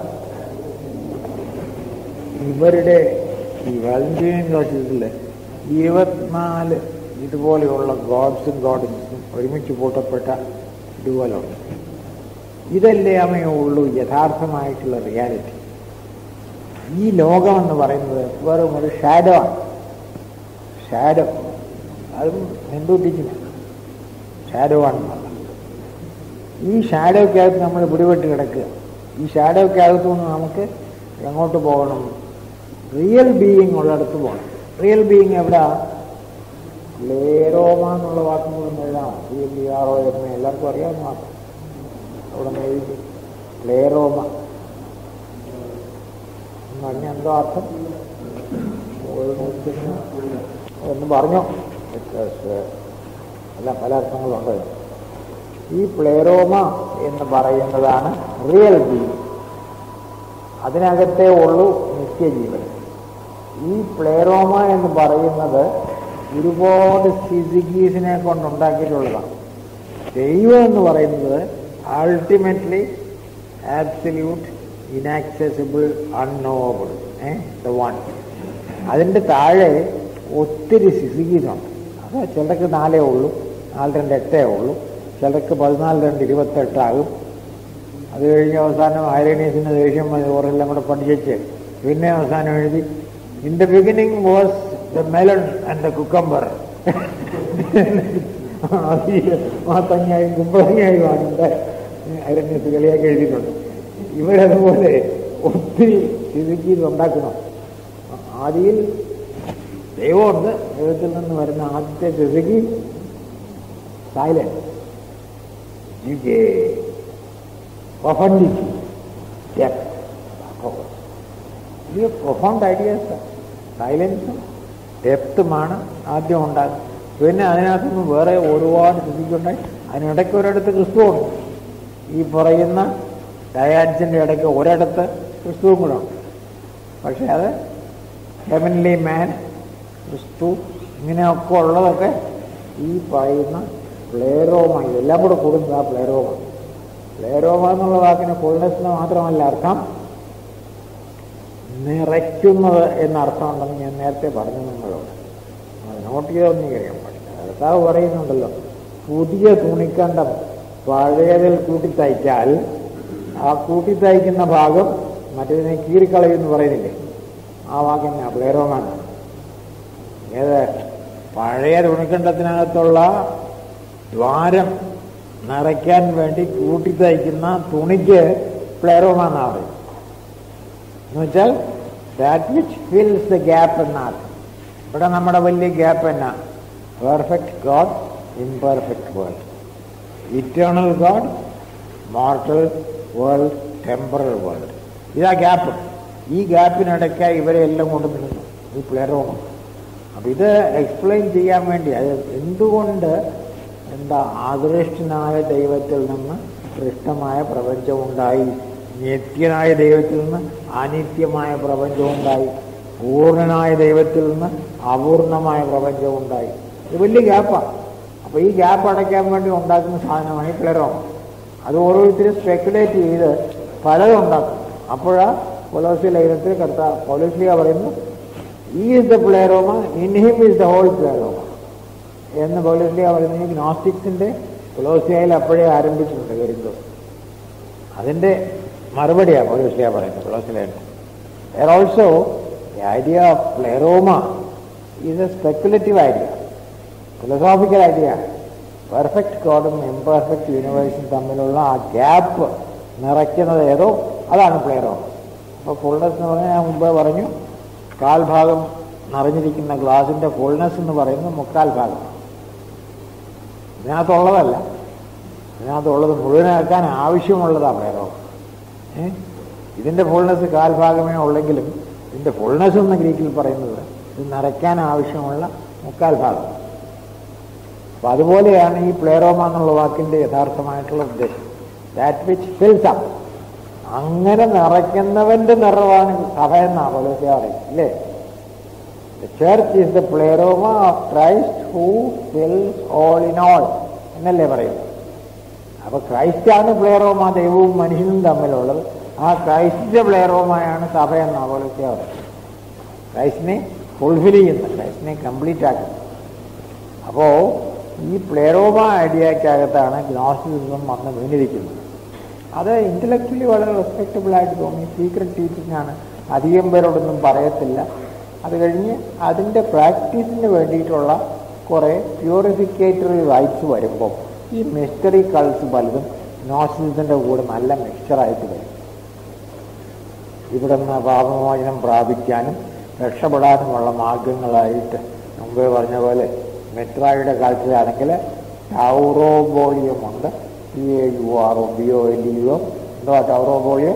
[SPEAKER 1] ഇവരുടെ ഈ വാലന്റീനിയൻ ക്ലാസ്സിൽ ഇരുപത്തിനാല് ഇതുപോലെയുള്ള ഗോഡ്സും ഗോഡൻസും ഒരുമിച്ച് കൂട്ടപ്പെട്ട ഇതുപോലുണ്ട് ഇതെല്ലാമേ ഉള്ളൂ യഥാർത്ഥമായിട്ടുള്ള റിയാലിറ്റി ഈ ലോകം എന്ന് പറയുന്നത് വെറും ഒരു ഷാഡോ ആണ് ഷാഡോ അതും ഹിന്ദു ടീച്ചിങ് ഷാഡോ ആണെന്നുള്ള ഈ ഷാഡോക്കകത്ത് നമ്മൾ പിടിപെട്ട് കിടക്കുക ഈ ഷാഡോക്കകത്തു നിന്ന് നമുക്ക് എങ്ങോട്ട് പോകണം റിയൽ ബീയിങ് ഉള്ളിടത്ത് പോകണം റിയൽ ബീയിങ് എവിടാ ലേരോമ എന്നുള്ള വാക്കും കൂടെ ഒന്ന് എഴുതാം C L B R O M A എല്ലാവർക്കും അറിയാവുന്ന വാക്ക് അവിടെ നിന്ന് എഴുതി ലേരോമ എന്ന് പറഞ്ഞാൽ എന്തോ അർത്ഥം ഒന്ന് പറഞ്ഞോ Because, അല്ല പല അർത്ഥങ്ങളുണ്ട് അതിന്. ഈ പ്ലേറോമ എന്ന് പറയുന്നതാണ് റിയൽ ബീങ് അതിനകത്തേ ഉള്ളൂ നിത്യജീവൻ ഈ പ്ലേറോമ എന്ന് പറയുന്നത് ഒരുപാട് ഫിസിക്കീസിനെ കൊണ്ടുണ്ടാക്കിയിട്ടുള്ളതാണ് ദൈവം എന്ന് പറയുന്നത് അൾട്ടിമേറ്റ്ലി ആബ്സല്യൂട്ട് ഇനാക്സസിബിൾ അൺനോവബിൾ ഏ ദ വൺ അതിൻ്റെ താഴെ ഒത്തിരി ഫിസിക്കീസുണ്ട് അത് ചിലർക്ക് നാലേ ഉള്ളൂ നാല് രണ്ട് എട്ടേ ഉള്ളൂ ചിലർക്ക് പതിനാല് രണ്ട് ഇരുപത്തെട്ടാകും അത് കഴിഞ്ഞ് അവസാനം ഐറനീസിന് ദേഷ്യം വന്ന് ഓരെല്ലാം കൂടെ പഠിച്ച് പിന്നെ അവസാനം എഴുതി in the beginning was the melon and the cucumber മാത്തങ്ങായും കുമ്പളങ്ങായും ആണ് ഇവിടെ ഐറനീസ് കളിയാക്കി എഴുതിയിട്ടുണ്ട് ഇവരതുപോലെ ഒത്തിരി ഫിസിക്കീസ് ഉണ്ടാക്കണം ആദിയിൽ ദൈവമുണ്ട് ദൈവത്തിൽ നിന്ന് വരുന്ന ആദ്യത്തെ ഫിസിക്കി സൈലൻസ് യുഗേ profundity, depth. ഇത് പ്രൊഫൗണ്ട് ഐഡിയാസ് സൈലൻസും ഡെപ്തുമാണ് ആദ്യം ഉണ്ടാകുന്നത് പിന്നെ അതിനകത്തുനിന്ന് വേറെ ഒരുപാട് സ്ഥിതിക്കുണ്ടായി അതിനിടയ്ക്ക് ഒരിടത്ത് ക്രിസ്തുവുണ്ട് ഈ പറയുന്ന ഡയാൻസിൻ്റെ ഇടയ്ക്ക് ഒരിടത്ത് ക്രിസ്തുവും കൂടെ ഉണ്ട് പക്ഷെ അത് ഹെവൻലി മാൻ ക്രിസ്തു ഇങ്ങനെയൊക്കെ ഉള്ളതൊക്കെ ഈ പറയുന്ന പ്ലേറോമ ഇതെല്ലാം കൂടെ കൂടുന്നത് ആ പ്ലേറോമ പ്ലേറോമ എന്നുള്ള വാക്കിന് ഫുൾനെസ്സിന് മാത്രമല്ല അർത്ഥം നിറയ്ക്കുന്നത് എന്ന അർത്ഥമുണ്ടെന്ന് ഞാൻ നേരത്തെ പറഞ്ഞു നിങ്ങളോട് നോട്ട് ചെയ്തൊന്നും കഴിയാൻ പാടില്ല കർത്താവ് പറയുന്നുണ്ടല്ലോ പുതിയ തുണിക്കണ്ടം പഴയതിൽ കൂട്ടി തയ്ച്ചാൽ ആ കൂട്ടി തയ്ക്കുന്ന ഭാഗം മറ്റേതിനെ കീറിക്കളയുമെന്ന് പറയുന്നില്ലേ ആ വാക്യം പ്ലേറോമാണ് ഏത് പഴയ തുണിക്കണ്ടത്തിനകത്തുള്ള ദ്വാരം നിറയ്ക്കാൻ വേണ്ടി കൂട്ടി തയ്ക്കുന്ന തുണിക്ക് പ്ലേറോമാന്നാണ് പറയുന്നത് എന്ന് വെച്ചാൽ that which fills the gap എന്നാണ് ഇവിടെ നമ്മുടെ വലിയ ഗ്യാപ്പ് എന്നാ perfect God imperfect world eternal God mortal world temporal world ഇതാ ഗ്യാപ്പ് ഈ ഗ്യാപ്പിനിടയ്ക്ക് ഇവരെ എല്ലാം കൊണ്ട് നിന്നു ഈ പ്ലെറോമ അപ്പം ഇത് എക്സ്പ്ലെയിൻ ചെയ്യാൻ വേണ്ടി അത് എന്തുകൊണ്ട് എന്താ ആദൃഷ്ടനായ ദൈവത്തിൽ നിന്ന് സൃഷ്ടമായ പ്രപഞ്ചമുണ്ടായി നിത്യനായ ദൈവത്തിൽ നിന്ന് അനിത്യമായ പ്രപഞ്ചമുണ്ടായി പൂർണ്ണനായ ദൈവത്തിൽ നിന്ന് അപൂർണമായ പ്രപഞ്ചമുണ്ടായി ഇത് വലിയ ഗ്യാപ്പാണ് അപ്പോൾ ഈ ഗ്യാപ്പ് അടയ്ക്കാൻ വേണ്ടി ഉണ്ടാക്കുന്ന സാധനമാണ് ഈ പ്ലെറോമ അത് ഓരോരുത്തരും സ്പെക്കുലേറ്റ് ചെയ്ത് പലതും ഉണ്ടാക്കും അപ്പോഴാ പൊലോസി ലൈനത്തിൽ കർത്ത പൊലോസിയ പറയുന്നു ഈ is the pleroma in him is the whole pleroma എന്ന് പൊലോസിയ പറയുന്നത് ഗ്നോസ്റ്റിക്സിന്റെ പൊലോസിയയിൽ അപ്പോഴേ ആരംഭിച്ചിട്ടുണ്ട് വരുന്നത് അതിന്റെ മറുപടിയാണ് പൊലോസിയ പറയുന്നത് പൊലോസിലേൻ്റെ there also the idea of pleroma is a speculative idea philosophical idea perfect ഗോഡും ഇംപെർഫെക്റ്റ് യൂണിവേഴ്സും തമ്മിലുള്ള ആ ഗ്യാപ്പ് നിറയ്ക്കുന്നത് ഏതോ അതാണ് പ്ലെയറോ അപ്പോൾ ഫുൾനെസ് എന്ന് പറഞ്ഞാൽ ഞാൻ മുമ്പേ പറഞ്ഞു കാൽ ഭാഗം നിറഞ്ഞിരിക്കുന്ന ഗ്ലാസിൻ്റെ ഫുൾനെസ് എന്ന് പറയുന്നത് മുക്കാൽ ഭാഗം ഇതിനകത്തുള്ളതല്ല ഇതിനകത്തുള്ളത് മുഴുവനാക്കാൻ ആവശ്യമുള്ളതാണ് പ്ലെയറോ ഏ ഇതിൻ്റെ ഫുൾനെസ് കാൽ ഭാഗമേ ഉള്ളെങ്കിലും ഇതിൻ്റെ ഫുൾനെസ് എന്ന് ഗ്രീക്കിൽ പറയുന്നത് ഇത് നിറയ്ക്കാൻ ആവശ്യമുള്ള മുക്കാൽ ഭാഗം അപ്പൊ അതുപോലെയാണ് ഈ പ്ലേറോമ എന്നുള്ള വാക്കിന്റെ യഥാർത്ഥമായിട്ടുള്ള ഉദ്ദേശം ദാറ്റ് വിച്ച് ഫിൽസ് അപ്പ് അങ്ങനെ നിറയ്ക്കുന്നവന്റെ നിറവാണ് സഭ എന്നാ പോലീസ് പറയുന്നത് അല്ലേ church is the pleroma of Christ who fills all in all എന്നല്ലേ പറയുന്നത് അപ്പൊ ക്രൈസ്റ്റാണ് പ്ലേറോമ ദൈവവും മനുഷ്യനും തമ്മിലുള്ളത് ആ ക്രൈസ്റ്റിന്റെ പ്ലേറോമയാണ് സഭ എന്നാ പോലീസ് പറയുന്നത് ക്രൈസ്റ്റിനെ ഫുൾഫിൽ ചെയ്യുന്നു ക്രൈസ്റ്റിനെ കംപ്ലീറ്റ് ആക്കുന്നു അപ്പോ ഈ പ്ലേറോമ ഐഡിയക്കകത്താണ് ഗ്നോസ്റ്റിസം വന്ന് വീണിരിക്കുന്നത് അത് ഇന്റലക്ച്വലി വളരെ റെസ്പെക്റ്റബിൾ ആയിട്ട് തോന്നി സീക്രട്ട് ടീച്ചിങ് ആണ് അധികം പേരോടൊന്നും പറയത്തില്ല അത് കഴിഞ്ഞ് അതിൻ്റെ പ്രാക്ടീസിന് വേണ്ടിയിട്ടുള്ള കുറേ പ്യൂരിഫിക്കേറ്ററി റൈറ്റ്സ് വരുമ്പോൾ ഈ മിസ്റ്ററി കൾസ് പലതും ഗ്നോസ്റ്റിസത്തിൻ്റെ കൂടെ നല്ല മിക്സ്ചറായിട്ട് വരും ഇവിടെ നിന്ന് പാപമോചനം പ്രാപിക്കാനും രക്ഷപ്പെടാനുമുള്ള മാർഗങ്ങളായിട്ട് മുമ്പേ പറഞ്ഞ പോലെ മെട്രായുടെ കാലത്തിലാണെങ്കിൽ ടൗറോബോളിയമുണ്ട് P A U R O B O L U O എന്തുവാ ടൗറോബോളിയം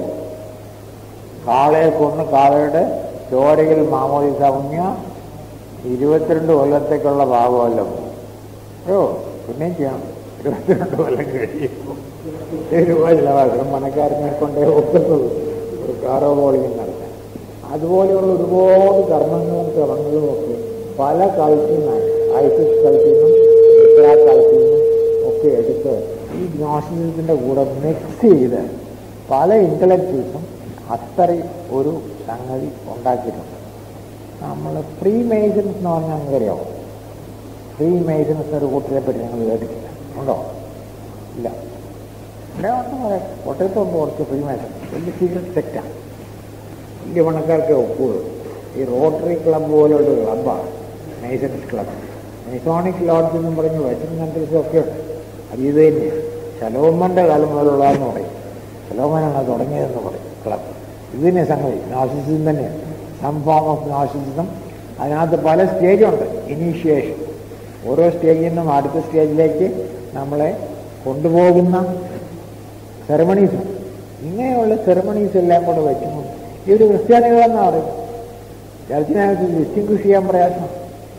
[SPEAKER 1] കാളയെ കൊന്ന് കാളയുടെ ചോരയിൽ മാമോദിസ ഉണ്ണിയ ഇരുപത്തിരണ്ട് കൊല്ലത്തേക്കുള്ള ഭാഗമല്ലോ ഓ പിന്നെയും ചെയ്യണം ഇരുപത്തിരണ്ട് കൊല്ലം കഴിയുമ്പോൾ രൂപ ചിലവാക്കണം പണക്കാരനെ കൊണ്ടേ ഒക്കുന്നത് ഒരു കാറോബോളിയം നടത്താൻ അതുപോലെയുള്ള ഒരുപാട് കർമ്മങ്ങളും ക്രമങ്ങളും ഒക്കെ പല കാലത്തു നിന്നാണ് ഐസിസ് കളത്തിൽ നിന്നും ഇസ്ലാ കളത്തിൽ നിന്നും ഒക്കെ എടുത്ത് ഈ ഗ്നോസിസത്തിന്റെ കൂടെ മിക്സ് ചെയ്ത് പല ഇന്റലക്ച്വൽസും അത്രയും ഒരു സംഗതി ഉണ്ടാക്കിയിട്ടുണ്ട് നമ്മൾ ഫ്രീ മേസൻസ് എന്ന് പറഞ്ഞാൽ നിങ്ങൾക്കറിയാമോ ഫ്രീ മേസൻസ് ഒരു കൂട്ടരെ പറ്റി നിങ്ങൾ കേട്ടിട്ടില്ല ഉണ്ടോ ഇല്ല ഇവിടെ ഉണ്ട് പറയാം കോട്ടയത്ത് ഉണ്ട് കുറച്ച് ഫ്രീ മേസൺ വലിയ സീക്രട്ട് സെക്റ്റാണ് വലിയ പണക്കാർക്ക് ഒക്കുള്ളൂ ഈ റോട്ടറി ക്ലബ് പോലുള്ള ക്ലബ്ബാണ് മേസൺസ് ക്ലബ് മെസോണിക് ലോഡ്ജ് എന്നും പറഞ്ഞ് വെസ്റ്റേൺ കൺട്രീസും ഒക്കെ ഉണ്ട് അത് ഇത് തന്നെയാണ് ശലോമന്റെ കാലം മുതലുള്ളതെന്ന് പറയും ശലോമനാണ് അത് തുടങ്ങിയതെന്ന് പറയും ക്ലബ് ഇത് തന്നെ സംഗതി നാസിസം തന്നെയാണ് സം ഫോം ഓഫ് നാസിസം അതിനകത്ത് പല സ്റ്റേജുണ്ട് ഇനീഷ്യേഷൻ ഓരോ സ്റ്റേജിൽ നിന്നും അടുത്ത സ്റ്റേജിലേക്ക് നമ്മളെ കൊണ്ടുപോകുന്ന സെറമണീസ് ഇങ്ങനെയുള്ള സെറമണീസ് എല്ലാം കൂടെ വെക്കുമ്പോൾ ഇവർ ക്രിസ്ത്യാനികളെന്നാ പറയും ചർച്ചിനകത്ത് ഡിസ്റ്റിങ്വിഷ് ചെയ്യാൻ പ്രയാസം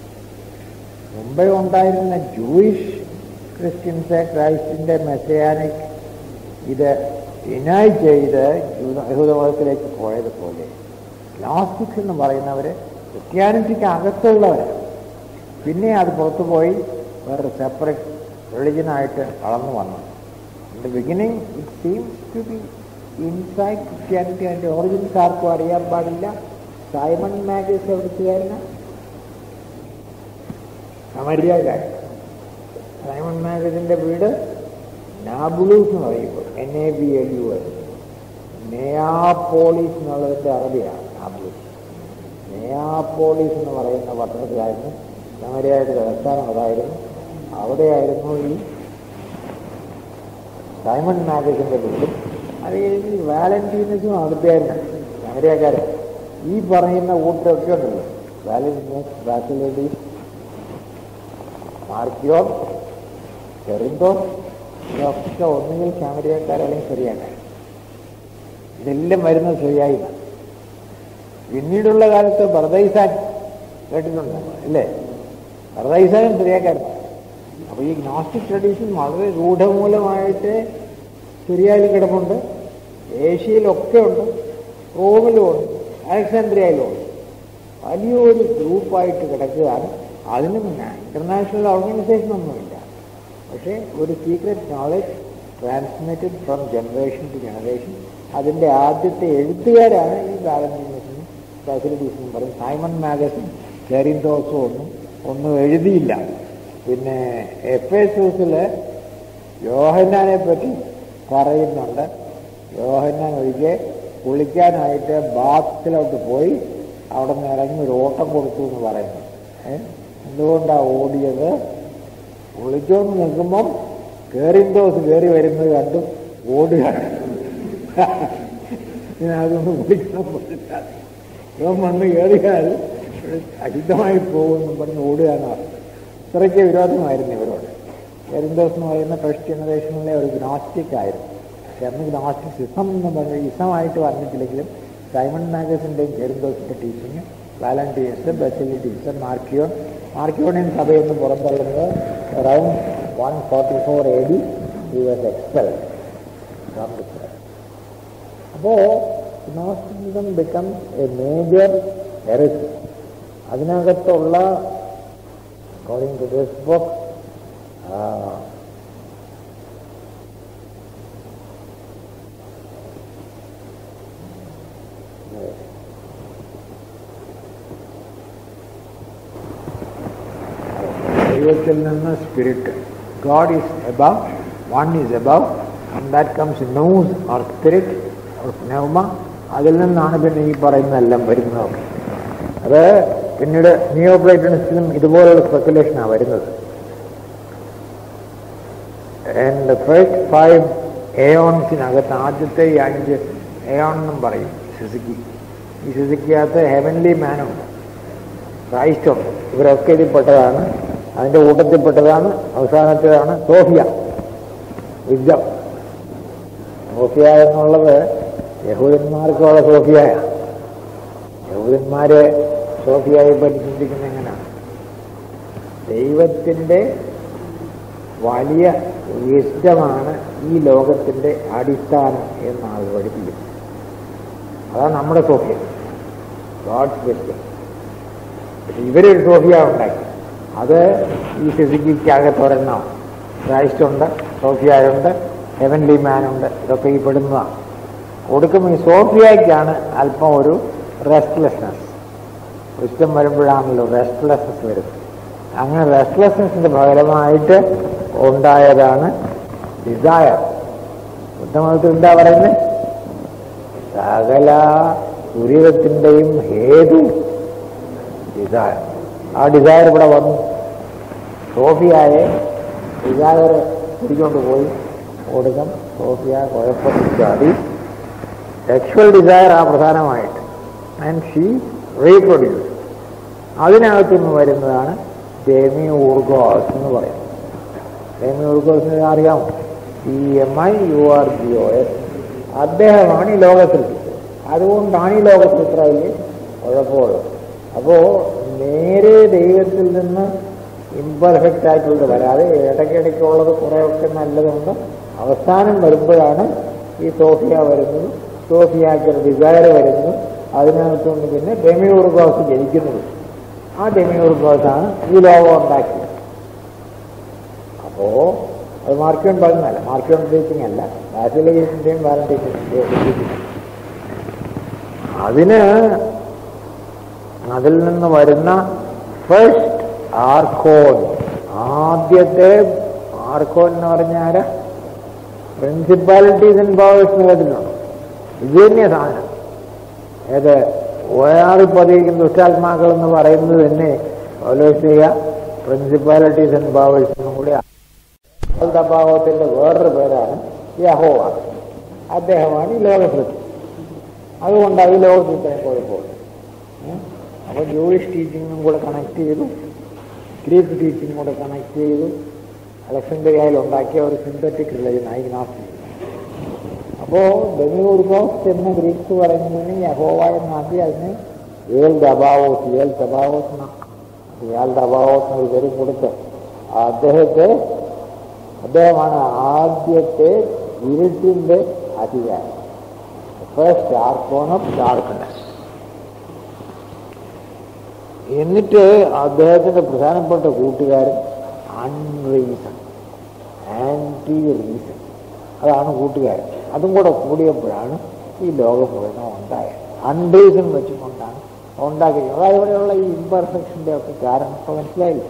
[SPEAKER 1] മുമ്പേ ഉണ്ടായിരുന്ന ജൂയിഷ് ക്രിസ്ത്യൻസ് ക്രൈസ്റ്റിന്റെ മെസ്സിയാനിക് ഇത് ഡിനൈ ചെയ്ത് യഹൂദമതത്തിലേക്ക് പോയതുപോലെ ഗ്ലാസ്റ്റിക്സ് എന്ന് പറയുന്നവര് ക്രിസ്ത്യാനിറ്റിക്ക് അകത്തുള്ളവരാണ് പിന്നെ അത് പുറത്തു പോയി വേറെ സെപ്പറേറ്റ് റിലിജനായിട്ട് വളർന്നു വന്നു in the beginning it seems to be inside Christianity അതിൻ്റെ ഒറിജിൻസ് ആർക്കും അറിയാൻ പാടില്ല സൈമൺ മാഗസ് എവിടുത്തുകാരന സമരിയാകാരൻ സൈമൺ മാഗസിൻ്റെ വീട് നാബുലൂസ് എന്ന് പറയുമ്പോൾ N A B L U S Neapolis എന്നുള്ളതിൻ്റെ അറബിയാണ് നാബുലൂസ് നെയാപോളീസ് എന്ന് പറയുന്ന പട്ടണത്തിലായിരുന്നു സമരിയായിട്ട് തലസ്ഥാനം അതായിരുന്നു അവിടെയായിരുന്നു ഈ സൈമൺ മാഗസിൻ്റെ വീടും അത് കഴിഞ്ഞ് വാലന്റീനസും അവിടുത്തെയായിരുന്നു സമരിയാക്കാരൻ ഈ പറയുന്ന കൂട്ടമൊക്കെ ഉണ്ടല്ലോ വാലന്റീനസ് ബാസിലേഡീസ് മാർക്കിയോ ചെറുന്തോ ഇതൊക്കെ ഒന്നുകിൽ ശാമരിയക്കാർ അല്ലെങ്കിൽ ശരിയാക്കാൻ ഇതെല്ലാം വരുന്നത് ശരിയായില്ല പിന്നീടുള്ള കാലത്ത് ബർദൈസാൻ കേട്ടിട്ടുണ്ട് അല്ലേ ബർദൈസാനും ശരിയാക്കാരൻ അപ്പോൾ ഈ ഗ്നോസ്റ്റിക് ട്രഡീഷൻ വളരെ രൂഢമൂലമായിട്ട് സിറിയയിൽ കിടപ്പുണ്ട് ഏഷ്യയിലൊക്കെ ഉണ്ട് റോമിലും ഉണ്ട് അലക്സാന്ദ്രിയയിലും ഉണ്ട് വലിയൊരു ഗ്രൂപ്പായിട്ട് കിടക്കുകയാണ് അതിനും ഇന്റർനാഷണൽ ഓർഗനൈസേഷൻ ഒന്നുമില്ല പക്ഷേ ഒരു secret knowledge transmitted from generation to generation അതിൻ്റെ ആദ്യത്തെ എഴുത്തുകാരാണ് ഈ വാലന്റീനസിനും ഫെസിലിറ്റീസിനും പറയും സൈമൺ മാഗസിൻ ചെറിന്തോസോ ഒന്നും ഒന്നും എഴുതിയില്ല പിന്നെ എഫ് എസൂസിൽ യോഹന്നാനെ പറ്റി പറയുന്നുണ്ട് യോഹന്നാൻ ഒഴികെ കുളിക്കാനായിട്ട് ബാത്തിലോട്ട് പോയി അവിടെ നിന്ന് ഇറങ്ങി ഒരു ഓട്ടം കൊടുത്തു എന്ന് പറയുന്നു ഏ? എന്തുകൊണ്ടാണ് ഓടിയത് കുളിച്ചോന്ന് നിൽക്കുമ്പം കേറിന്തോസ് കയറി വരുന്നത് കണ്ടു ഓടുകയാണ് ഇതിനകത്തൊന്ന് കുളിക്കണം പറ്റില്ല ഇവൻ വന്ന് കയറിയാൽ അശുദ്ധമായി പോകുമെന്ന് പറഞ്ഞ് ഓടുകയാണ് ഇത്രയ്ക്ക് വിരോധമായിരുന്നു ഇവരോട് കേറിന്തോസ് എന്ന് പറയുന്ന ഫസ്റ്റ് ജനറേഷനിലെ ഒരു ഗ്നാസ്റ്റിക് ആയിരുന്നു പക്ഷെ അന്ന് ഗ്നാസ്റ്റിക് ഇസം എന്ന് പറഞ്ഞ ഇസമായിട്ട് വന്നിട്ടില്ലെങ്കിലും സൈമൺ മാഗസിൻ്റെയും കേറിന്തോസിൻ്റെ teaching Valentinus Basilides Marcion Marcionian സഭയെന്ന് പുറന്തള്ളുന്നത് around one forty four A D he was expel from the church അപ്പോൾ gnosticism becomes a major heresy അതിനകത്തുള്ള അക്കോർഡിംഗ് ടു ദിസ് ബുക്ക് ദൈവത്തിൽ നിന്ന് spirit God is above one is above and that comes nous or spirit or pneuma അതിൽ നിന്നാണ് പിന്നെ ഈ പറയുന്നതെല്ലാം വരുന്നതൊക്കെ അത് പിന്നീട് നിയോപ്ലൈറ്റണിസ്റ്റിലും ഇതുപോലുള്ള സ്പെക്കുലേഷനാണ് വരുന്നത് ആൻഡ് ഫസ്റ്റ് ഫൈവ് എയോൺസിനകത്ത് ആദ്യത്തെ ഈ അഞ്ച് എയോൺ എന്നും പറയും സിസിക്കി ഈ സിസിക്കകത്ത് ഹെവൻലി മാനുണ്ട് ക്രൈസ്റ്റ് ഉണ്ട് ഇവരൊക്കെ ഇതിൽപ്പെട്ടതാണ് അതിൻ്റെ കൂട്ടത്തിൽപ്പെട്ടതാണ് അവസാനത്തേതാണ് സോഫിയ വിദ്യം സോഫിയ എന്നുള്ളത് യഹൂദന്മാർക്കുള്ള സോഫിയയാണ് യഹൂദന്മാരെ സോഫിയയെ പറ്റി ചിന്തിക്കുന്ന എങ്ങനെയാണ് ദൈവത്തിൻ്റെ വലിയ വിഷ്ടമാണ് ഈ ലോകത്തിൻ്റെ അടിസ്ഥാനം എന്നാണ് അത് പഠിപ്പിക്കുന്നത് അതാണ് നമ്മുടെ സോഫിയ ഗോഡ്സ് വിസ്റ്റം ഇവരൊരു സോഫിയ ഉണ്ടാക്കി അത് ഈ ഫിസിക്കിക്കകത്ത് ഒരെണ്ണം ക്രൈസ്റ്റ് ഉണ്ട് സോഫിയായുണ്ട് ഹെവൻലി മാനുണ്ട് ഇതൊക്കെ ഈ പെടുന്നതാണ് ഒടുക്കം ഈ സോഫിയയ്ക്കാണ് അല്പം ഒരു റെസ്റ്റ്ലെസ്നെസ് ഇഷ്ടം വരുമ്പോഴാണല്ലോ റെസ്റ്റ്ലെസ്നെസ് വരുന്നത് അങ്ങനെ റെസ്റ്റ്ലെസ്നെസ്സിന്റെ ഫലമായിട്ട് ഉണ്ടായതാണ് ഡിസയർ ബുദ്ധമതത്തിൽ എന്താ പറയുന്നത് സകല ദുരിതത്തിൻ്റെയും ഹേതു ഡിസയർ ആ ഡിസയർ ഇവിടെ വന്നു സോഫിയായെ ഡിസയർ പിടിക്കൊണ്ട് പോയി കൊടുക്കം സോഫിയ കുഴപ്പത്തിൽ ചാടി സെക്ഷൽ ഡിസയർ ആ പ്രധാനമായിട്ട് ആൻഡ് ഷീ റീപ്രൊഡ്യൂസ് അതിനകത്തുനിന്ന് വരുന്നതാണ് ഡെമി ഊർഗോസ് എന്ന് പറയുന്നത് ഡെമി ഊർഗോസിന് അറിയാമോ C M I U R G O S അദ്ദേഹമാണ് ഈ ലോകത്തിൽ അതുകൊണ്ടാണ് ഈ ലോകത്തിൽ ഇത്ര വലിയ കുഴപ്പമുള്ളത് അപ്പോൾ നേരെ ദൈവത്തിൽ നിന്ന് ഇംപെർഫെക്റ്റ് ആയിട്ടുള്ളത് വരാതെ ഇടയ്ക്കിടയ്ക്കുള്ളത് കുറേയൊക്കെ നല്ലതുണ്ട് അവസാനം വരുമ്പോഴാണ് ഈ സോഫിയ വരുന്നത് സോഫിയാക്ക് ഡിസയർ വരുന്നത് അതിനകത്തുകൊണ്ട് പിന്നെ ഡെമിയൂർഗോസ് ജനിക്കുന്നത് ആ ഡെമിയൂർഗോസാണ് ഈ ലോകം ഉണ്ടാക്കിയത് അപ്പോ അത് മാർക്കിയോൺ പറഞ്ഞല്ല മാർക്കിയോൺ ടീച്ചിങ് അല്ല ബാസിലേസിന്റെയും വാലന്റീസിന്റെയും അതിന് അതിൽ നിന്ന് വരുന്ന ഫസ്റ്റ് ആർക്കോൺ ആദ്യത്തെ ആർക്കോൺ എന്ന് പറഞ്ഞാൽ പ്രിൻസിപ്പാലിറ്റീസ് ആൻഡ് പവേഴ്സ് കേട്ടിട്ടുണ്ട് ഇത് തന്നെയാ സാധനം ഏത് ഓയാറിപ്പതിയിരിക്കുന്ന ദുഷ്ടാത്മാക്കൾ എന്ന് പറയുന്നത് തന്നെ പൗലോസിക പ്രിൻസിപ്പാലിറ്റീസ് ആൻഡ് പവേഴ്സ് എന്നും കൂടി ഭാവത്തിന്റെ വേറൊരു പേരാണ് യഹോവ അദ്ദേഹമാണ് ഈ ലോകസൃഷ്ടി അതുകൊണ്ടാണ് ഈ ലോകസൃഷ്ടിനെ കുഴപ്പമുള്ളത് അപ്പോൾ ജൂയിഷ് ടീച്ചിങ്ങും കൂടെ കണക്ട് ചെയ്തു ഗ്രീക്ക് ടീച്ചിങ്ങും കൂടെ കണക്ട് ചെയ്തു അലക്സാണ്ടറിയയിൽ ഉണ്ടാക്കിയ ഒരു സിന്തറ്റിക് റിലീജനായി ഗ്നാസ്റ്റിക് അപ്പോൾ ഡെമിയൂർഗോസ് എന്ന ഗ്രീക്ക് പറയുന്നതിന് യഹോവ എന്നാക്കി അതിന് ഏൽ ദബാവോസ് ഏൽ ദബാവോസ് എന്നാണ് ഇയാൾ ദബാവോസ് എന്നൊരു പേരും കൊടുത്ത് അദ്ദേഹത്തെ അദ്ദേഹമാണ് ആദ്യത്തെ ഇരുട്ടിന്റെ അധികാരി ഫസ്റ്റ് ആർക്കോൺ ഓഫ് ഡാർക്ക്നെസ് എന്നിട്ട് അദ്ദേഹത്തിന്റെ പ്രധാനപ്പെട്ട കൂട്ടുകാരൻ അൺറീസൺ ആന്റി റീസൺ അതാണ് കൂട്ടുകാരൻ അതും കൂടെ കൂടിയപ്പോഴാണ് ഈ ലോകം മുഴുവൻ ഉണ്ടായത് അൺറീസൺ വെച്ചുകൊണ്ടാണ് ഉണ്ടാക്കിയത് അതായത് ഇവിടെയുള്ള ഈ ഇംപെർഫെക്ഷന്റെ ഒക്കെ കാരണം ഇപ്പൊ മനസ്സിലായില്ല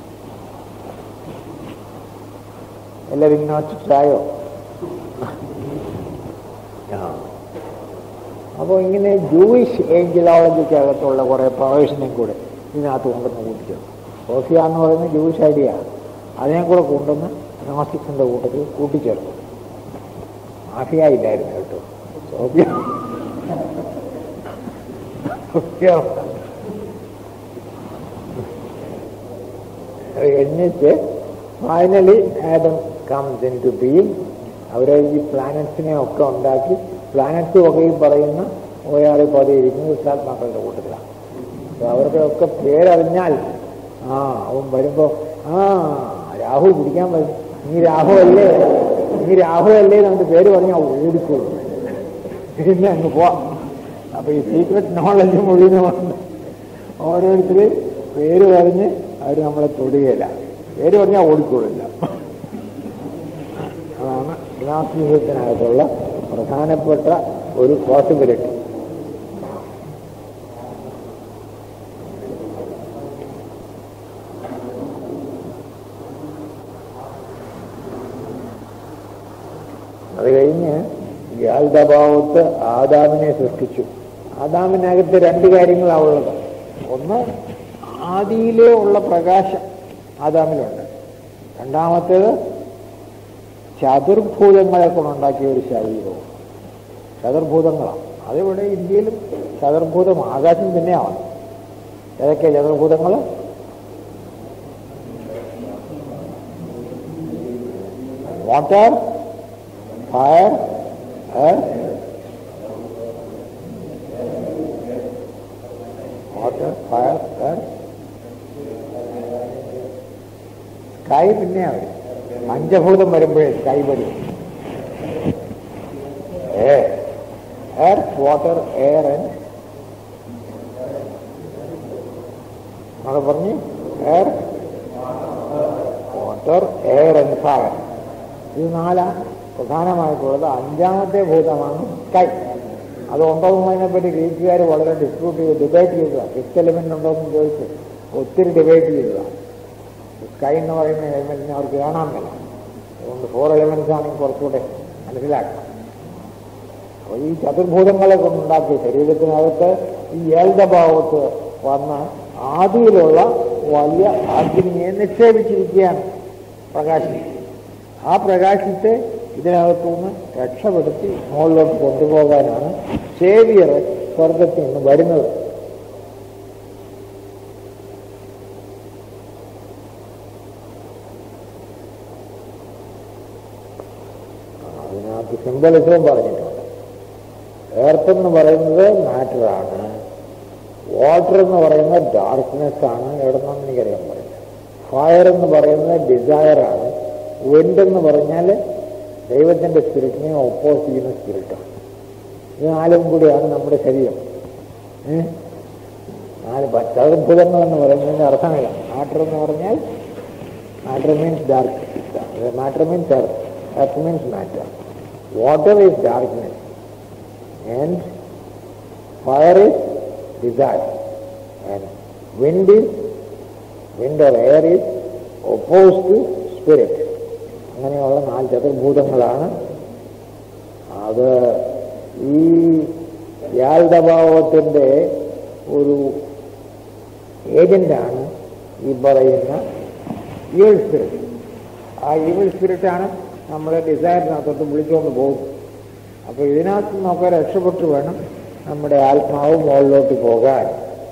[SPEAKER 1] എല്ലാവരും നോട്ടിട്ടായോ അപ്പോൾ ഇങ്ങനെ ജൂയിഷ് ഏഞ്ചലോളജിക്കകത്തുള്ള കുറേ പ്രവേശനം കൂടെ ഇതിനകത്ത് കൊണ്ടുവന്ന് കൂട്ടിച്ചേർന്നു സോഫിയ എന്ന് പറയുന്ന ജൂയിഷ് ഐഡിയ അതിനെ കൂടെ കൊണ്ടുവന്ന് നോസ്റ്റിക്സിന്റെ കൂട്ടത്തിൽ കൂട്ടിച്ചേർത്തു മാഫിയ ഇല്ലായിരുന്നു കേട്ടോ സോഫിയ സോഫിയ എന്നിട്ട് finally Adam comes in to being അവരെ ഈ പ്ലാനറ്റ്സിനെ ഒക്കെ ഉണ്ടാക്കി പ്ലാനറ്റ്സ് ഒക്കെ ഈ പറയുന്ന ഓയാറി പതിയിരിക്കുന്ന ഉത്സാത്മാക്കളുടെ കൂട്ടത്തിലാണ് അപ്പൊ അവർക്കൊക്കെ പേരറിഞ്ഞാൽ ആ അവൻ വരുമ്പോ ആ രാഹു പിടിക്കാൻ വരും നീ രാഹു അല്ലേ നീ രാഹു അല്ലേ എന്നിട്ട് പേര് പറഞ്ഞാൽ ഓടിക്കോളൂ പിന്നെ അങ്ങ് പോവാം അപ്പൊ ഈ സീക്രട്ട് നോളജ് മുഴുവനുണ്ട് ഓരോരുത്തർ പേര് പറഞ്ഞ് അവർ നമ്മളെ തൊടുകയില്ല പേര് പറഞ്ഞാൽ ഓടിക്കോളില്ല അതാണ് ഗ്ലാസ്ലിഹത്തിനകത്തുള്ള പ്രധാനപ്പെട്ട ഒരു പോസിബിലിറ്റി അത് കഴിഞ്ഞ് യാൽദഭാവത്ത് ആദാമിനെ സൃഷ്ടിച്ചു ആദാമിനകത്ത് രണ്ട് കാര്യങ്ങളാണ് ഉള്ളത് ഒന്ന് ആദിയിലേ ഉള്ള പ്രകാശം ആദാമിലുണ്ട് രണ്ടാമത്തേത് ചതുർഭൂതങ്ങളെ കൊണ്ടുണ്ടാക്കിയ ഒരു ശരീരവും ചതുർഭൂതങ്ങളാണ് അതിവിടെ ഇന്ത്യയിലും ചതുർഭൂതം ആകാശം തന്നെയാണ് ഏതൊക്കെ ചതുർഭൂതങ്ങൾ water fire water fire sky പിന്നെ അവർ പഞ്ചഭൂതം വരുമ്പോഴേ സ്കൈ വരും എർത്ത് വാട്ടർ എയർ ആൻഡ് അത് പറഞ്ഞു air water air and fire ഇത് നാലാ പ്രധാനമായിട്ടുള്ളത് അഞ്ചാമത്തെ ഭൂതമാണ് സ്കൈ അത് ഉണ്ടോ എന്നതിനെപ്പറ്റി ഗ്രീക്കുകാർ വളരെ ഡിസ്പ്യൂട്ട് ചെയ്ത് ഡിബേറ്റ് ചെയ്തതാണ് ഫിഫ്ത്ത് എലിമെന്റ് ഉണ്ടോ എന്ന് ചോദിച്ച് ഒത്തിരി ഡിബേറ്റ് ചെയ്തതാണ് സ്കൈ എന്ന് പറയുന്ന എലിമെന്റിനെ അവർക്ക് കാണാൻ മേല അതുകൊണ്ട് ഫോർ എലിമെന്റ്സ് ആണെങ്കിൽ കുറച്ചുകൂടെ മനസ്സിലാക്കാം അപ്പോൾ ഈ ചതുർഭൂതങ്ങളെ കൊണ്ടുണ്ടാക്കിയ ശരീരത്തിനകത്ത് ഈ ഏൽദഭാവത്ത് വന്ന ആദിയിലുള്ള വലിയ അഗ്നിയെ നിക്ഷേപിച്ചിരിക്കുകയാണ് പ്രകാശം ആ പ്രകാശത്തെ ഇതിനകത്തുനിന്ന് രക്ഷപ്പെടുത്തി മുകളിലോട്ട് കൊണ്ടുപോകാനാണ് സേവിയർ സ്വർഗത്തിൽ നിന്ന് വരുന്നത് അതിനകത്ത് സിംബലിസവും പറഞ്ഞിട്ടുണ്ട് എർത്ത് എന്ന് പറയുന്നത് മാറ്ററാണ് വാട്ടർ എന്ന് പറയുന്നത് ഡാർക്ക്നെസ് ആണ് എവിടെന്നാന്ന് എനിക്കറിയാൻ പറയില്ല ഫയർ എന്ന് പറയുന്നത് ഡിസയറാണ് വിൻഡ് എന്ന് പറഞ്ഞാൽ ദൈവത്തിന്റെ സ്പിരിറ്റിനെ ഒപ്പോസ് ചെയ്യുന്ന സ്പിരിറ്റാണ് ഇത് നാലും കൂടിയാണ് നമ്മുടെ ശരീരം ഏ? നാല് ചതുർഭുതങ്ങൾ എന്ന് പറയുന്നതിന്റെ അർത്ഥമില്ല മാറ്റർ എന്ന് പറഞ്ഞാൽ matter means dark matter means earth earth means matter water is darkness and fire is desire and wind is wind or air is oppose to spirit അങ്ങനെയുള്ള നാല് ചതുർഭൂതങ്ങളാണ് അത് ഈ യാൽദഭാവത്തിൻ്റെ ഒരു ഏജന്റാണ് ഈ പറയുന്ന ഈവൽ സ്പിരിറ്റ് ആ ഈവൽ സ്പിരിറ്റാണ് നമ്മളെ ഡിസയറിനകത്തോട്ട് വിളിച്ചുകൊണ്ട് പോകും അപ്പോൾ ഇതിനകത്ത് നമുക്ക് രക്ഷപ്പെട്ടു വേണം നമ്മുടെ ആത്മാവ് മുകളിലോട്ട് പോകാൻ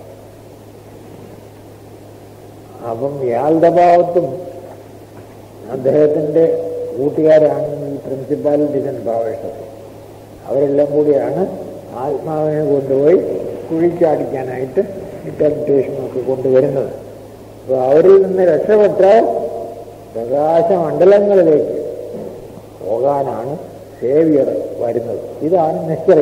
[SPEAKER 1] അപ്പം യാൽദഭാവത്തും അദ്ദേഹത്തിൻ്റെ കൂട്ടുകാരാണ് ഈ പ്രിൻസിപ്പാലിറ്റീസ് ആൻഡ് ഭാവേഷത്തിൽ അവരെല്ലാം കൂടിയാണ് ആത്മാവിനെ കൊണ്ടുപോയി കുഴിച്ചാടിക്കാനായിട്ട് ഈ ടെംപ്റ്റേഷനൊക്കെ കൊണ്ടുവരുന്നത് അപ്പോൾ അവരിൽ നിന്ന് രക്ഷപ്പെട്ടാൽ പ്രകാശമണ്ഡലങ്ങളിലേക്ക് പോകാനാണ് സേവിയർ വരുന്നത് ഇതാണ് നിശ്ചയം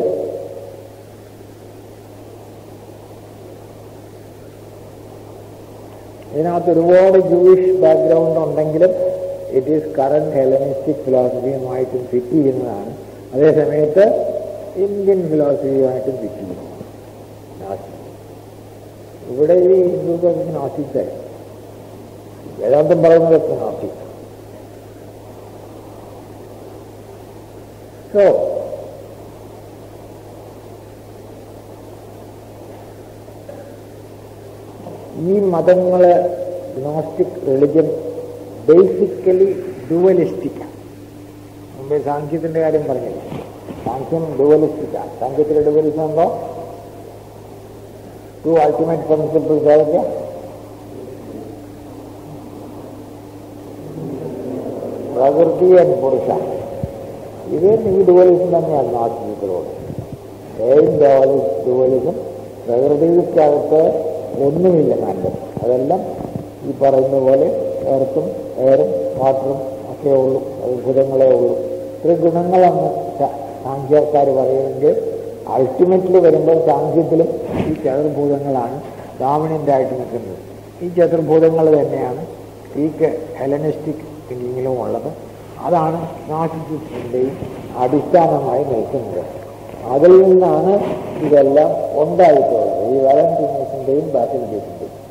[SPEAKER 1] ഇതിനകത്ത് ഒരുപാട് ജൂയിഷ് ബാക്ക്ഗ്രൗണ്ട് ഉണ്ടെങ്കിലും ഇറ്റ് ഈസ് കറണ്ട് ഹെലനിസ്റ്റിക് ഫിലോസഫിയുമായിട്ടും ഫിറ്റ് ചെയ്യുന്നതാണ് അതേസമയത്ത് ഇന്ത്യൻ ഫിലോസഫിയുമായിട്ടും ഫിറ്റ് ചെയ്യുന്നു നാസ്തിക് ഇവിടെ ഈ ഹിന്ദുക്കൾക്ക് നാസ്തിക് വേദാന്തം പറയുന്നതൊക്കെ നാസ്തിക് സോ ഈ മതങ്ങള് ഗ്നോസ്റ്റിക് റിലിജൻ ബേസിക്കലി ഡുവലിസ്റ്റിക്കാണ് മുമ്പേ സാങ്ക്യത്തിന്റെ കാര്യം പറഞ്ഞില്ല സാങ്ക്യം ഡുവലിസ്റ്റിക്കാണ് സാങ്ക്യത്തിലെ ഡുവലിസം ഉണ്ടോ ടു അൾട്ടിമേറ്റ് പ്രിൻസിപ്പിൾസ് ഏതൊക്കെ പ്രകൃതി ആൻഡ് പുരുഷ ഇത് ഈ ഡുവലിസം തന്നെയാണ് നാസ്തികത്തിലോട് ഏഴും ഡുവലിസം പ്രകൃതിക്കകത്ത് ഒന്നുമില്ല നല്ലത് അതെല്ലാം ഈ പറയുന്ന പോലെ എർത്തും എയറും വാട്ടറും ഒക്കെ ഉള്ളൂ അത് ഭൂതങ്ങളേ ഉള്ളൂ ഇത്ര ഗുണങ്ങളെന്ന് സാങ്ക്യക്കാർ പറയുമെങ്കിൽ അൾട്ടിമേറ്റ്ലി വരുമ്പോൾ സാങ്ക്യത്തിലും ഈ ചതുർഭൂതങ്ങളാണ് ഡോമിനൻ്റ് ആയിട്ട് നിൽക്കുന്നത് ഈ ചതുർഭൂതങ്ങൾ തന്നെയാണ് ഗ്രീക്ക് ഹെലനിസ്റ്റിക് തിങ്കിങ്ങിലും ഉള്ളത് അതാണ് നാസിസിൻ്റെയും അടിസ്ഥാനമായി നിൽക്കുന്നത് അതിൽ നിന്നാണ് ഇതെല്ലാം ഉണ്ടായിട്ടുള്ളത് ഈ വാലന്റീനസിൻ്റെയും ബാസിലിറ്റേസിൻ്റെയും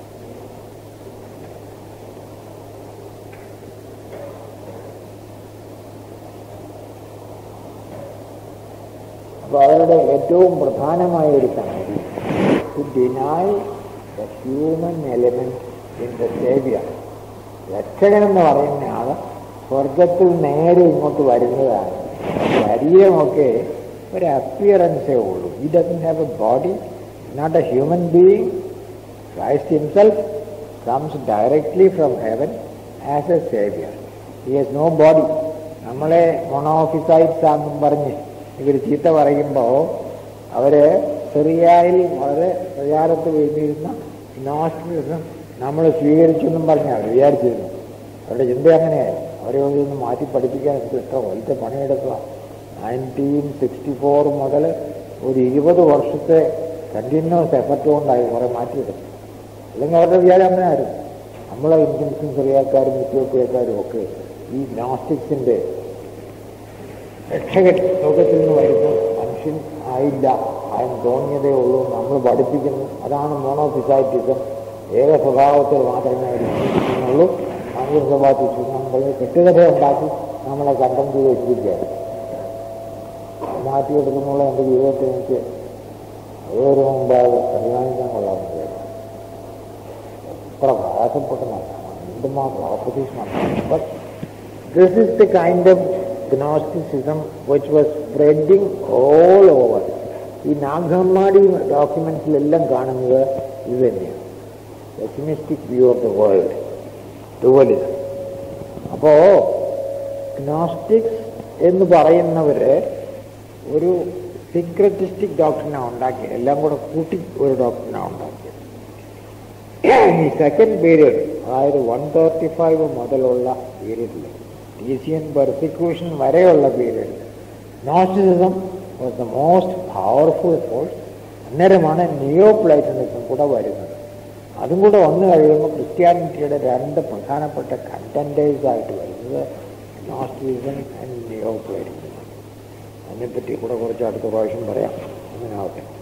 [SPEAKER 1] അപ്പോൾ അവരുടെ ഏറ്റവും പ്രധാനമായ ഒരു സംഗതി to deny the human element in the saviour രക്ഷകൻ എന്ന് പറയുന്ന ആൾ സ്വർഗത്തിൽ നേരെ ഇങ്ങോട്ട് വരുന്നതാണ് ശരീരമൊക്കെ ഒരു അപ്പിയറൻസേ ഉള്ളൂ ഈ doesn't have a body not a human being Christ himself comes directly from heaven as a saviour he has no body നമ്മളെ മൊണോഫിസൈറ്റ്സ് ആണെന്നും പറഞ്ഞ് ഇവർ ചീത്ത പറയുമ്പോൾ അവര് സിറിയയിൽ വളരെ പ്രചാരത്ത് വീണിരുന്ന നോസ്റ്റിസം നമ്മൾ സ്വീകരിച്ചെന്നും പറഞ്ഞ് അവർ വിചാരിച്ചിരുന്നു അവരുടെ ചിന്ത അങ്ങനെയായിരുന്നു അവരെ ഒന്ന് മാറ്റി പഠിപ്പിക്കാൻ എനിക്ക് ഇത്ര വലിയ പണിയെടുക്കുക നയൻറ്റീൻ സിക്സ്റ്റി ഫോർ മുതൽ ഒരു ഇരുപത് വർഷത്തെ കണ്ടിന്യൂസ് എഫർട്ട് കൊണ്ടായി കുറെ മാറ്റിയെടുത്തു അല്ലെങ്കിൽ അവരുടെ വിചാരം അങ്ങനെയായിരുന്നു നമ്മളെ ഇന്ത്യൻസും സിറിയക്കാരും ഇത്യോപ്യക്കാരും ഒക്കെ ഈ ഗ്നാസ്റ്റിക്സിന്റെ രക്ഷകൻ ലോകത്തിൽ നിന്ന് വരുന്നു മനുഷ്യൻ ആയില്ല ആയും തോന്നിയതേ ഉള്ളൂ നമ്മൾ പഠിപ്പിക്കുന്നു അതാണ് മോണോഫിസൈറ്റിസം ഏക സ്വഭാവത്തിൽ മാത്രമേ അവർ ചിന്തിക്കുന്നുള്ളൂ ആംഗ്യസഭാത്തിൽ നമ്മൾ കെട്ടുകഥ ഉണ്ടാക്കി നമ്മളെ കണ്ടം ചെയ്ത് വെച്ചിരിക്കുകയാണ് മാറ്റിയെടുക്കുന്നുള്ള എൻ്റെ ജീവിതത്തിൽ എനിക്ക് ഏതൊരു മുമ്പാകെ പരിഗണിക്കാൻ കൊള്ളാമെന്ന് വിചാരിച്ചു എത്ര പ്രയാസപ്പെട്ടതാണ് എന്തുമാത്രം ഓപ്പോസിഷനാണ് but this is the kind of Gnosticism which was spreading all over ഈ നാഗമ്മാടി ഡോക്യുമെന്റ്സിലെല്ലാം കാണുന്നത് ഇത് തന്നെയാണ് pessimistic view of the world dualism അപ്പോ ഗ്നോസ്റ്റിക്സ് എന്ന് പറയുന്നവര് ഒരു സിക്രറ്റിസ്റ്റിക് ഡോക്ടറിനാണ് ഉണ്ടാക്കിയത് എല്ലാം കൂടെ കൂട്ടി ഒരു ഡോക്ടറിനാണ് ഉണ്ടാക്കിയത് ഈ സെക്കൻഡ് പീരീഡ് അതായത് വൺ തേർട്ടി ഫൈവ് മുതലുള്ള പീരീഡിൽ ടീസിയൻ പെർസിക്യൂഷൻ വരെയുള്ള period Gnosticism was the most powerful force അന്നേരമാണ് നിയോ പ്ലേറ്റനിസം കൂടെ വരുന്നത് അതും കൂടെ വന്നു കഴിയുമ്പോൾ ക്രിസ്ത്യാനിറ്റിയുടെ രണ്ട് പ്രധാനപ്പെട്ട കണ്ടന്റേഴ്സ് ആയിട്ട് വരുന്നത് നോസ്റ്റിസിസം ആൻഡ് നിയോ പ്ലേറ്റനിസം അതിനെപ്പറ്റി കൂടെ കുറച്ച് അടുത്ത പ്രാവശ്യം പറയാം അങ്ങനെ ആവട്ടെ